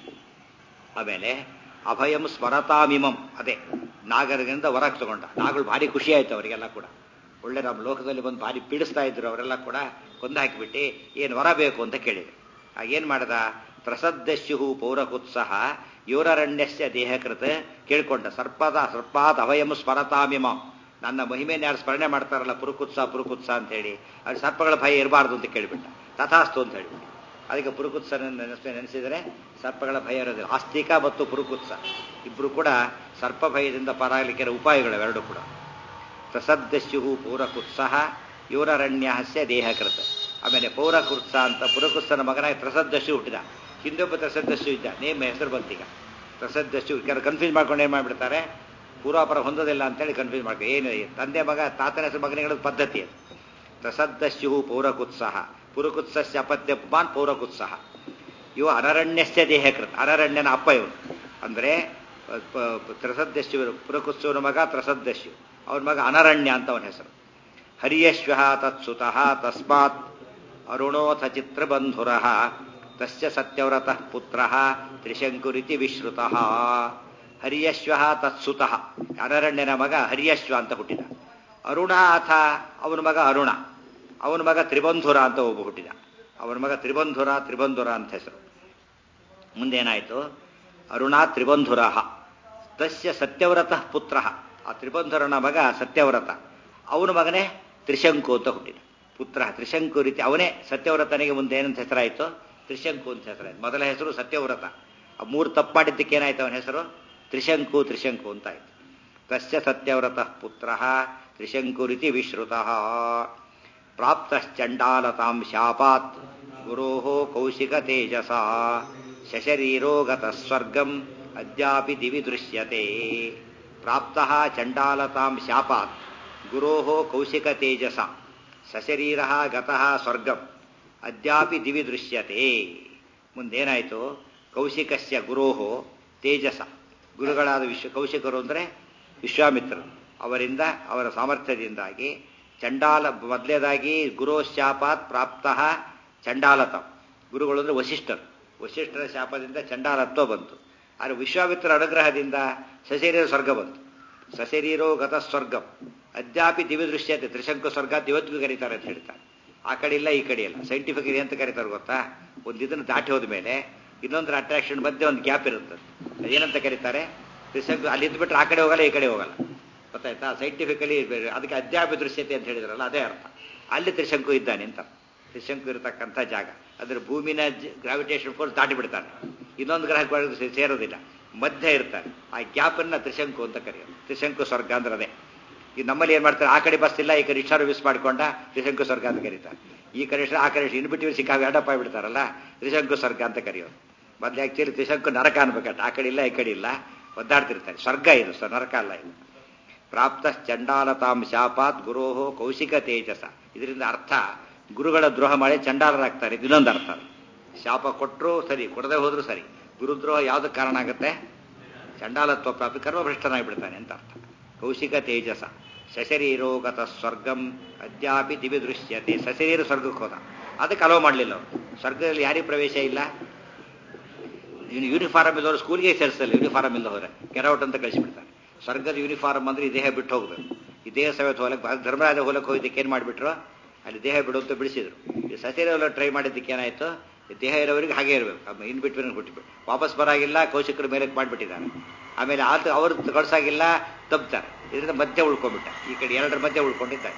ಆಮೇಲೆ ಅಭಯಂ ಸ್ಮರತಾಮಿಮಂ ಅದೇ ನಾಗರಿಗಿಂದ ಹೊರಗೆ ತಗೊಂಡ ನಾಗಗಳು ಭಾರಿ ಖುಷಿ ಆಯ್ತು ಅವರಿಗೆಲ್ಲ ಕೂಡ ಒಳ್ಳೆ ನಮ್ಮ ಲೋಕದಲ್ಲಿ ಬಂದು ಭಾರಿ ಪೀಡಿಸ್ತಾ ಇದ್ರು ಅವರೆಲ್ಲ ಕೂಡ ಕೊಂದು ಹಾಕಿಬಿಟ್ಟು ಏನು ವರ ಬೇಕು ಅಂತ ಕೇಳಿದ್ರು ಆಗೇನು ಮಾಡ್ದ ಪ್ರಸದ್ದಸ್ಯು ಪೌರಕುತ್ಸಹ ಯೂರರಣ್ಯಸ್ಯ ದೇಹಕೃತ ಕೇಳ್ಕೊಂಡ ಸರ್ಪದ ಸರ್ಪಾದ ಅಭಯಂ ಸ್ಮರತಾಮಿಮಂ ನನ್ನ ಮಹಿಮೆಯನ್ನು ಯಾರು ಸ್ಮರಣೆ ಮಾಡ್ತಾರಲ್ಲ ಪುರುಕುತ್ಸ ಪುರುಕುತ್ಸ ಅಂತೇಳಿ ಅದು ಸರ್ಪಗಳ ಭಯ ಇರಬಾರ್ದು ಅಂತ ಕೇಳಿಬಿಟ್ಟ ತಥಾಸ್ತು ಅಂತ ಹೇಳಿಬಿಟ್ಟು ಅದಕ್ಕೆ ಪುರುಕುತ್ಸನ ನೆನೆಸ ನೆನೆಸಿದರೆ ಸರ್ಪಗಳ ಭಯ ಇರೋದಿಲ್ಲ ಆಸ್ತಿಕ ಮತ್ತು ಪುರುಕುತ್ಸ ಇಬ್ಬರು ಕೂಡ ಸರ್ಪ ಭಯದಿಂದ ಪಾರಾಗಲಿಕ್ಕೆ ಉಪಾಯಗಳು ಎರಡು ಕೂಡ ಪ್ರಸದ್ದಸ್ಯು ಪೂರಕುತ್ಸಹ ಯೂರರಣ್ಯಸ್ಯ ದೇಹಕೃತ ಆಮೇಲೆ ಪೌರಕೃತ್ಸ ಅಂತ ಪುರಕುತ್ಸನ ಮಗನಾಗಿ ಪ್ರಸದ್ದಸ್ಯು ಹುಟ್ಟಿದ ಹಿಂದೊಬ್ಬ ಪ್ರಸದ್ದಸ್ಯು ಇದ್ದ ನೇಮ ಹೆಸರು ಬಂತೀಗ ಪ್ರಸದ್ದಸ್ಯು ಕೆಲವು ಕನ್ಫ್ಯೂಸ್ ಮಾಡ್ಕೊಂಡು ಏನು ಮಾಡಿಬಿಡ್ತಾರೆ ಪೂರ್ವಾಪರ ಹೊಂದೋದಿಲ್ಲ ಅಂತೇಳಿ ಕನ್ಫ್ಯೂಸ್ ಮಾಡ್ಕೊ ಏನು ತಂದೆ ಮಗ ತಾತನ ಹೆಸರು ಮಗನಿಗಳ ಪದ್ಧತಿ ಅದು ಪ್ರಸದ್ದಸ್ಯು ಪೌರಕುತ್ಸಹ ಪುರುಕುತ್ಸಸ್ಯ ಅಪತ್ಯ ಪುಮಾನ್ ಪೌರಕುತ್ಸಹ ಇವು ಅನರಣ್ಯಸ್ಯ ದೇಹಕೃತ ಅನರಣ್ಯನ ಅಪ್ಪ ಇವನು ಅಂದರೆ ತ್ರಸದ್ದಸ್ಯು ಪುರಕುತ್ಸವನ ಮಗ ತ್ರಸದ್ದಸ್ಯು ಅವನ ಮಗ ಅನರಣ್ಯ ಅಂತ ಅವನ ಹೆಸರು ಹರಿಯಶ್ವ ತತ್ಸುತಃ ತಸ್ಮಾತ್ ಅರುಣೋಥ ಚಿತ್ರಬಂಧುರ ತಸ್ಯ ಸತ್ಯವ್ರತಃ ಪುತ್ರ ತ್ರಿಶಂಕುರಿತಿ ವಿಶ್ರುತಃ ಹರಿಯಶ್ವ ತತ್ಸುತಃ ಅನರಣ್ಯನ ಮಗ ಹರಿಯಶ್ವ ಅಂತ ಹುಟ್ಟಿದ ಅರುಣ ಅಥ ಅವನ ಮಗ ಅರುಣ ಅವನ ಮಗ ತ್ರಿಬಂಧುರ ಅಂತ ಒಬ್ಬ ಹುಟ್ಟಿದ ಅವನ ಮಗ ತ್ರಿಬಂಧುರ ತ್ರಿಬಂಧುರ ಅಂತ ಹೆಸರು ಮುಂದೇನಾಯಿತು ಅರುಣ ತ್ರಿಬಂಧುರ ತಸ್ಯ ಸತ್ಯವ್ರತ ಪುತ್ರ ಆ ತ್ರಿಬಂಧುರನ ಮಗ ಸತ್ಯವ್ರತ ಅವನ ಮಗನೇ ತ್ರಿಶಂಕು ಅಂತ ಹುಟ್ಟಿದ ಪುತ್ರ ತ್ರಿಶಂಕು ರೀತಿ ಅವನೇ ಸತ್ಯವ್ರತನಿಗೆ ಮುಂದೆ ಏನಂತ ಹೆಸರಾಯಿತು ತ್ರಿಶಂಕು ಅಂತ ಹೆಸರಾಯ್ತು ಮೊದಲ ಹೆಸರು ಸತ್ಯವ್ರತ ಆ ಮೂರು ತಪ್ಪು ಮಾಡಿದ್ದಕ್ಕೆ ಏನಾಯ್ತು ಅವನ ಹೆಸರು ತ್ರಿಶಂಕು ತ್ರಿಶಂಕು ಅಂತ ಆಯ್ತು ತಸ್ಯ ಸತ್ಯವ್ರತ ಪುತ್ರ ತ್ರಿಶಂಕು ರೀತಿ ವಿಶ್ರುತ ಪ್ರಾಪ್ತಶ್ಚಂಡಾಲತಾಂ ಶಾಪಾತ್ ಗುರೋ ಕೌಶಿಕ ತೇಜಸ ಶಶರೀರೋ ಗತಃ ಸ್ವರ್ಗಂ ಅದ್ಯಾಪಿ ದಿವಿ ದೃಶ್ಯತೆ ಪ್ರಾಪ್ತ ಚಂಡಾಲತಾಂ ಶಾಪಾತ್ ಗುರೋ ಕೌಶಿಕ ತೇಜಸ ಸಶರೀರ ಗತಃ ಸ್ವರ್ಗಂ ಅದ್ಯಾಪಿ ದಿವಿ ದೃಶ್ಯತೆ ಮುಂದೇನಾಯಿತು ಕೌಶಿಕಸ್ಯ ಗುರೋ ತೇಜಸ ಗುರುಗಳಾದ ವಿಶ್ವ ಕೌಶಿಕರು ಅಂದರೆ ವಿಶ್ವಾಮಿತ್ರರು ಅವರಿಂದ ಅವರ ಸಾಮರ್ಥ್ಯದಿಂದಾಗಿ ಚಂಡಾಲ ಮೊದಲೇದಾಗಿ ಗುರು ಶಾಪಾತ್ ಪ್ರಾಪ್ತ ಚಂಡಾಲತ ಗುರುಗಳು ಅಂದರೆ ವಶಿಷ್ಠರು ವಶಿಷ್ಠರ ಶಾಪದಿಂದ ಚಂಡಾಲತ್ವ ಬಂತು ಆದರೆ ವಿಶ್ವಾಮಿತ್ರ ಅನುಗ್ರಹದಿಂದ ಸಶರೀರ ಸ್ವರ್ಗ ಬಂತು ಸಶರೀರೋ ಗತ ಸ್ವರ್ಗಂ ಅದ್ಯಾಪಿ ದಿವ್ಯ ದೃಶ್ಯತೆ ತ್ರಿಶಂಕು ಸ್ವರ್ಗ ಇವತ್ತಿಗೂ ಕರೀತಾರೆ ಅಂತ ಹೇಳ್ತಾರೆ ಆ ಕಡೆ ಇಲ್ಲ ಈ ಕಡೆ ಇಲ್ಲ ಸೈಂಟಿಫಿಕ್ ಅಂತ ಕರೀತಾರೆ ಗೊತ್ತಾ ಒಂದು ಇದನ್ನು ದಾಟಿ ಹೋದ ಮೇಲೆ ಇನ್ನೊಂದರ ಅಟ್ರಾಕ್ಷನ್ ಮಧ್ಯೆ ಒಂದು ಗ್ಯಾಪ್ ಇರುತ್ತೆ ಅದೇನಂತ ಕರೀತಾರೆ ತ್ರಿಶಂಕು ಅಲ್ಲಿ ಇದ್ಬಿಟ್ರೆ ಆ ಕಡೆ ಹೋಗಲ್ಲ ಈ ಕಡೆ ಹೋಗಲ್ಲ ಗೊತ್ತಾಯ್ತಾ ಸೈಂಟಿಫಿಕಲಿ ಅದಕ್ಕೆ ಅದ್ಯಾಪಿ ದೃಶ್ಯತೆ ಅಂತ ಹೇಳಿದ್ರಲ್ಲ ಅದೇ ಅರ್ಥ ಅಲ್ಲಿ ತ್ರಿಶಂಕು ಇದ್ದಾನೆ ಅಂತ ತ್ರಿಶಂಕು ಇರತಕ್ಕಂಥ ಜಾಗ ಅಂದ್ರೆ ಭೂಮಿನ ಗ್ರಾವಿಟೇಷನ್ ಫೋರ್ಸ್ ದಾಟಿ ಬಿಡ್ತಾನೆ ಇನ್ನೊಂದು ಗ್ರಹಕ್ಕೆ ಸೇರೋದಿಲ್ಲ ಮಧ್ಯ ಇರ್ತಾನೆ ಆ ಗ್ಯಾಪನ್ನು ತ್ರಿಶಂಕು ಅಂತ ಕರೆಯೋದು ತ್ರಿಶಂಕು ಸ್ವರ್ಗ ಅಂದ್ರೆ ಅದೇ ಈ ನಮ್ಮಲ್ಲಿ ಏನು ಮಾಡ್ತಾರೆ ಆ ಕಡೆ ಬಸ್ ಇಲ್ಲ ಈ ಕಡೆ ರಿಕ್ಷಾ ಮಿಸ್ ಮಾಡಿಕೊಂಡ ತ್ರಿಶಂಕು ಸ್ವರ್ಗ ಅಂತ ಕರೀತಾರೆ ಈ ಕಡೆ ಆ ಕಡೆ ಇನ್ ಬಿಟ್ಟು ಸಿಕ್ಕಾಗ ಅಡಪ್ಪ ಬಿಡ್ತಾರಲ್ಲ ತ್ರಿಶಂಕು ಸ್ವರ್ಗ ಅಂತ ಕರೆಯೋದು ಮೊದಲು ಆ್ಯಕ್ಚುಲಿ ತ್ರಿಶಂಕು ನರಕ ಅನ್ಬೇಕಂತ ಆ ಕಡೆ ಇಲ್ಲ ಈ ಕಡೆ ಇಲ್ಲ ಒದ್ದಾಡ್ತಿರ್ತಾರೆ ಸ್ವರ್ಗ ಇದು ಸರ್ ನರಕ ಅಲ್ಲ ಇದು ಪ್ರಾಪ್ತ ಚಂಡಾಲತಾಂ ಶಾಪಾತ್ ಗುರೋಹೋ ಕೌಶಿಕ ತೇಜಸ ಇದರಿಂದ ಅರ್ಥ ಗುರುಗಳ ದ್ರೋಹ ಮಾಡಿ ಚಂಡಾಲರಾಗ್ತಾರೆ ಇದನ್ನೊಂದು ಅರ್ಥ ಶಾಪ ಕೊಟ್ಟರು ಸರಿ ಕೊಡದೆ ಹೋದ್ರು ಸರಿ ಗುರುದ್ರೋಹ ಯಾವ್ದಕ್ಕೆ ಕಾರಣ ಆಗುತ್ತೆ ಚಂಡಾಲತ್ವ ಪ್ರಾಪ್ತಿ ಕರ್ಮಭ್ರಷ್ಟನಾಗಿಬಿಡ್ತಾನೆ ಅಂತ ಅರ್ಥ ಕೌಶಿಕ ತೇಜಸ ಸಶರೀರೋ ಗತ ಸ್ವರ್ಗಂ ಅದ್ಯಾಪಿ ದಿವ್ಯ ದೃಶ್ಯತೆ ಸಶರೀರ ಸ್ವರ್ಗಕ್ಕೆ ಹೋದ ಅದಕ್ಕೆ ಅಲೋ ಮಾಡಲಿಲ್ಲ ಅವರು ಸ್ವರ್ಗದಲ್ಲಿ ಯಾರಿಗೆ ಪ್ರವೇಶ ಇಲ್ಲ ಇನ್ನು ಯೂನಿಫಾರ್ಮ್ ಇದ್ದವರು ಸ್ಕೂಲ್ಗೆ ಸೇರಿಸಲ್ಲ ಯೂನಿಫಾರ್ಮ್ ಇಲ್ಲ ಹೋದ್ರೆ ಕೆರೌಟ್ ಅಂತ ಕಳಿಸಿಬಿಡ್ತಾರೆ ಸ್ವರ್ಗದ ಯೂನಿಫಾರ್ಮ್ ಅಂದ್ರೆ ಈ ದೇಹ ಬಿಟ್ಟು ಹೋಗ್ಬೇಕು ಈ ದೇಹ ಸಮೇತ ಹೋಲಕ್ಕೆ ಧರ್ಮರಾಜ ಹೋಲಕ್ಕೆ ಹೋಗಿದ್ದಕ್ಕೆ ಏನು ಮಾಡಿಬಿಟ್ರು ಅಲ್ಲಿ ದೇಹ ಬಿಡು ಅಂತ ಬಿಡಿಸಿದ್ರು ಈ ಸಸಿರವಲ್ಲ ಟ್ರೈ ಮಾಡಿದ್ದಕ್ಕೆ ಏನಾಯ್ತು ಈ ದೇಹ ಇರೋವರಿಗೆ ಹಾಗೆ ಇರಬೇಕು ಇನ್ ಬಿಟ್ವೀನ್ ಹುಟ್ಟಿಬಿಟ್ಟು ವಾಪಸ್ ಬರಾಗಿಲ್ಲ ಕೌಶಿಕರ ಮೇಲೆ ಮಾಡಿಬಿಟ್ಟಿದ್ದಾರೆ ಆಮೇಲೆ ಆತ ಅವ್ರು ಕಳ್ಸಾಗಿಲ್ಲ ತಪ್ತಾರೆ ಇದರಿಂದ ಮಧ್ಯೆ ಉಳ್ಕೊಂಡ್ಬಿಟ್ಟ ಈ ಕಡೆ ಎರಡರ ಮಧ್ಯೆ ಉಳ್ಕೊಂಡಿದ್ದಾರೆ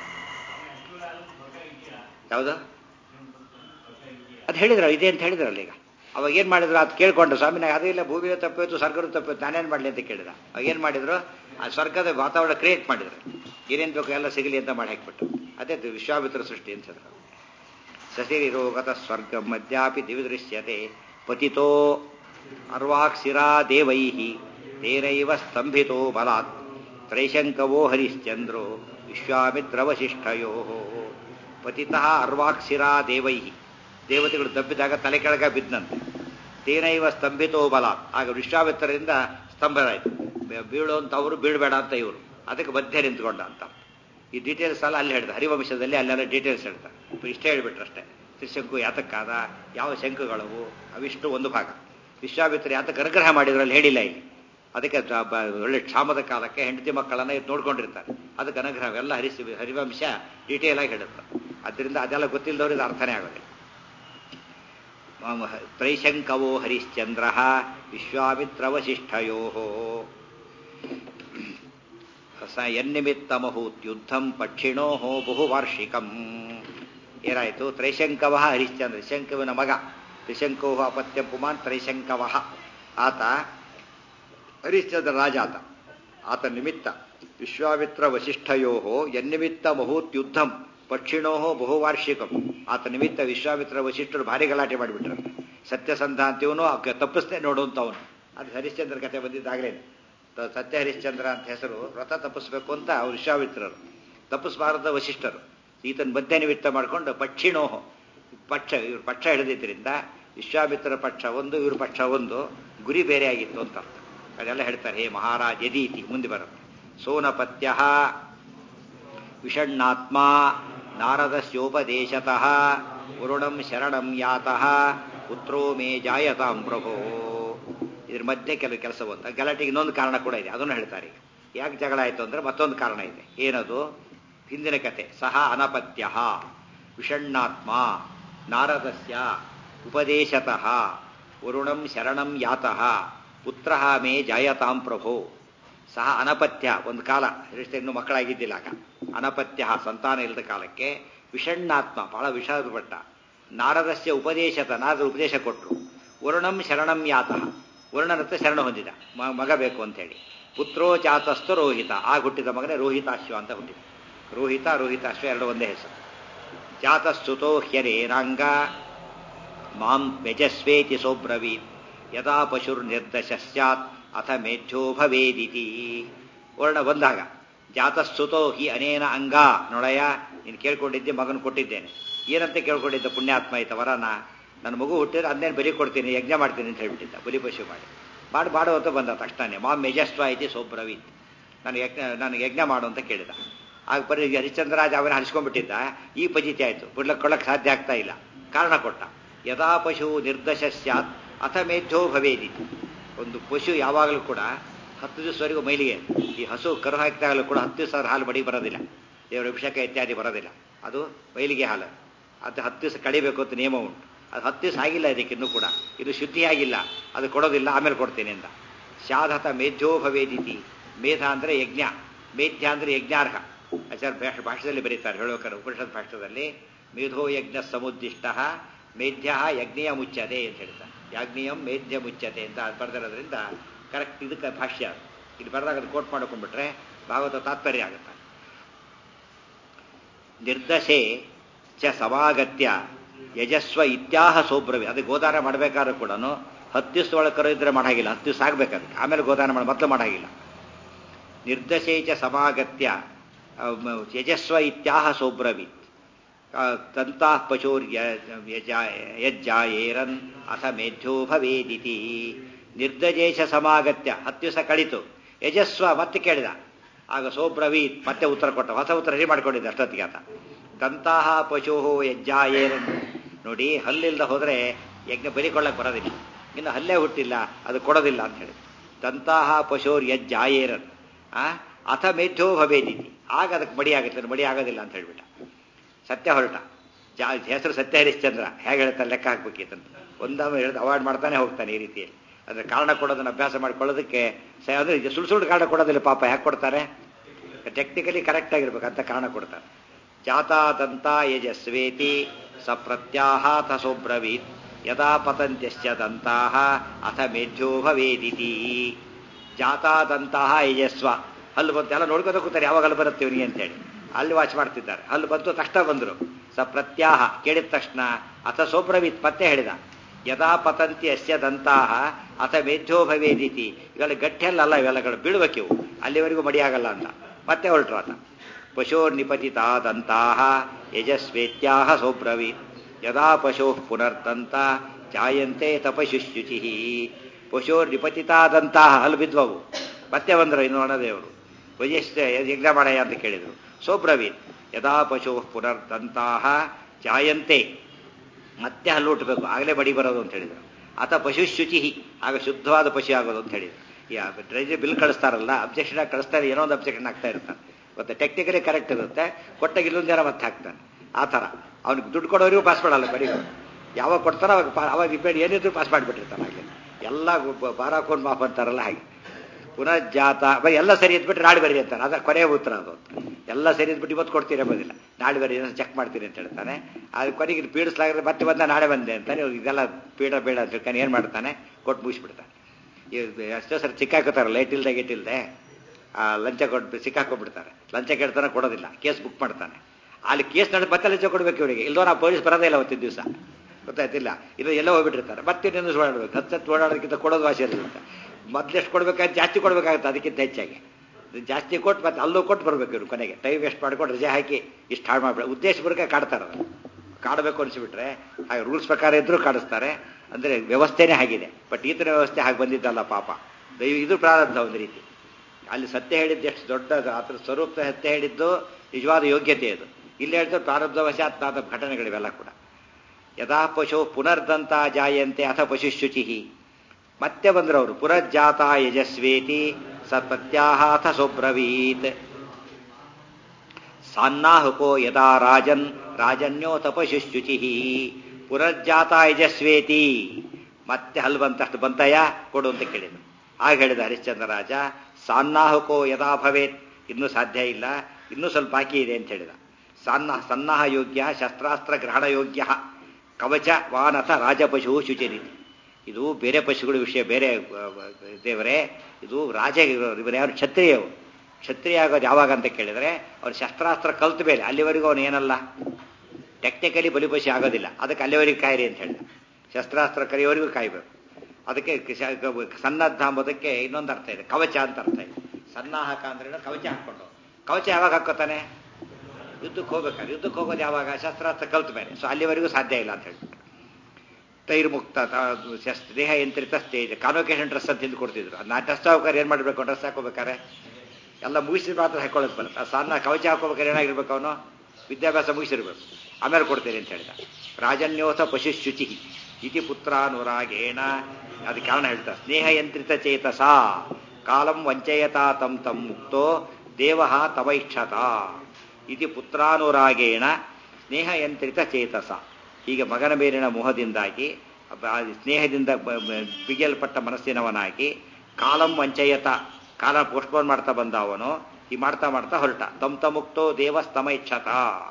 ಯಾವುದು ಅದು ಹೇಳಿದ್ರು ಇದೆ ಅಂತ ಹೇಳಿದ್ರಲ್ಲ ಈಗ ಅವಾಗ ಏನು ಮಾಡಿದ್ರು ಅದು ಕೇಳ್ಕೊಂಡು ಸ್ವಾಮಿ ನಾ ಅದೇ ಇಲ್ಲ ಭೂಮಿಯ ತಪ್ಪೋಯ್ತು ಸ್ವರ್ಗದ ತಪ್ಪೋಯ್ತು ನಾನೇನು ಮಾಡಲಿ ಅಂತ ಕೇಳಿದ ಅವಾಗ ಏನು ಮಾಡಿದ್ರು ಆ ಸ್ವರ್ಗದ ವಾತಾವರಣ ಕ್ರಿಯೇಟ್ ಮಾಡಿದ್ರು ಏನೇನು ಬೇಕು ಎಲ್ಲ ಸಿಗಲಿ ಅಂತ ಮಾಡಿ ಹಾಕ್ಬಿಟ್ಟು ಅದೇ ಅದು ವಿಶ್ವಾಮಿತ್ರ ಸೃಷ್ಟಿ ಅನ್ಸಿದ್ರು ಸಸಿರಿರೋಗತ ಸ್ವರ್ಗ ಮಧ್ಯಾಪಿ ದಿವಿದೃಶ್ಯತೆ ಪತಿತೋ ಅರ್ವಾಕ್ಷಿರಾ ದೇವೈ ತೇನೈವ ಸ್ತಂಭಿತೋ ಬಲಾತ್ ತ್ರೈಶಂಕವೋ ಹರಿಶ್ಚಂದ್ರೋ ವಿಶ್ವಾಮಿತ್ರವಶಿಷ್ಠಯೋ ಪತಿತಃ ಅರ್ವಾಕ್ಷಿರಾ ದೇವೈ ದೇವತೆಗಳು ದಬ್ಬಿದಾಗ ತಲೆ ಕೆಳಗ ಬಿದ್ದಂತೆ ತೇನೈವ ಸ್ತಂಭಿತೋ ಬಲ ಆಗ ವಿಶ್ವಾಮಿತ್ರರಿಂದ ಸ್ತಂಭರಾಯಿತು ಬೀಳು ಅಂತ ಅವರು ಬೀಳಬೇಡ ಅಂತ ಇವರು ಅದಕ್ಕೆ ಮಧ್ಯೆ ನಿಂತ್ಕೊಂಡ ಅಂತ ಈ ಡೀಟೇಲ್ಸ್ ಎಲ್ಲ ಅಲ್ಲಿ ಹೇಳ್ತಾರೆ ಹರಿವಂಶದಲ್ಲಿ ಅಲ್ಲೆಲ್ಲ ಡೀಟೇಲ್ಸ್ ಹೇಳ್ತಾರೆ ಇಷ್ಟೇ ಹೇಳ್ಬಿಟ್ರು ಅಷ್ಟೇ ತ್ರಿಶಂಕು ಯಾತಕ್ಕಾದ ಯಾವ ಶಂಕುಗಳವು ಅವಿಷ್ಟು ಒಂದು ಭಾಗ ವಿಶ್ವಾಮಿತ್ರ ಯಾತಕ್ಕೆ ಅನುಗ್ರಹ ಮಾಡಿದ್ರು ಅಲ್ಲಿ ಹೇಳಿಲ್ಲ ಇಲ್ಲಿ ಅದಕ್ಕೆ ಒಳ್ಳೆ ಕ್ಷಾಮದ ಕಾಲಕ್ಕೆ ಹೆಂಡತಿ ಮಕ್ಕಳನ್ನ ಇದು ನೋಡ್ಕೊಂಡಿರ್ತಾರೆ ಅದಕ್ಕೆ ಅನುಗ್ರಹ ಎಲ್ಲ ಹರಿಸಿ ಹರಿವಂಶ ಡೀಟೇಲ್ ಆಗಿ ಹೇಳುತ್ತೆ ಅದರಿಂದ ಅದೆಲ್ಲ ಗೊತ್ತಿಲ್ಲದವ್ರು ಇದು ಅರ್ಥನೇ ಆಗೋದಿಲ್ಲ ತ್ರೈಶಂಕವೋ ಹರಿಶ್ಚಂದ್ರ ವಿಶ್ವಾಮಿತ್ರವಶಿಷ್ಠಯೋ ಸ ಯನ್ನಿಮಿತ್ತಮಹೂತ್ಯುದ್ಧಂ ಪಕ್ಷಿಣೋ ಬಹುವಾರ್ಷಿಕಂ ಏನಾಯಿತು ತ್ರೈಶಂಕವ ಹರಿಶ್ಚಂದ್ರ ಶಂಕುವಿನ ಮಗ ತ್ರಿಶಂಕೋ ಅಪತ್ಯ ಪುಮಾನ್ ತ್ರೈಶಂಕವ ಆತ ಹರಿಶ್ಚಂದ್ರ ರಾಜ ಆತ ಆತ ನಿಮಿತ್ತ ವಿಶ್ವಾಮಿತ್ರ ವಶಿಷ್ಠಯೋ ಯನ್ನಿಮಿತ್ತ ಮಹೂತ್ಯುದ್ಧಂ ಪಕ್ಷಿಣೋ ಬಹುವಾರ್ಷಿಕಂ ಆತ ನಿಮಿತ್ತ ವಿಶ್ವಾಮಿತ್ರ ವಶಿಷ್ಠರು ಭಾರಿ ಗಲಾಟೆ ಮಾಡಿಬಿಟ್ರು ಸತ್ಯಸಂಧಾಂತಿಯವನು ತಪ್ಪಿಸ್ತೇ ನೋಡುವಂತವನು ಅದು ಹರಿಶ್ಚಂದ್ರ ಕಥೆ ಬಂದಿದ್ದಾಗಲೇನೆ ಸತ್ಯ ಹರಿಶ್ಚಂದ್ರ ಅಂತ ಹೆಸರು ವ್ರತ ತಪ್ಪಿಸ್ಬೇಕು ಅಂತ ಅವ್ರು ವಿಶ್ವಾಮಿತ್ರರು ತಪ್ಪಿಸಬಾರದ ವಶಿಷ್ಠರು ಈತನ ಮಧ್ಯ ನಿಮಿತ್ತ ಮಾಡಿಕೊಂಡು ಪಕ್ಷಿಣೋ ಪಕ್ಷ ಇವ್ರ ಪಕ್ಷ ಹಿಡಿದಿದ್ದರಿಂದ ವಿಶ್ವಾಮಿತ್ರ ಪಕ್ಷ ಒಂದು ಇವ್ರ ಪಕ್ಷ ಒಂದು ಗುರಿ ಬೇರೆ ಆಗಿತ್ತು ಅಂತ ಅರ್ಥ ಅದೆಲ್ಲ ಹೇಳ್ತಾರೆ ಹೇ ಮಹಾರಾಜ ಯದೀತಿ ಮುಂದೆ ಬರುತ್ತೆ ಸೋನಪತ್ಯ ವಿಷಣ್ಣಾತ್ಮ ನಾರದಸ್ಯೋಪದೇಶತಃ ವರುಣಂ ಶರಣಂ ಯಾತಃ ಪುತ್ರೋ ಮೇ ಜಾಯತಾಂ ಪ್ರಭೋ ಇದ್ರ ಮಧ್ಯೆ ಕೆಲವು ಕೆಲಸ ಬಂತ ಗಲಾಟೆಗೆ ಇನ್ನೊಂದು ಕಾರಣ ಕೂಡ ಇದೆ ಅದನ್ನು ಹೇಳ್ತಾರೆ ಈಗ ಯಾಕೆ ಜಗಳ ಆಯಿತು ಅಂದ್ರೆ ಮತ್ತೊಂದು ಕಾರಣ ಇದೆ ಏನದು ಹಿಂದಿನ ಕತೆ ಸಹ ಅನಪತ್ಯ ವಿಷಣ್ಣಾತ್ಮ ನಾರದಸ್ಯ ಉಪದೇಶತಃ ವರುಣಂ ಶರಣಂ ಯಾತಃ ಪುತ್ರ ಮೇ ಜಾಯತಾಂ ಪ್ರಭೋ ಸಹ ಅನಪತ್ಯ ಒಂದು ಕಾಲ ಇನ್ನು ಮಕ್ಕಳಾಗಿದ್ದಿಲ್ಲ ಆಗ ಅನಪತ್ಯ ಸಂತಾನ ಇಲ್ಲದ ಕಾಲಕ್ಕೆ ವಿಷಣ್ಣಾತ್ಮ ಬಹಳ ವಿಷಾದಪಟ್ಟ ನಾರದಸ್ಯ ಉಪದೇಶತ ನಾರದ ಉಪದೇಶ ಕೊಟ್ಟರು ವರುಣಂ ಶರಣಂ ಯಾತಃ ವರುಣನತ್ತ ಶರಣ ಹೊಂದಿದ ಮಗ ಬೇಕು ಅಂತೇಳಿ ಪುತ್ರೋ ಜಾತಸ್ತು ರೋಹಿತ ಆಗ ಹುಟ್ಟಿದ ಮಗನೇ ರೋಹಿತಾಶ್ವ ಅಂತ ಹುಟ್ಟಿದ ರೋಹಿತ ರೋಹಿತಾಶ್ವ ಎರಡು ಒಂದೇ ಹೆಸರು ಜಾತಸ್ತುತೋ ಹ್ಯರೇನಾಂಗ ಮಾಂ ಮೆಜಸ್ವೇತಿ ಸೋಬ್ರವೀತ್ ಯದಾ ಪಶುರ್ ನಿರ್ದಶ ಸ್ಯಾತ್ ಅಥ ಮೇಧ್ಯೋ ಭವೇದಿತಿ ವರ್ಣ ಬಂದಾಗ ಜಾತಸ್ತುತೋ ಹಿ ಅನೇನ ಅಂಗ ನೋಡಯ್ಯ ನೀನು ಕೇಳ್ಕೊಂಡಿದ್ದೆ ಮಗನ ಕೊಟ್ಟಿದ್ದೇನೆ ಏನಂತ ಕೇಳ್ಕೊಂಡಿದ್ದ ಪುಣ್ಯಾತ್ಮ ಆಯ್ತ ವರನ ನನ್ನ ಮಗು ಹುಟ್ಟಿದ್ರೆ ಅದನ್ನೇನು ಬಲಿ ಕೊಡ್ತೀನಿ ಯಜ್ಞ ಮಾಡ್ತೀನಿ ಅಂತ ಹೇಳ್ಬಿಟ್ಟಿದ್ದ ಬಲಿ ಪಶು ಮಾಡಿ ಮಾಡಿ ಮಾಡು ಅಂತ ಬಂದ ತಕ್ಷಣ ಮಾಂ ಮೆಜಸ್ವ ಐತಿ ಸೋಬ್ರವೀತ್ ನಾನು ಯಜ್ಞ ನನಗೆ ಯಜ್ಞ ಮಾಡು ಅಂತ ಕೇಳಿದ ಆಗ ಬರೀ ಹರಿಶ್ಚಂದ್ರರಾಜ ಅವನ ಹರಿಸ್ಕೊಂಡ್ಬಿಟ್ಟಿದ್ದ ಈ ಪಜಿತಿ ಆಯಿತು ಬಿಡ್ಲಕ್ಕೆ ಕೊಳ್ಳಕ್ಕೆ ಸಾಧ್ಯ ಆಗ್ತಾ ಇಲ್ಲ ಕಾರಣ ಕೊಟ್ಟ ಯದಾ ಪಶು ನಿರ್ದಶ ಸ್ಯಾತ್ ಅಥ ಮೇಧ್ಯೋ ಭವೇದಿತಿ ಒಂದು ಪಶು ಯಾವಾಗಲೂ ಕೂಡ ಹತ್ತು ದಿವಸವರೆಗೂ ಮೈಲಿಗೆ ಈ ಹಸು ಕರು ಹಾಕಿದಾಗಲೂ ಕೂಡ ಹತ್ತು ದಿವಸ ಹಾಲು ಬಡಿ ಬರೋದಿಲ್ಲ ದೇವರ ಅಭಿಷೇಕ ಇತ್ಯಾದಿ ಬರೋದಿಲ್ಲ ಅದು ಮೈಲಿಗೆ ಹಾಲು ಅದು ಹತ್ತು ದಿವಸ ಕಡಿಬೇಕು ಅಂತ ನಿಯಮ ಉಂಟು ಅದು ಹತ್ತು ದಿವಸ ಆಗಿಲ್ಲ ಇದಕ್ಕೆ ಇನ್ನೂ ಕೂಡ ಇದು ಶುದ್ಧಿ ಆಗಿಲ್ಲ ಅದು ಕೊಡೋದಿಲ್ಲ ಆಮೇಲೆ ಕೊಡ್ತೇನೆ ಅಂತ ಶಾಧತ ಮೇಧ್ಯೋ ಭವೇದಿತಿ ಮೇಧ ಅಂದರೆ ಯಜ್ಞ ಮೇಧ್ಯ ಅಂದರೆ ಯಜ್ಞಾರ್ಹ ಆಚಾರ್ಯ ಭಾಷೆಯಲ್ಲಿ ಬರೀತಾರೆ ಹೇಳೋಕರ ಉಪನಿಷತ್ ಭಾಷೆಯಲ್ಲಿ ಮೇಧೋ ಯಜ್ಞ ಸಮುದ್ದಿಷ್ಟ ಮೇಧ್ಯ ಯಜ್ಞೀಯ ಮುಚ್ಚತೆ ಅಂತ ಹೇಳ್ತಾರೆ ಯಾಜ್ಞೀಯಂ ಮೇಧ್ಯ ಮುಚ್ಚತೆ ಅಂತ ಬರೆದಿರೋದ್ರಿಂದ ಕರೆಕ್ಟ್ ಇದಕ್ಕೆ ಭಾಷ್ಯ ಇಲ್ಲಿ ಬರೆದಾಗ ಅದು ಕೋಟ್ ಮಾಡ್ಕೊಂಡ್ಬಿಟ್ರೆ ಭಾಗವತ ತಾತ್ಪರ್ಯ ಆಗುತ್ತೆ ನಿರ್ದಶೆ ಚ ಸಮಾಗತ್ಯ ಯಜಸ್ವ ಇತ್ಯಾಹ ಸೋಬ್ರವಿ ಅದು ಗೋದಾನ ಮಾಡಬೇಕಾದ್ರೂ ಕೂಡ ಹತ್ತು ದಿವಸ ಒಳಗೆ ಕರೆದಿದ್ರೆ ಮಾಡಾಗಿಲ್ಲ ಹತ್ತು ದಿವಸ ಆಗ್ಬೇಕಾದ್ರೆ ಆಮೇಲೆ ಗೋದಾನ ಮಾಡಿ ಮೊದಲು ಮಾಡಾಗಿಲ್ಲ ನಿರ್ದಶೇ ಚ ಸಮಾಗತ್ಯ ಯಜಸ್ವ ಇತ್ಯಾಹ ಸೋಬ್ರವೀತ್ ತಂತಾ ಪಶೋರ್ ಯಜ್ಜಾಯೇರನ್ ಅಥ ಮೇಧ್ಯೋ ಭವೇದಿತಿ ನಿರ್ದಜೇಶ ಸಮಾಗತ್ಯ ಹತ್ತು ದಿವಸ ಕಳಿತು ಯಜಸ್ವ ಮತ್ತೆ ಕೇಳಿದ ಆಗ ಸೋಬ್ರವೀತ್ ಮತ್ತೆ ಉತ್ತರ ಕೊಟ್ಟ ಹೊಸ ಉತ್ತರ ರೆಡಿ ಮಾಡ್ಕೊಂಡಿದ್ದ ಅಷ್ಟೊತ್ತಿಗೆ ಆತ ತಂತಹ ಪಶು ಯಜ್ಜಾಯೇರನ್ ನೋಡಿ ಹಲ್ಲಿಲ್ದ ಹೋದರೆ ಯಜ್ಞ ಬಲಿಕೊಳ್ಳಕ್ಕೆ ಬರೋದಿಲ್ಲ ಇನ್ನು ಹಲ್ಲೇ ಹುಟ್ಟಿಲ್ಲ ಅದು ಕೊಡೋದಿಲ್ಲ ಅಂತ ಹೇಳಿ ತಂತಹ ಪಶೋರ್ ಯಜ್ಜಾಯೇರನ್ ಆ ಅಥ ಮೇಧ್ಯೋ ಭವೇದಿತಿ ಆಗ ಅದಕ್ಕೆ ಮಡಿ ಆಗುತ್ತೆ ಮಡಿ ಆಗೋದಿಲ್ಲ ಅಂತ ಹೇಳ್ಬಿಟ್ಟ ಸತ್ಯ ಹೊರಟ ಜಾ ಹೆಸರು ಸತ್ಯ ಹರಿಶ್ಚಂದ್ರ ಹೇಗೆ ಹೇಳ್ತಾನೆ ಲೆಕ್ಕ ಹಾಕ್ಬೇಕಿತ್ತಂತ ಒಂದೊಮ್ಮೆ ಹೇಳ್ದು ಅವಾಯ್ಡ್ ಮಾಡ್ತಾನೆ ಹೋಗ್ತಾನೆ ಈ ರೀತಿಯಲ್ಲಿ ಅಂದರೆ ಕಾರಣ ಕೊಡೋದನ್ನ ಅಭ್ಯಾಸ ಮಾಡ್ಕೊಳ್ಳೋದಕ್ಕೆ ಸ- ಅಂದ್ರೆ ಈಗ ಸುಳ್ಳು ಸುಳ್ಳು ಕಾರಣ ಕೊಡೋದಿಲ್ಲ ಪಾಪ ಯಾಕೆ ಕೊಡ್ತಾರೆ ಟೆಕ್ನಿಕಲಿ ಕರೆಕ್ಟ್ ಆಗಿರ್ಬೇಕು ಅಂತ ಕಾರಣ ಕೊಡ್ತಾರೆ ಜಾತಾದಂತ ಯಜಸ್ವೇತಿ ಸ ಪ್ರತ್ಯಾಹಾತ ಸೋಬ್ರವೀತ್ ಯದಾ ಪತಂತ್ಯಶ್ಚ ದಂತಾಹ ಅಥ ಮೇಧ್ಯೋ ಭವೇದಿತಿ ಜಾತಾದಂತಹ ಯಜಸ್ವ ಹಲ್ಲು ಬಂತು ಎಲ್ಲ ನೋಡ್ಕೊತ ಕೂತಾರೆ ಯಾವಾಗ ಹಲ್ಲು ಬರುತ್ತೆ ಇವನಿಗೆ ಅಂತೇಳಿ ಅಲ್ಲಿ ವಾಚ್ ಮಾಡ್ತಿದ್ದಾರೆ ಹಲ್ಲು ಬಂತು ತಕ್ಷಣ ಬಂದರು ಸ ಪ್ರತ್ಯಾಹ ಕೇಳಿದ ತಕ್ಷಣ ಅಥ ಸೋಬ್ರವೀತ್ ಮತ್ತೆ ಹೇಳಿದ ಯದಾ ಪತಂತಿ ಅಸ್ಯ ದಂತಾಹ ಅಥ ಮೇಧ್ಯೋ ಭವೇದಿತಿ ಇವೆಲ್ಲ ಗಟ್ಟಿಯಲ್ಲ ಇವೆಲ್ಲಗಳು ಬೀಳ್ಬೇಕಿವು ಅಲ್ಲಿವರೆಗೂ ಮಡಿಯಾಗಲ್ಲ ಅಂತ ಮತ್ತೆ ಹೊರಟ್ರು ಆತ ಪಶೋರ್ ನಿಪತಿತಾದಂತಾಹ ಯಜಸ್ವೇತ್ಯಾಹ ಸೋಬ್ರವೀತ್ ಯದಾ ಪಶೋ ಪುನರ್ದಂತ ಜಾಯಂತೆ ತಪಶುಶ್ಯುಚಿ ಪಶೋರ್ ನಿಪತಿತಾದಂತಹ ಹಲ್ಲು ಬಿದ್ವವು ಮತ್ತೆ ಬಂದರು ಇನ್ನು ಒಣದೇವರು ವಯಸ್ಸ ಯಜ್ಞ ಮಾಡಯ್ಯ ಅಂತ ಕೇಳಿದರು ಸೋಬ್ರವೀತ್ ಯದಾ ಪಶು ಪುನರ್ದಂತಾಹ ಜಾಯಂತೆ ಮತ್ತೆ ಹಲ್ಲು ಹುಟ್ಟಬೇಕು ಆಗಲೇ ಬಡಿ ಬರೋದು ಅಂತ ಹೇಳಿದರು ಆತ ಪಶು ಶುಚಿ ಆಗ ಶುದ್ಧವಾದ ಪಶು ಆಗೋದು ಅಂತ ಹೇಳಿದರು ಈ ಡ್ರೈಜ್ ಬಿಲ್ ಕಳಿಸ್ತಾರಲ್ಲ ಅಬ್ಜೆಕ್ಷನ್ ಆಗಿ ಕಳಿಸ್ತಾರೆ ಏನೋ ಒಂದು ಅಬ್ಜೆಕ್ಷನ್ ಆಗ್ತಾ ಇರ್ತಾನೆ ಮತ್ತೆ ಟೆಕ್ನಿಕಲಿ ಕರೆಕ್ಟ್ ಇರುತ್ತೆ ಕೊಟ್ಟಾಗ ಇನ್ನೊಂದು ಜನ ಮತ್ತೆ ಹಾಕ್ತಾನೆ ಆ ಥರ ಅವ್ನಿಗೆ ದುಡ್ಡು ಕೊಡೋರಿಗೂ ಪಾಸ್ ಮಾಡಲ್ಲ ಬರೀ ಯಾವಾಗ ಕೊಡ್ತಾರೋ ಅವಾಗ ಪಾ- ಅವಾಗ ರಿಪೇರ್ ಏನಿದ್ರು ಪಾಸ್ ಮಾಡಿಬಿಟ್ಟಿರ್ತಾನೆ ಹಾಗೆ ಎಲ್ಲ ಬ- ಬಾರ್ ಹಾಕೊಂಡು ಮಾಪ್ ಅಂತಾರಲ್ಲ ಹಾಗೆ ಪುನರ್ಜಾತ ಬರೀ ಎಲ್ಲ ಸರಿ ಇದ್ಬಿಟ್ಟು ನಾಳೆ ಬರೀ ಅಂತಾನೆ ಅದ ಕೊನೆಯ ಉತ್ತರ ಅದು ಎಲ್ಲ ಸರಿ ಇದ್ಬಿಟ್ಟು ಇವತ್ತು ಕೊಡ್ತೀರಾ ಬಂದಿಲ್ಲ ನಾಳೆ ಬರೀ ಚೆಕ್ ಮಾಡ್ತೀನಿ ಅಂತ ಹೇಳ್ತಾನೆ ಅದು ಕೊನೆಗೆ ಇದು ಪೀಡಿಸ್ಲಾಗಿದ್ರೆ ಮತ್ತೆ ಬಂದ ನಾಳೆ ಬಂದೆ ಅಂತಾನೆ ಇವ್ರು ಇದೆಲ್ಲ ಪೀಡ ಬೇಡ ಅಂತ ಹೇಳ್ತಾನೆ ಏನು ಮಾಡ್ತಾನೆ ಕೊಟ್ಟು ಮುಗಿಸ್ಬಿಡ್ತಾನೆ ಈ ಎಷ್ಟೋ ಸರಿ ಸಿಕ್ಕಾಕೋತಾರೆ ಲೈಟ್ ಇಲ್ದೆ ಗಿಟ್ ಇಲ್ದೆ ಆ ಲಂಚ ಕೊಟ್ಟು ಸಿಕ್ಕಾಕೊಂಡ್ಬಿಡ್ತಾರೆ ಲಂಚ ಕೇಳ್ತಾನೆ ಕೊಡೋದಿಲ್ಲ ಕೇಸ್ ಬುಕ್ ಮಾಡ್ತಾನೆ ಅಲ್ಲಿ ಕೇಸ್ ನಡೆದು ಮತ್ತೆ ಲಂಚ ಕೊಡ್ಬೇಕು ಇವರಿಗೆ ಇಲ್ದೋ ನಾವು ಪೊಲೀಸ್ ಬರೋದೇ ಇಲ್ಲ ಅವತ್ತಿನ ದಿವಸ ಗೊತ್ತಾಯ್ತಿಲ್ಲ ಇದು ಎಲ್ಲ ಹೋಗ್ಬಿಟ್ಟಿರ್ತಾರೆ ಮತ್ತೆ ನಿಲ್ಲಿಸಿ ಓಡಾಡ್ಬೇಕು ಹತ್ತು ಹತ್ತು ಓಡಾಡೋದಕ್ಕಿಂತ ಕೊಡೋದು ವಾಸಿ ಇರುತ್ತೆ ಮೊದ್ಲು ಎಷ್ಟು ಕೊಡ್ಬೇಕಾದ್ರೆ ಜಾಸ್ತಿ ಕೊಡ್ಬೇಕಾಗುತ್ತೆ ಅದಕ್ಕಿಂತ ಹೆಚ್ಚಾಗಿ ಇದು ಜಾಸ್ತಿ ಕೊಟ್ಟು ಮತ್ತೆ ಅಲ್ಲೂ ಕೊಟ್ಟು ಬರ್ಬೇಕು ಇವ್ರು ಕೊನೆಗೆ ಟೈಮ್ ವೇಸ್ಟ್ ಮಾಡ್ಕೊಂಡು ರಜೆ ಹಾಕಿ ಇಷ್ಟು ಹಾಳು ಮಾಡ್ಬಿಡ ಉದ್ದೇಶಪೂರ್ವಕ ಕಾಡ್ತಾರೆ ಅದು ಕಾಡಬೇಕು ಅನಿಸ್ಬಿಟ್ರೆ ಹಾಗೆ ರೂಲ್ಸ್ ಪ್ರಕಾರ ಇದ್ರೂ ಕಾಡಿಸ್ತಾರೆ ಅಂದರೆ ವ್ಯವಸ್ಥೆನೇ ಆಗಿದೆ ಬಟ್ ಈತನ ವ್ಯವಸ್ಥೆ ಹಾಗೆ ಬಂದಿದ್ದಲ್ಲ ಪಾಪ ದೈವ ಇದು ಪ್ರಾರಂಭ ಒಂದು ರೀತಿ ಅಲ್ಲಿ ಸತ್ಯ ಹೇಳಿದ್ದು ಎಷ್ಟು ದೊಡ್ಡದು ಆತರ ಸ್ವರೂಪ ಸತ್ಯ ಹೇಳಿದ್ದು ನಿಜವಾದ ಯೋಗ್ಯತೆ ಅದು ಇಲ್ಲಿ ಹೇಳಿದ್ರೆ ಪ್ರಾರಬ್ಧವಶಾತ್ನಾದ ಘಟನೆಗಳಿವೆಲ್ಲ ಕೂಡ ಯಥಾ ಪಶು ಪುನರ್ದಂತ ಜಾಯಂತೆ ಅಥ ಪಶು ಶುಚಿ ಮತ್ತೆ ಬಂದ್ರು ಅವರು ಪುನರ್ಜಾತ ಯಜಸ್ವೇತಿ ಸತ್ಪತ್ಯಾಹಾಥ ಸೋಬ್ರವೀತ್ ಸಾನ್ನಾಹುಕೋ ಯದಾ ರಾಜನ್ ರಾಜನ್ಯೋ ತಪಶುಶ್ಚುಚಿ ಪುನರ್ಜಾತ ಯಜಸ್ವೇತಿ ಮತ್ತೆ ಹಲ್ ಬಂತಷ್ಟು ಬಂತಯ್ಯ ಕೊಡು ಅಂತ ಕೇಳಿದ್ರು ಆಗ ಹೇಳಿದ ಹರಿಶ್ಚಂದ್ರ ರಾಜ ಸಾನ್ನಾಹುಕೋ ಯದಾ ಭವೇತ್ ಇನ್ನೂ ಸಾಧ್ಯ ಇಲ್ಲ ಇನ್ನೂ ಸ್ವಲ್ಪ ಬಾಕಿ ಇದೆ ಅಂತ ಹೇಳಿದ ಸಾನ್ನ ಸನ್ನಾಹ ಯೋಗ್ಯ ಶಸ್ತ್ರಾಸ್ತ್ರ ಗ್ರಹಣ ಯೋಗ್ಯ ಕವಚ ವಾನಥ ರಾಜಪಶು ಶುಚಿರಿತಿ ಇದು ಬೇರೆ ಪಶುಗಳ ವಿಷಯ ಬೇರೆ ಆ, ಆ, ದೇವರೇ ಇದು ರಾಜ ಇವರೇ ಅವ್ರು ಕ್ಷತ್ರಿಯವು ಕ್ಷತ್ರಿಯ ಆಗೋದು ಯಾವಾಗ ಅಂತ ಕೇಳಿದ್ರೆ ಅವ್ರು ಶಸ್ತ್ರಾಸ್ತ್ರ ಕಲ್ತ ಮೇಲೆ ಅಲ್ಲಿವರೆಗೂ ಅವನು ಏನಲ್ಲ ಟೆಕ್ನಿಕಲಿ ಬಲಿಪಶು ಆಗೋದಿಲ್ಲ ಅದಕ್ಕೆ ಅಲ್ಲಿವರೆಗೆ ಕಾಯಿರಿ ಅಂತ ಹೇಳಿದ ಶಸ್ತ್ರಾಸ್ತ್ರ ಕಲಿಯವರೆಗೂ ಕಾಯಬೇಕು ಅದಕ್ಕೆ ಕಿಶ- ಕ- ಸನ್ನದ್ಧ ಅಂಬೋದಕ್ಕೆ ಇನ್ನೊಂದು ಅರ್ಥ ಇದೆ ಕವಚ ಅಂತ ಅರ್ಥ ಇದೆ ಸನ್ನಾಹಕ ಅಂದ್ರೆ ಕವಚ ಹಾಕೊಂಡು ಕವಚ ಯಾವಾಗ ಹಾಕೋತಾನೆ ಯುದ್ಧಕ್ಕೆ ಹೋಗ್ಬೇಕಾದ್ರೆ ಯುದ್ಧಕ್ಕೆ ಹೋಗೋದು ಯಾವಾಗ ಶಸ್ತ್ರಾಸ್ತ್ರ ಕಲ್ತ ಮೇಲೆ ಸೊ ಅಲ್ಲಿವರೆಗೂ ಸಾಧ್ಯ ಇಲ್ಲ ಅಂತ ಹೇಳ್ಬಿಟ್ಟು ತೈರ್ಮುಕ್ತ ತ- ಶಸ್ತ್ರ ದೇಹ ಯಂತ್ರಿತ ಸ್ಟೇಜ್ ಕಾನ್ವೊಕೇಶನ್ ಡ್ರೆಸ್ ಅಂತ ಹಿಂದೆ ಕೊಡ್ತಿದ್ರು ಅದನ್ನ ಡ್ರೆಸ್ ಹಾಕೋಬೇಕಾದ್ರೆ ಏನು ಮಾಡಬೇಕು ಡ್ರೆಸ್ ಹಾಕೋಬೇಕಾರೆ ಎಲ್ಲ ಮುಗಿಸಿ ಮಾತ್ರ ಹಾಕೊಳ್ಳೋದು ಬರುತ್ತೆ ಆ ಸಣ್ಣ ಕವಚ ಹಾಕೋಬೇಕಾದ್ರೆ ಏನಾಗಿರ್ಬೇಕು ಅವನು ವಿದ್ಯಾಭ್ಯಾಸ ಮುಗಿಸಿರ್ಬೇಕು ಆಮೇಲೆ ಕೊಡ್ತೇನೆ ಅಂತ ಹೇಳಿದ ರಾಜನ್ಯೋಥ ಪಶು ಶುಚಿ ಇತಿ ಪುತ್ರಾನುರಾಗೇಣ ಅದಕ್ಕೆ ಕಾರಣ ಹೇಳ್ತಾರೆ ಸ್ನೇಹ ಯಂತ್ರಿತ ಚೇತಸ ಕಾಲಂ ವಂಚಯತಾ ತಂ ತಂ ಮುಕ್ತೋ ದೇವ ತವೈಕ್ಷತ ಇತಿ ಪುತ್ರಾನುರಾಗೇಣ ಸ್ನೇಹ ಯಂತ್ರಿತ ಚೇತಸ ಹೀಗೆ ಮಗನ ಮೇಲಿನ ಮೋಹದಿಂದಾಗಿ ಅಬ್ಬ- ಆ ಸ್ನೇಹದಿಂದ ಬ- ಬ- ಬಿಗಿಯಲ್ಪಟ್ಟ ಮನಸ್ಸಿನವನಾಗಿ ಕಾಲಂ ವಂಚಯತ ಕಾಲ ಪೋಸ್ಟ್ಪೋನ್ ಮಾಡ್ತಾ ಬಂದ ಅವನು ಈ ಮಾಡ್ತಾ ಮಾಡ್ತಾ ಹೊರಟ ತಮ್ ಮುಕ್ತೋ ದೇವಸ್ತಮೈಚ್ಛತ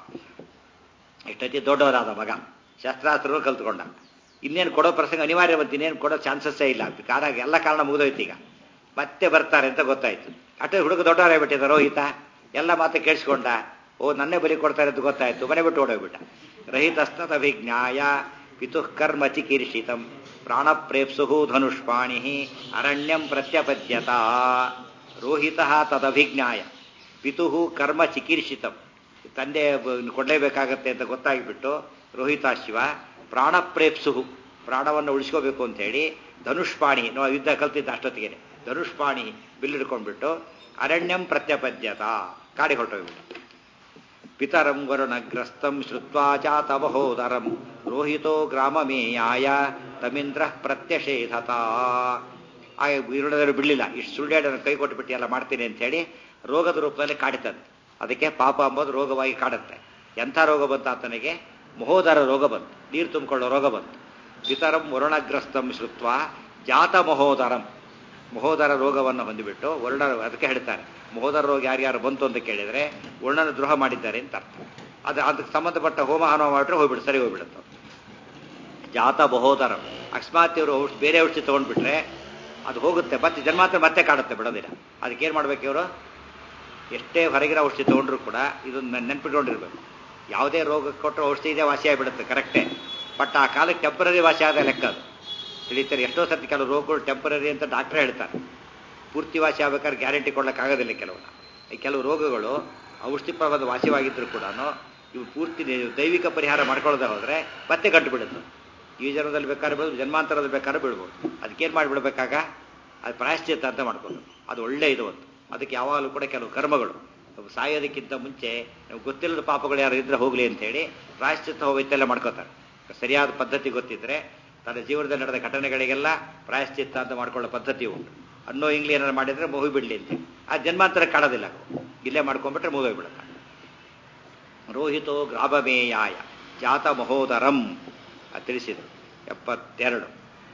ಎಷ್ಟೊತ್ತಿ ದೊಡ್ಡವರಾದ ಮಗ ಶಸ್ತ್ರಾಸ್ತ್ರಗಳು ಕಲ್ತ್ಕೊಂಡ ಇನ್ನೇನು ಕೊಡೋ ಪ್ರಸಂಗ ಅನಿವಾರ್ಯ ಬಂತು ಇನ್ನೇನು ಕೊಡೋ ಚಾನ್ಸಸ್ಸೇ ಇಲ್ಲ ಕಾರಣ ಎಲ್ಲ ಕಾರಣ ಮುಗಿದೋಯ್ತು ಈಗ ಮತ್ತೆ ಬರ್ತಾರೆ ಅಂತ ಗೊತ್ತಾಯ್ತು ಅಷ್ಟೇ ಹುಡುಗ ದೊಡ್ಡವರಾಗ್ಬಿಟ್ಟಿದ್ದ ರೋಹಿತ ಎಲ್ಲ ಮಾತು ಕೇಳಿಸ್ಕೊಂಡ ಓ ನನ್ನೇ ಬಲಿ ಕೊಡ್ತಾರೆ ಅಂತ ಗೊತ್ತಾಯ್ತು ಮನೆ ಬಿಟ್ಟು ಓಡೋಗ್ಬಿಟ್ಟ ರಹಿತಸ್ತದ ವಿಜ್ಞಾಯ ಪಿತುಃ ಕರ್ಮ ಚಿಕೀರ್ಷಿತಂ ಪ್ರಾಣ ಪ್ರೇಪ್ಸು ಧನುಷ್ಪಾಣಿ ಅರಣ್ಯಂ ಪ್ರತ್ಯಪದ್ಯತ ರೋಹಿತ ತದಭಿಜ್ಞಾಯ ಪಿತುಃ ಕರ್ಮ ಚಿಕೀರ್ಷಿತಂ ತಂದೆ ಬ- ಕೊಡಲೇಬೇಕಾಗತ್ತೆ ಅಂತ ಗೊತ್ತಾಗಿಬಿಟ್ಟು ರೋಹಿತಾಶಿವ ಪ್ರಾಣ ಪ್ರೇಪ್ಸುಹು ಪ್ರಾಣವನ್ನು ಉಳಿಸ್ಕೋಬೇಕು ಅಂತ ಹೇಳಿ ಧನುಷ್ಪಾಣಿ ನಾವು ಯುದ್ಧ ಕಲ್ತಿದ್ದ ಅಷ್ಟೊತ್ತಿಗೆ ಧನುಷ್ಪಾಣಿ ಬಿಲ್ಲಿಡ್ಕೊಂಡ್ಬಿಟ್ಟು ಅರಣ್ಯಂ ಪ್ರತ್ಯಪದ್ಯತ ಕಾಡಿ ಹೊರಟೋಗ್ಬಿಟ್ಟು ಪಿತರಂ ವರುಣಗ್ರಸ್ತಂ ಶ್ರುತ್ವಾ ಚಾತವಹೋದರಂ ರೋಹಿತೋ ಗ್ರಾಮಮೇಯಾಯ ತಮಿಂದ್ರ ಪ್ರತ್ಯಷೇಧತ ಆ ಇರುಳದರು ಬಿಡಲಿಲ್ಲ ಇಷ್ಟು ಸುಳ್ಳ್ಯಾಡ ಕೈ ಕೊಟ್ಟು ಬಿಟ್ಟು ಎಲ್ಲ ಮಾಡ್ತೀನಿ ಅಂತ ಹೇಳಿ ರೋಗದ ರೂಪದಲ್ಲಿ ಕಾಡುತ್ತದೆ ಅದಕ್ಕೆ ಪಾಪ ಅಂಬೋದು ರೋಗವಾಗಿ ಕಾಡುತ್ತೆ ಎಂಥ ರೋಗ ಬಂತು ಆತನಿಗೆ ಮಹೋದರ ರೋಗ ಬಂತು ನೀರು ತುಂಬಿಕೊಳ್ಳೋ ರೋಗ ಬಂತು ವಿತರಂ ವರುಣಗ್ರಸ್ತಂ ಶ್ರುತ್ವ ಜಾತ ಮಹೋದರಂ ಮಹೋದರ ರೋಗವನ್ನು ಹೊಂದಿಬಿಟ್ಟು ವರ್ಣ ಅದಕ್ಕೆ ಹೇಳ್ತಾರೆ ಮಹೋದರ ರೋಗ ಯಾರ್ಯಾರು ಬಂತು ಅಂತ ಕೇಳಿದರೆ ವರ್ಣನ ದ್ರೋಹ ಮಾಡಿದ್ದಾರೆ ಅಂತ ಅರ್ಥ ಅದು ಅದಕ್ಕೆ ಸಂಬಂಧಪಟ್ಟ ಹೋಮ ಹನುಮ ಮಾಡಿದ್ರೆ ಹೋಗ್ಬಿಡು ಸರಿ ಹೋಗ್ಬಿಡುತ್ತೆ ಜಾತ ಮಹೋದರ ಅಕಸ್ಮಾತ್ ಇವರು ಔಷಧಿ ಬೇರೆ ಔಷಧಿ ತೊಗೊಂಡ್ಬಿಟ್ರೆ ಅದು ಹೋಗುತ್ತೆ ಮತ್ತೆ ಜನ್ಮಾಂತರ ಮತ್ತೆ ಕಾಡುತ್ತೆ ಬಿಡೋದಿಲ್ಲ ಅದಕ್ಕೆ ಏನು ಮಾಡ್ಬೇಕು ಇವರು ಎಷ್ಟೇ ಹೊರಗಿರೋ ಔಷಧಿ ತೊಗೊಂಡ್ರು ಕೂಡ ಇದನ್ನ ನೆನ್ಪಿಟ್ಕೊಂಡಿರ್ಬೇಕು ಯಾವುದೇ ರೋಗಕ್ಕೆ ಕೊಟ್ಟರು ಔಷಧಿ ಇದೆ ವಾಸಿ ಆಗಿಬಿಡುತ್ತೆ ಕರೆಕ್ಟೇ ಬಟ್ ಆ ಕಾಲಕ್ಕೆ ಟೆಂಪರರಿ ವಾಸಿ ಆದ ಲೆಕ್ಕ ಅದು ತಿಳಿತಾರೆ ಎಷ್ಟೋ ಸರ್ತಿ ಕೆಲವು ರೋಗಗಳು ಟೆಂಪರರಿ ಅಂತ ಡಾಕ್ಟ್ರೇ ಹೇಳ್ತಾರೆ ಪೂರ್ತಿ ವಾಸಿ ಆಗ್ಬೇಕಾದ್ರೆ ಗ್ಯಾರಂಟಿ ಕೊಡ್ಲಿಕ್ಕಾಗೋದಿಲ್ಲ ಕೆಲವನ್ನ ಈ ಕೆಲವು ರೋಗಗಳು ಔಷಧಿ ಪ್ರಭಾವ ವಾಸಿವಾಗಿದ್ದರೂ ಕೂಡ ಇವು ಪೂರ್ತಿ ದೈವಿಕ ಪರಿಹಾರ ಮಾಡ್ಕೊಳ್ಳೋದೇ ಹೋದರೆ ಮತ್ತೆ ಗಂಟು ಬಿಡುತ್ತೆ ಈ ಜನ್ಮದಲ್ಲಿ ಬೇಕಾದ್ರೆ ಬಿಡೋದು ಜನ್ಮಾಂತರದಲ್ಲಿ ಬೇಕಾದ್ರೆ ಬಿಡ್ಬೋದು ಅದಕ್ಕೇನು ಮಾಡಿಬಿಡ್ಬೇಕಾಗ ಅದು ಪ್ರಾಯಶ್ಚಿತ್ತ ಅಂತ ಮಾಡ್ಕೊಂಡು ಅದು ಒಳ್ಳೆ ಇದು ಒಂದು ಅದಕ್ಕೆ ಯಾವಾಗಲೂ ಕೂಡ ಕೆಲವು ಕರ್ಮಗಳು ಸಾಯೋದಕ್ಕಿಂತ ಮುಂಚೆ ನಮ್ಗೆ ಗೊತ್ತಿಲ್ಲದ ಪಾಪಗಳು ಯಾರು ಇದ್ರೆ ಹೋಗಲಿ ಅಂತೇಳಿ ಪ್ರಾಯಶ್ಚಿತ್ತ ಹೋಗಿತ್ತೆಲ್ಲ ಮಾಡ್ಕೋತಾರೆ ಸರಿಯಾದ ಪದ್ಧತಿ ಗೊತ್ತಿದ್ರೆ ತನ್ನ ಜೀವನದಲ್ಲಿ ನಡೆದ ಘಟನೆಗಳಿಗೆಲ್ಲ ಪ್ರಾಯಶ್ಚಿತ್ತ ಅಂತ ಮಾಡ್ಕೊಳ್ಳೋ ಪದ್ಧತಿ ಉಂಟು ಅನ್ನೋ ಇಂಗ್ಲಿ ಏನಾರು ಮಾಡಿದ್ರೆ ಮುಗಿ ಬಿಡಲಿ ಅಂತ ಆ ಜನ್ಮಾಂತರ ಕಾಣೋದಿಲ್ಲ ಇಲ್ಲೇ ಮಾಡ್ಕೊಂಡ್ಬಿಟ್ರೆ ಮುಗೋಗ್ಬಿಡುತ್ತೆ ರೋಹಿತೋ ಗ್ರಾಭಮೇಯಾಯ ಜಾತ ಮಹೋದರಂ ತಿಳಿಸಿದರು ಎಪ್ಪತ್ತೆರಡು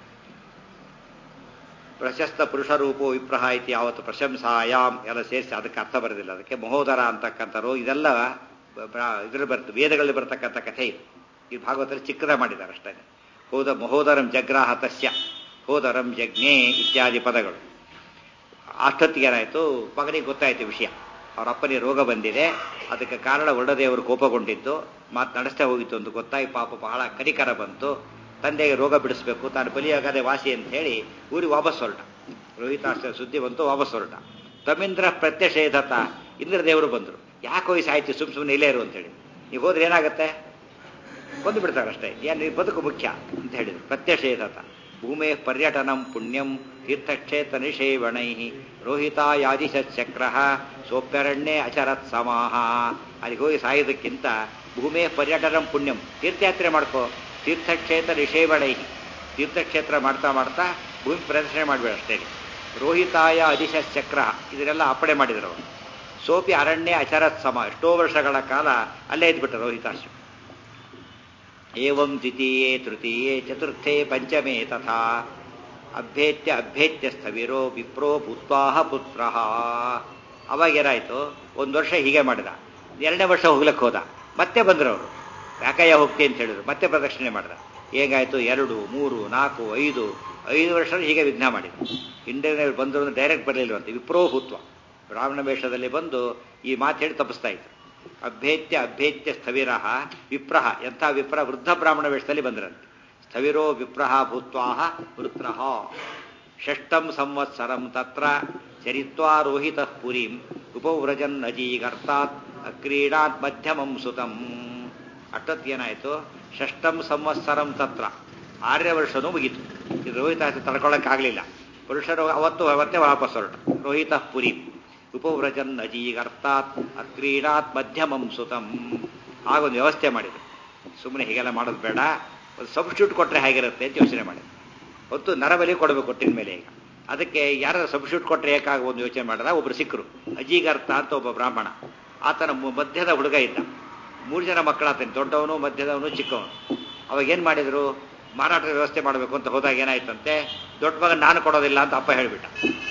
ಪ್ರಶಸ್ತ ಪುರುಷ ರೂಪೋ ವಿಪ್ರಹ ಇತಿ ಯಾವತ್ತು ಪ್ರಶಂಸಾಯಾಮ್ ಎಲ್ಲ ಸೇರಿಸಿ ಅದಕ್ಕೆ ಅರ್ಥ ಬರೋದಿಲ್ಲ ಅದಕ್ಕೆ ಮಹೋದರ ಅಂತಕ್ಕಂಥ ರೋ ಇದೆಲ್ಲ ಇದ್ರಲ್ಲಿ ಬರ್ತದೆ ವೇದಗಳಲ್ಲಿ ಬರ್ತಕ್ಕಂಥ ಕಥೆ ಇದು ಈ ಭಾಗವತದಲ್ಲಿ ಚಿಕ್ಕದ ಮಾಡಿದ್ದಾರೆ ಅಷ್ಟೇ ಹೋದ ಮಹೋದರಂ ಜಗ್ರಾಹ ತಸ್ಯ ಹೋದರಂ ಜಜ್ಞೆ ಇತ್ಯಾದಿ ಪದಗಳು ಅಷ್ಟೊತ್ತಿಗೆ ಏನಾಯಿತು ಮಗನಿಗೆ ಗೊತ್ತಾಯಿತು ವಿಷಯ ಅವ್ರ ಅಪ್ಪನಿಗೆ ರೋಗ ಬಂದಿದೆ ಅದಕ್ಕೆ ಕಾರಣ ವರ್ಣದೇವರು ಕೋಪಗೊಂಡಿದ್ದು ಮಾತು ನಡೆಸ್ತಾ ಹೋಗಿತ್ತು ಅಂತ ಗೊತ್ತಾಗಿ ಪಾಪ ಬಹಳ ಕನಿಕರ ಬಂತು ತಂದೆಗೆ ರೋಗ ಬಿಡಿಸ್ಬೇಕು ತಾನು ಬಲಿಯಾಗದೆ ವಾಸಿ ಅಂತ ಹೇಳಿ ಊರಿಗೆ ವಾಪಸ್ ಹೊರಟ ರೋಹಿತಾಷ್ಟ ಸುದ್ದಿ ಬಂತು ವಾಪಸ್ ಹೊರಟ ತಮಿಂದ್ರ ಪ್ರತ್ಯಷೇಧತ ಇಂದ್ರದೇವರು ಬಂದರು ಯಾಕೋ ಈ ಸಾಹಿತ್ಯ ಸುಮ್ ಸುಮ್ಮನೆ ಇಲ್ಲೇ ಇರು ಅಂತೇಳಿ ನೀವು ಹೋದ್ರೆ ಏನಾಗುತ್ತೆ ಕೊಂದು ಬಿಡ್ತಾರೆ ಅಷ್ಟೇ ಏನು ಬದುಕು ಮುಖ್ಯ ಅಂತ ಹೇಳಿದ್ರು ಪ್ರತ್ಯಷೇಧತ ಭೂಮೇ ಪರ್ಯಟನಂ ಪುಣ್ಯಂ ತೀರ್ಥಕ್ಷೇತ್ರ ನಿಷೇವಣೈ ರೋಹಿತಾಯಾದಿಶಕ್ರ ಸೋಪ್ಯರಣ್ಯೇ ಅಚರತ್ ಸಮಾಹ ಅಲ್ಲಿಗೆ ಹೋಗಿ ಸಾಯೋದಕ್ಕಿಂತ ಭೂಮೇ ಪರ್ಯಟನಂ ಪುಣ್ಯಂ ತೀರ್ಥಯಾತ್ರೆ ಮಾಡ್ಕೋ ತೀರ್ಥಕ್ಷೇತ್ರ ನಿಷೇವಣೈ ತೀರ್ಥಕ್ಷೇತ್ರ ಮಾಡ್ತಾ ಮಾಡ್ತಾ ಭೂಮಿ ಪ್ರದರ್ಶನ ಮಾಡಬೇಡ ಅಷ್ಟೇ ರೋಹಿತಾಯ ಅಧಿಶಕ್ರ ಇದನ್ನೆಲ್ಲ ಅಪ್ಪಣೆ ಮಾಡಿದರು ಅವರು ಸೋಪಿ ಅರಣ್ಯ ಅಚರತ್ ಸಮ ಎಷ್ಟೋ ವರ್ಷಗಳ ಕಾಲ ಅಲ್ಲೇ ಇದ್ಬಿಟ್ಟ ರೋಹಿತಾಶ್ರಮ ಏವಂ ದ್ವಿತೀಯೇ ತೃತೀಯೇ ಚತುರ್ಥೇ ಪಂಚಮೇ ತಥಾ ಅಭ್ಯೇತ್ಯ ಅಭ್ಯೇತ್ಯ ಸ್ಥವಿರೋ ವಿಪ್ರೋ ಭೂತ್ವಾಹ ಪುತ್ರ ಅವಾಗ ಏನಾಯ್ತು ಒಂದು ವರ್ಷ ಹೀಗೆ ಮಾಡಿದ ಎರಡನೇ ವರ್ಷ ಹೋಗ್ಲಿಕ್ಕೆ ಹೋದ ಮತ್ತೆ ಬಂದರು ಅವರು ಯಾಕಯ್ಯ ಹೋಗ್ತಿ ಅಂತ ಹೇಳಿದ್ರು ಮತ್ತೆ ಪ್ರದಕ್ಷಿಣೆ ಮಾಡಿದ ಹೇಗಾಯ್ತು ಎರಡು ಮೂರು ನಾಲ್ಕು ಐದು ಐದು ವರ್ಷ ಹೀಗೆ ವಿಘ್ನ ಮಾಡಿದ್ರು ಇಂಡಿಯನ್ ಬಂದರು ಅಂದ್ರೆ ಡೈರೆಕ್ಟ್ ಬರಲಿಲ್ವಂತೆ ವಿಪ್ರೋಭೂತ್ವ ಬ್ರಾಹ್ಮಣ ವೇಷದಲ್ಲಿ ಬಂದು ಈ ಮಾತು ಹೇಳಿ ತಪ್ಪಿಸ್ತಾ ಇದ್ರು ಅಭ್ಯೇತ್ಯ ಅಭ್ಯೇತ್ಯ ಸ್ಥವಿರ ವಿಪ್ರಹ ಎಂಥ ವಿಪ್ರ ವೃದ್ಧ ಬ್ರಾಹ್ಮಣ ವೇಷದಲ್ಲಿ ಬಂದ್ರಂತೆ ಸ್ಥವಿರೋ ವಿಪ್ರಹ ಭೂತ್ವಾಹ ವೃತ್ರ ಷಷ್ಟಂ ಸಂವತ್ಸರಂ ತತ್ರ ಚರಿತ್ವಾ ರೋಹಿತ ಪುರೀಂ ಉಪವ್ರಜನ್ ಅಜೀಗರ್ತಾತ್ ಅಕ್ರೀಡಾತ್ ಮಧ್ಯಮಂ ಸುತಂ ಅಷ್ಟೊತ್ತೇನಾಯಿತು ಷಷ್ಟಂ ಸಂವತ್ಸರಂ ತತ್ರ ಆರ್ಯ ವರ್ಷನೂ ಮುಗೀತು ಇದು ರೋಹಿತ ತಡ್ಕೊಳ್ಳೋಕ್ಕಾಗಲಿಲ್ಲ ಪುರುಷರು ಅವತ್ತು ಅವತ್ತೇ ವಾಪಸ್ ಹೊರಟ ರೋಹಿತ ಪುರಿ ಉಪವ್ರಜನ್ ಅಜೀಗರ್ತಾತ್ ಅಕ್ರೀಡಾತ್ ಮಧ್ಯಮಂ ಸುತಂ ಆಗೊಂದು ವ್ಯವಸ್ಥೆ ಮಾಡಿದ್ರು ಸುಮ್ಮನೆ ಹೀಗೆಲ್ಲ ಮಾಡೋದು ಬೇಡ ಒಂದು ಸಬ್ಸ್ಟ್ಯೂಟ್ ಕೊಟ್ಟರೆ ಹೇಗಿರುತ್ತೆ ಅಂತ ಯೋಚನೆ ಮಾಡಿದ್ರು ಹೊತ್ತು ನರಬಲಿ ಕೊಡಬೇಕು ಕೊಟ್ಟಿನ ಮೇಲೆ ಈಗ ಅದಕ್ಕೆ ಯಾರು ಸಬ್ಸ್ಟ್ಯೂಟ್ ಕೊಟ್ಟರೆ ಏಕಾಗ ಒಂದು ಯೋಚನೆ ಮಾಡಿದ ಒಬ್ರು ಸಿಕ್ಕರು ಅಜೀಗರ್ತ ಅಂತ ಒಬ್ಬ ಬ್ರಾಹ್ಮಣ ಆತನ ಮಧ್ಯದ ಹುಡುಗ ಇದ್ದ ಮೂರು ಜನ ಮಕ್ಕಳಾತನ ದೊಡ್ಡವನು ಮಧ್ಯದವನು ಚಿಕ್ಕವನು ಅವಾಗ ಏನು ಮಾಡಿದ್ರು ಮಾರಾಟದ ವ್ಯವಸ್ಥೆ ಮಾಡಬೇಕು ಅಂತ ಹೋದಾಗ ಏನಾಯ್ತಂತೆ ದೊಡ್ಡ ಮಗ ನಾನು ಕೊಡೋದಿಲ್ಲ ಅಂತ ಅಪ್ಪ ಹೇಳಿಬಿಟ್ಟ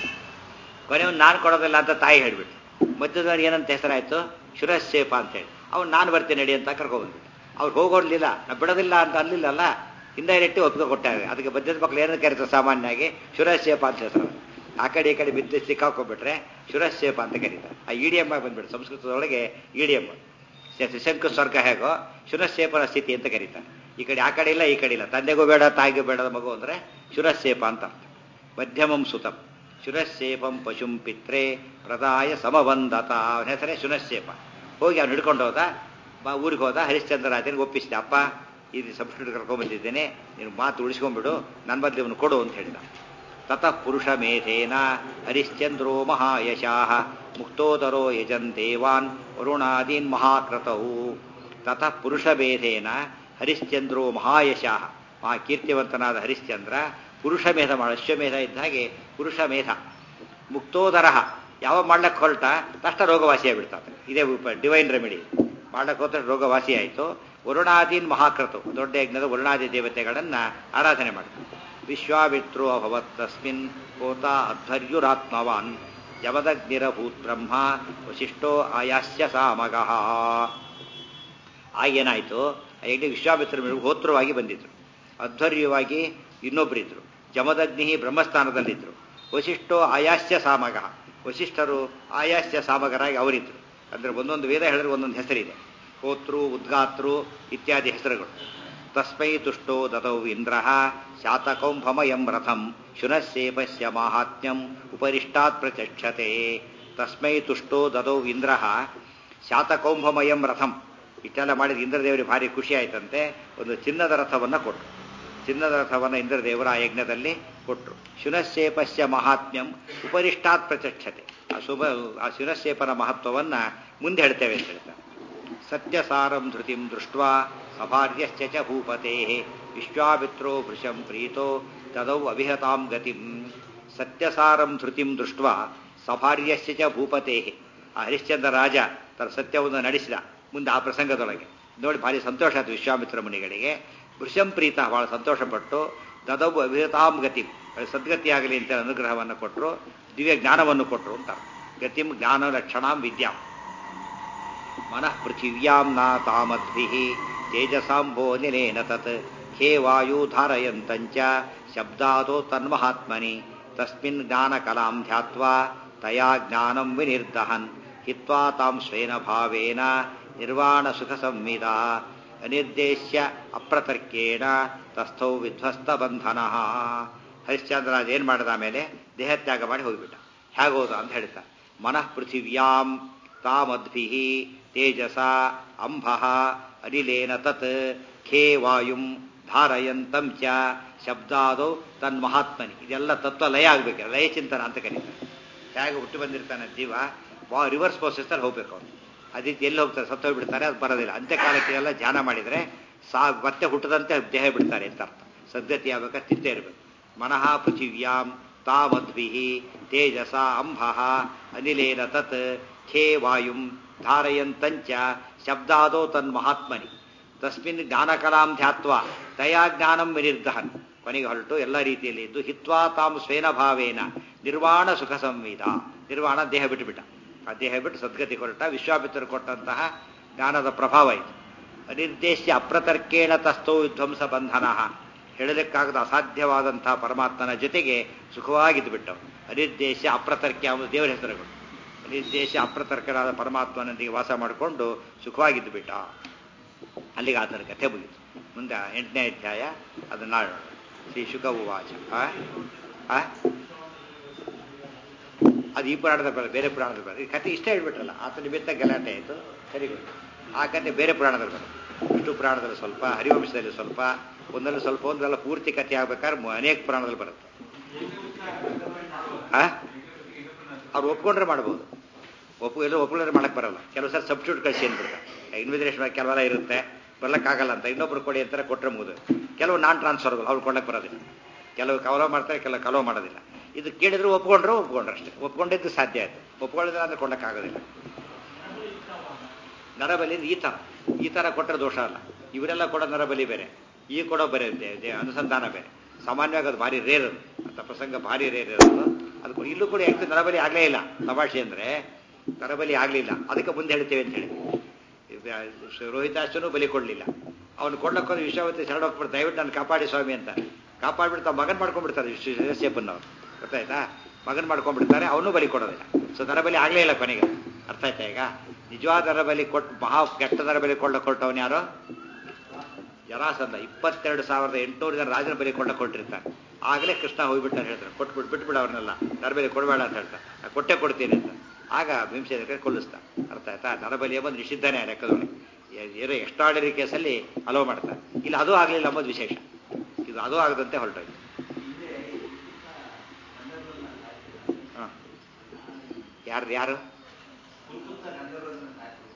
ಕೊನೆಯವನು ನಾನು ಕೊಡೋದಿಲ್ಲ ಅಂತ ತಾಯಿ ಹೇಳಿಬಿಟ್ಟು ಮಧ್ಯದವ್ರು ಏನಂತ ಹೆಸರಾಯ್ತು ಶುರಶೇಪ ಅಂತೇಳಿ ಅವ್ನು ನಾನು ಬರ್ತೀನಿ ನಡಿ ಅಂತ ಕರ್ಕೊಂಡ್ಬಂದ್ಬಿಟ್ಟು ಅವ್ರು ಹೋಗೋಡ್ಲಿಲ್ಲ ನಾ ಬಿಡೋದಿಲ್ಲ ಅಂತ ಅಲ್ಲಿಲ್ಲಲ್ಲ ಇಂಡೈರೆಕ್ಟಿ ಒಪ್ಪಿಗೆ ಕೊಟ್ಟಾಗ ಅದಕ್ಕೆ ಮಧ್ಯದ ಮಕ್ಕಳು ಏನಂತ ಕರೀತಾರೆ ಸಾಮಾನ್ಯವಾಗಿ ಶುರಶೇಪ ಅಂತ ಹೆಸರು ಆ ಕಡೆ ಈ ಕಡೆ ಬಿದ್ದು ಸಿಕ್ಕಾಕೊಂಡ್ಬಿಟ್ರೆ ಶುರಶೇಪ ಅಂತ ಕರೀತಾರೆ ಆ ಇಡಿಯಮ್ಮ ಬಂದ್ಬಿಟ್ಟು ಸಂಸ್ಕೃತದೊಳಗೆ ಇಡಿಯಮ್ಮ ಶಂಕು ಸ್ವರ್ಗ ಹೇಗೋ ಶುರಶೇಪನ ಸ್ಥಿತಿ ಅಂತ ಕರೀತಾರೆ ಈ ಕಡೆ ಆ ಕಡೆ ಇಲ್ಲ ಈ ಕಡೆ ಇಲ್ಲ ತಂದೆಗೂ ಬೇಡ ತಾಯಿಗೂ ಬೇಡದ ಮಗು ಅಂದರೆ ಶುರಶೇಪ ಅಂತ ಅರ್ಥ ಮಧ್ಯಮಂ ಸುತಂ ಶುರಶೇಪಂ ಪಶುಂ ಪಿತ್ರೆ ಪ್ರದಾಯ ಸಮವಂದತ ಅವನ ಹೆಸರೇ ಶುನಶೇಪ ಹೋಗಿ ಅವ್ನು ಹಿಡ್ಕೊಂಡು ಹೋದ ಬಾ ಊರಿಗೆ ಹೋದ ಹರಿಶ್ಚಂದ್ರ ರಾಜನಿಗೆ ಒಪ್ಪಿಸಿದೆ ಅಪ್ಪ ಇದು ಸಬ್ಸ್ಟಿಟ್ಯೂಟ್ ಕರ್ಕೊಂಡ್ಬಂದಿದ್ದೇನೆ ನೀನು ಮಾತು ಉಳಿಸ್ಕೊಂಡ್ಬಿಡು ನನ್ನ ಬದಲು ಇವನು ಕೊಡು ಅಂತ ಹೇಳಿದ ತತಃ ಪುರುಷ ಮೇಧೇನ ಹರಿಶ್ಚಂದ್ರೋ ಮಹಾಯಶಾಹ ಮುಕ್ತೋದರೋ ಯಜನ್ ದೇವಾನ್ ವರುಣಾದೀನ್ ಮಹಾಕೃತವು ತತಃ ಪುರುಷ ಭೇದೇನ ಹರಿಶ್ಚಂದ್ರೋ ಮಹಾಯಶಾಹ ಮಹಾ ಕೀರ್ತಿವಂತನಾದ ಹರಿಶ್ಚಂದ್ರ ಪುರುಷ ಮೇಧ ಮಾಡ ಅಶ್ವಮೇಧ ಇದ್ದ ಹಾಗೆ ಪುರುಷ ಮೇಧ ಮುಕ್ತೋದರ ಯಾವ ಮಾಡ್ಲಕ್ಕೆ ಹೊರಟ ತಕ್ಷಣ ರೋಗವಾಸಿ ಆಗ್ಬಿಡ್ತಾರೆ ಇದೇ ಡಿವೈನ್ ರೆಮಿಡಿ ಮಾಡ್ಲಕ್ಕೆ ಹೋದ್ರೆ ರೋಗವಾಸಿ ಆಯಿತು ವರುಣಾದೀನ್ ಮಹಾಕೃತು ದೊಡ್ಡ ಯಜ್ಞದ ವರುಣಾದಿ ದೇವತೆಗಳನ್ನ ಆರಾಧನೆ ಮಾಡ್ತಾರೆ ವಿಶ್ವಾಮಿತ್ರೋ ಅಭವತ್ ತಸ್ಮಿನ್ ಕೋತ ಅಧ್ವರ್ಯುರಾತ್ಮವಾನ್ ಜಮದಗ್ನಿರಭೂತ್ ಬ್ರಹ್ಮ ವಶಿಷ್ಠೋ ಆಯಾಸ್ಯ ಸಾಮಗಃ ಆಗೇನಾಯಿತು ಯಜ್ಞ ವಿಶ್ವಾಮಿತ್ರ ಹೋತ್ರವಾಗಿ ಬಂದಿದ್ರು ಅಧ್ವರ್ಯವಾಗಿ ಇನ್ನೊಬ್ಬರಿದ್ರು ಜಮದಗ್ನಿ ಬ್ರಹ್ಮಸ್ಥಾನದಲ್ಲಿದ್ದರು ವಶಿಷ್ಠೋ ಆಯಾಸ್ಯ ಸಾಮಗ ವಶಿಷ್ಠರು ಆಯಾಸ್ಯ ಸಾಮಗರಾಗಿ ಅವರಿದ್ರು ಅಂದರೆ ಒಂದೊಂದು ವೇದ ಹೇಳಿದ್ರೆ ಒಂದೊಂದು ಹೆಸರಿದೆ ಹೋತೃ ಉದ್ಗಾತೃ ಇತ್ಯಾದಿ ಹೆಸರುಗಳು ತಸ್ಮೈ ತುಷ್ಟೋ ದತೌ ಇಂದ್ರ ಶಾತಕೌಂಭಮಯಂ ರಥಂ ಶುನಸ್ಸೇಪಸ್ಯ ಮಾಹಾತ್ಮ್ಯಂ ಉಪರಿಷ್ಟಾತ್ ಪ್ರಚಕ್ಷತೆ ತಸ್ಮೈ ತುಷ್ಟೋ ದತೌ ಇಂದ್ರ ಶಾತಕೌಂಭಮಯಂ ರಥಂ ಇಷ್ಟೆಲ್ಲ ಮಾಡಿದ ಇಂದ್ರದೇವರಿಗೆ ಭಾರಿ ಖುಷಿ ಆಯ್ತಂತೆ ಒಂದು ಚಿನ್ನದ ರಥವನ್ನು ಕೊಟ್ಟರು ಚಿನ್ನದ ರಥವನ್ನು ಇಂದ್ರದೇವರ ಆ ಯಜ್ಞದಲ್ಲಿ ಕೊಟ್ಟರು ಶುನಶೇಪಸ್ಯ ಮಹಾತ್ಮ್ಯಂ ಉಪರಿಷ್ಟಾತ್ ಪ್ರಚಕ್ಷತೆ ಆ ಶುಭ ಆ ಶುನಶೇಪನ ಮಹತ್ವವನ್ನು ಮುಂದೆ ಹೇಳ್ತೇವೆ ಅಂತ ಹೇಳ್ತಾರೆ ಸತ್ಯಸಾರಂ ಧೃತಿಂ ದೃಷ್ಟ ಸಭಾರ್ಯಶ್ಚ ಚ ಭೂಪತೆ ವಿಶ್ವಾಮಿತ್ರೋ ಭೃಶಂ ಪ್ರೀತೋ ತದೌ ಅವಿಹತಾಂ ಗತಿಂ ಸತ್ಯಸಾರಂ ಧೃತಿಂ ದೃಷ್ಟ ಸಭಾರ್ಯಶ್ಚ ಚ ಭೂಪತೆ ಆ ಹರಿಶ್ಚಂದ್ರ ರಾಜ ತನ್ನ ಸತ್ಯವನ್ನು ನಡೆಸಿದ ಮುಂದೆ ಆ ಪ್ರಸಂಗದೊಳಗೆ ನೋಡಿ ಭಾರಿ ಸಂತೋಷ ಆಯ್ತು ವಿಶ್ವಾಮಿತ್ರ ಮುನಿಗಳಿಗೆ ವೃಷಂ ಪ್ರೀತ ಬಹಳ ಸಂತೋಷಪಟ್ಟು ದದವು ಅಭಿಹತಾಂ ಗತಿ ಸದ್ಗತಿಯಾಗಲಿ ಅಂತ ಅನುಗ್ರಹವನ್ನು ಕೊಟ್ಟರು ದಿವ್ಯ ಜ್ಞಾನವನ್ನು ಕೊಟ್ಟರು ಅಂತ ಗತಿಂ ಜ್ಞಾನ ಲಕ್ಷಣಾಂ ವಿದ್ಯಾಂ ಮನಃ ಪೃಥಿವ್ಯಾಂ ನ ತಾಮದ್ಭಿ ತೇಜಸಾಂಭೋ ನಿಲೇನ ತತ್ ಹೇ ವಾಯು ಧಾರಯಂತಂಚ ಶಬ್ದಾದೋ ತನ್ಮಹಾತ್ಮನಿ ತಸ್ಮಿನ್ ಜ್ಞಾನಕಲಾಂ ಧ್ಯಾತ್ವಾ ತಯಾ ಜ್ಞಾನಂ ವಿನಿರ್ದಹನ್ ಹಿತ್ವಾ ತಾಂ ಸ್ವೇನ ಭಾವೇನ ನಿರ್ವಾಣ ಸುಖ ಸಂವಿದ ಅನಿರ್ದೇಶ್ಯ ಅಪ್ರತರ್ಕೇಣ ತಸ್ಥೌ ವಿಧ್ವಸ್ತ ಬಂಧನ ಹರಿಶ್ಚಂದ್ರರಾಜ್ ಏನು ಮಾಡಿದ ಆಮೇಲೆ ದೇಹತ್ಯಾಗ ಮಾಡಿ ಹೋಗಿಬಿಟ್ಟ ಹೇಗೋದ ಅಂತ ಹೇಳ್ತಾರೆ ಮನಃ ಪೃಥಿವ್ಯಾಂ ತಾಮದ್ಭಿ ತೇಜಸ ಅಂಬ ಅನಿಲೇನ ತತ್ ಖೇ ವಾಯುಂ ಧಾರಯಂತಂ ಚ ಶಬ್ದಾದೋ ತನ್ಮಹಾತ್ಮನಿ ಇದೆಲ್ಲ ತತ್ವ ಲಯ ಆಗ್ಬೇಕು ಲಯ ಚಿಂತನ ಅಂತ ಕರೀತಾರೆ ಹೇಗೆ ಹುಟ್ಟು ಬಂದಿರ್ತಾನೆ ಜೀವ ವಾ ರಿವರ್ಸ್ ಪ್ರೋಸೆಸ್ಸಲ್ಲಿ ಹೋಗ್ಬೇಕು ಅವನು ಅದಕ್ಕೆ ಎಲ್ಲಿ ಹೋಗ್ತಾರೆ ಸತ್ತು ಹೋಗ್ಬಿಡ್ತಾರೆ ಅದು ಬರೋದಿಲ್ಲ ಅಂತ್ಯಕಾಲಕ್ಕೆ ಎಲ್ಲ ಧ್ಯಾನ ಮಾಡಿದರೆ ಸಾ ಮತ್ತೆ ಹುಟ್ಟದಂತೆ ದೇಹ ಬಿಡ್ತಾರೆ ಅಂತ ಅರ್ಥ ಸದ್ಗತಿ ಆಗ್ಬೇಕಾದ್ರೆ ಚಿಂತೆ ಇರಬೇಕು ಮನಃ ಪೃಥಿವ್ಯಾಂ ತಾಮದ್ಭಿ ತೇಜಸ ಅಂಬ ಅನಿಲೇನ ತತ್ ಖೇ ವಾಯುಂ ಧಾರಯಂತಂಚ ಶಬ್ದಾದೋ ತನ್ಮಹಾತ್ಮನಿ ತಸ್ಮಿನ್ ಜ್ಞಾನಕಲಾಂ ಧ್ಯಾತ್ವ ತಯಾ ಜ್ಞಾನಂ ವಿನಿರ್ದಹನ್ ಕೊನೆಗೆ ಹೊರಟು ಎಲ್ಲ ರೀತಿಯಲ್ಲಿ ಇದ್ದು ಹಿತ್ವಾ ತಾಂ ಸ್ವೇನ ಭಾವೇನ ನಿರ್ವಾಣ ಸುಖ ಸಂವಿಧ ನಿರ್ವಾಣ ದೇಹ ಬಿಟ್ಟುಬಿಟ್ಟ ಆ ದೇಹ ಬಿಟ್ಟು ಸದ್ಗತಿ ಹೊರಟ ವಿಶ್ವಾಮಿತ್ರರು ಕೊಟ್ಟಂತಹ ಜ್ಞಾನದ ಪ್ರಭಾವ ಇದು ಅನಿರ್ದೇಶ್ಯ ಅಪ್ರತರ್ಕೇಣ ತಸ್ಥೋ ವಿಧ್ವಂಸ ಬಂಧನ ಹೇಳಲಿಕ್ಕಾಗದ ಅಸಾಧ್ಯವಾದಂತಹ ಪರಮಾತ್ಮನ ಜೊತೆಗೆ ಸುಖವಾಗಿದ್ದು ಬಿಟ್ಟವು ಅನಿರ್ದೇಶ ಅಪ್ರತರ್ಕ ಅವನು ದೇವರ ಹೆಸರುಗಳು ಅನಿರ್ದೇಶ ಅಪ್ರತರ್ಕರಾದ ಪರಮಾತ್ಮನೊಂದಿಗೆ ವಾಸ ಮಾಡಿಕೊಂಡು ಸುಖವಾಗಿದ್ದು ಬಿಟ್ಟ ಅಲ್ಲಿಗೆ ಆತನ ಕಥೆ ಮುಗಿತು ಮುಂದೆ ಎಂಟನೇ ಅಧ್ಯಾಯ ಅದನ್ನ ನಾಳೆ ನೋಡೋಣ ಶ್ರೀ ಶುಕ ಉವಾಚ ಆ? ಆ? ಅದು ಈ ಪುರಾಣದ ಬರ ಬೇರೆ ಪುರಾಣದ ಬರ ಈ ಕಥೆ ಇಷ್ಟ ಹೇಳ್ಬಿಟ್ರಲ್ಲ ಆತ ನಿಮಿತ್ತ ಗಲಾಟೆ ಆಯಿತು ಸರಿ ಗೊತ್ತು ಆ ಕಥೆ ಬೇರೆ ಪುರಾಣದಲ್ಲಿ ಬರುತ್ತೆ ವಿಷ್ಣು ಪುರಾಣದಲ್ಲಿ ಸ್ವಲ್ಪ ಹರಿವಂಶದಲ್ಲಿ ಸ್ವಲ್ಪ ಒಂದರಲ್ಲಿ ಸ್ವಲ್ಪ ಒಂದೆಲ್ಲ ಪೂರ್ತಿ ಕಥೆ ಆಗ್ಬೇಕಾದ್ರೆ ಮು- ಅನೇಕ ಪುರಾಣದಲ್ಲಿ ಬರುತ್ತೆ ಆ ಅವ್ರು ಒಪ್ಕೊಂಡ್ರೆ ಮಾಡ್ಬೋದು ಒಪ್ಪು ಎಲ್ಲರೂ ಒಪ್ಕೊಂಡ್ರೆ ಮಾಡಕ್ ಬರಲ್ಲ ಕೆಲವು ಸಲ ಸಬ್ಸ್ಟಿಟ್ಯೂಟ್ ಕಳಿಸಿ ಅಂದ್ಬಿಡ್ತಾರೆ ಇನ್ವಿಟೇಷನ್ ಕೆಲವೆಲ್ಲ ಇರುತ್ತೆ ಬರ್ಲಕ್ಕಾಗಲ್ಲ ಅಂತ ಇನ್ನೊಬ್ರು ಕೊಡಿ ಅಂತಾರೆ ಕೊಟ್ಟರೆ ಮುಗಿದು ಕೆಲವು ನಾನ್ ಟ್ರಾನ್ಸ್ಫರ್ಬಲ್ ಅವ್ರು ಕೊಡಕ್ಕೆ ಬರೋದಿಲ್ಲ ಕೆಲವು ಕವಲೋ ಮಾಡ್ತಾರೆ ಕೆಲವು ಕಲೋ ಮಾಡೋದಿಲ್ಲ ಇದು ಕೇಳಿದ್ರು ಒಪ್ಕೊಂಡ್ರು ಒಪ್ಕೊಂಡ್ರು ಅಷ್ಟೇ ಒಪ್ಕೊಂಡಿದ್ದು ಸಾಧ್ಯ ಆಯ್ತು ಒಪ್ಕೊಳ್ಳಿದ್ರೆ ಅಂದ್ರೆ ಕೊಡಕ್ಕಾಗೋದಿಲ್ಲ ನರಬಲಿ ಈ ಥರ ಈ ಥರ ಕೊಟ್ಟರೆ ದೋಷ ಅಲ್ಲ ಇವರೆಲ್ಲ ಕೊಡೋ ನರಬಲಿ ಬೇರೆ ಈ ಕೊಡೋ ಬೇರೆ ಇದೆ, ಇದೆ, ಅನುಸಂಧಾನ ಬೇರೆ ಸಾಮಾನ್ಯವಾಗಿ ಅದು ಭಾರಿ ರೇರ್ ಅದು ಅಂತ ಪ್ರಸಂಗ ಭಾರಿ ರೇರ್ ಇರೋದು ಅದು ಕೂಡ- ಇಲ್ಲೂ ಕೂಡ ಯಾಕೆ ನರಬಲಿ ಆಗಲೇ ಇಲ್ಲ ತಮಾಷೆ ಅಂದರೆ ನರಬಲಿ ಆಗಲಿಲ್ಲ ಅದಕ್ಕೆ ಮುಂದೆ ಹೇಳ್ತೇವೆ ಅಂತ ಹೇಳಿ ಇವ್- ರೋಹಿತಾಶ್ವನು ಬಲಿ ಕೊಡಲಿಲ್ಲ ಅವನು ಕೊಡ್ಲಕ್ಕೋದ್ರೆ ವಿಶ್ವಾವತಿ ಶರಣ ಹೋಗ್ಬಿಟ್ಟು ದಯವಿಟ್ಟು ನಾನು ಕಾಪಾಡಿ ಸ್ವಾಮಿ ಅಂತ ಕಾಪಾಡ್ಬಿಟ್ಟು ತಾವು ಮಗನ್ ಮಾಡ್ಕೊಂಡ್ಬಿಡ್ತಾರೆ ಶೇಪನ್ನವ್ರು ಗೊತ್ತಾಯ್ತಾ ಮಗನ್ ಮಾಡ್ಕೊಂಡ್ಬಿಡ್ತಾರೆ ಅವನು ಬಲಿ ಕೊಡೋದಿಲ್ಲ ಸೊ ನರಬಲಿ ಆಗಲೇ ಇಲ್ಲ ಕೊನೆಗೆ ಅರ್ಥ ಆಯ್ತಾ ಈಗ ನಿಜವಾದ ನರಬಲಿ ಕೊಟ್ಟು ಮಹಾ ಕೆಟ್ಟ ನರಬಲಿ ಕೊಳ್ಳ ಕೊಟ್ಟವನು ಯಾರು ಜರಾಸಂಧ ಇಪ್ಪತ್ತೆರಡು ಸಾವಿರದ ಎಂಟುನೂರು ಜನ ರಾಜನ ಬಲಿ ಕೊಂಡ ಕೊಟ್ಟಿರ್ತಾರೆ ಆಗಲೇ ಕೃಷ್ಣ ಹೋಗ್ಬಿಟ್ಟಾರೆ ಹೇಳ್ತಾರೆ ಕೊಟ್ಬಿಟ್ಟು ಬಿಟ್ಬಿಡು ಅವ್ರನ್ನೆಲ್ಲ ನರಬಲಿ ಕೊಡಬೇಡ ಅಂತ ಹೇಳ್ತಾರೆ ನಾ ಕೊಟ್ಟೆ ಕೊಡ್ತೀನಿ ಅಂತ ಆಗ ಭೀಮಸೇನಕ್ಕೆ ಕೊಲ್ಲಿಸ್ತಾ ಅರ್ಥ ಆಯ್ತಾ ನರಬಲಿ ಎಂಬುದು ನಿಷಿದ್ಧನೇ ಆ ಲೆಕ್ಕದೊಳಗೆ ಏ- ಏನೋ ಎಕ್ಸ್ಟ್ರಾರ್ಡರಿ ಕೇಸಲ್ಲಿ ಅಲೋ ಮಾಡ್ತಾರೆ ಇಲ್ಲ ಅದು ಆಗಲಿಲ್ಲ ಅಂಬೋದು ವಿಶೇಷ ಇದು ಅದು ಆಗದಂತೆ ಹೊರಟೋಯ್ತು ಹಾಂ ಯಾರು ಯಾರು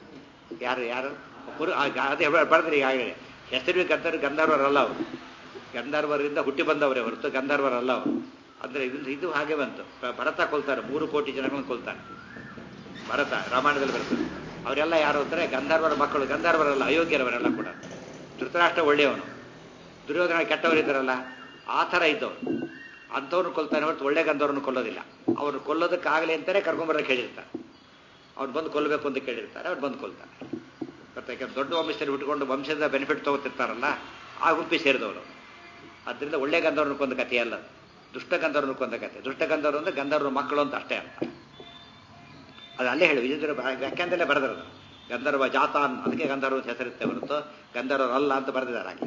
ಯಾರು ಯಾರು ಪುರು ಆ ಗಾ- ಅದೇ ಬರೆದ್ರಿ ಈಗಾಗಲೇ ಹೆಸರು ಗಂಧರ್ ಗಂಧರ್ವರಲ್ಲ ಅವರು ಗಂಧರ್ವರಿಂದ ಹುಟ್ಟಿ ಬಂದವರೇ ಹೊರತು ಗಂಧರ್ವರಲ್ಲ ಅವರು ಅಂದರೆ ಇದು ಇದು ಹಾಗೆ ಬಂತು ಭ- ಭರತ ಕೊಲ್ತಾರೆ ಮೂರು ಕೋಟಿ ಜನಗಳನ್ನು ಕೊಲ್ತಾನೆ ಭರತ ರಾಮಾಯಣದಲ್ಲಿ ಬರ್ತದೆ ಅವರೆಲ್ಲ ಯಾರು ಅಂದರೆ ಗಂಧರ್ವರ ಮಕ್ಕಳು ಗಂಧರ್ವರಲ್ಲ ಅಯೋಗ್ಯರವರೆಲ್ಲ ಕೂಡ ಧೃತರಾಷ್ಟ್ರ ಒಳ್ಳೆಯವನು ದುರ್ಯೋಧನ ಕೆಟ್ಟವರಿದ್ದಾರಲ್ಲ ಆ ಥರ ಇದ್ದವರು ಅಂಥವ್ರನ್ನ ಕೊಲ್ತಾನೆ ಹೊರತು ಒಳ್ಳೆ ಗಂಧರ್ವರನ್ನು ಕೊಲ್ಲೋದಿಲ್ಲ ಅವ್ರು ಕೊಲ್ಲೋದಕ್ಕಾಗಲಿ ಅಂತಾನೆ ಕರ್ಕೊಂಬರೋಕೆ ಹೇಳಿರ್ತಾರೆ ಅವ್ರು ಬಂದು ಕೊಲ್ಲಬೇಕು ಅಂತ ಕೇಳಿರ್ತಾರೆ ಅವ್ರು ಬಂದು ಕೊಲ್ತಾರೆ ಮತ್ತೆ ಯಾಕಂದ್ರೆ ದೊಡ್ಡ ವಂಶದಲ್ಲಿ ಹುಟ್ಕೊಂಡು ವಂಶದ ಬೆನಿಫಿಟ್ ತಗೋತಿರ್ತಾರಲ್ಲ ಆ ಗುಂಪಿ ಸೇರಿದವರು ಅದರಿಂದ ಒಳ್ಳೆ ಗಂಧರ್ವನ ಕೊಂದ ಕಥೆ ಅಲ್ಲ ಅದು. ದುಷ್ಟ ಗಂಧರ್ವನ ಕೊಂದ ಕಥೆ ದುಷ್ಟ ಗಂಧರ್ವ ಅಂದ್ರೆ ಗಂಧರ್ವನ ಮಕ್ಕಳು ಅಂತ ಅಷ್ಟೇ ಅರ್ಥ ಅದು ಅಲ್ಲೇ ಹೇಳಿ ವಿಜೇಂದ್ರ ವ್ಯಾಖ್ಯಾನದಲ್ಲೇ ಬರೆದಿರೋದು ಗಂಧರ್ವ ಜಾತಾನ್ ಅದಕ್ಕೆ ಗಂಧರ್ವ ಅಂತ ಹೆಸರಿರುತ್ತೆ ಹೊರತು ಗಂಧರ್ವರಲ್ಲ ಅಂತ ಬರೆದಿದ್ದಾರೆ ಆಗಲಿ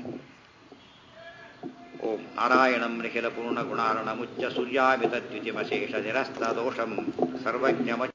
ಓಂ ನಾರಾಯಣಂ ನಿಖಿಲ ಪೂರ್ಣ ಗುಣಾರ್ಣ ಮುಚ್ಚ ಸೂರ್ಯಾಮಿತ ದ್ಯುತಿಮಶೇಷ ನಿರಸ್ತ ದೋಷಂ ಸರ್ವಜ್ಞ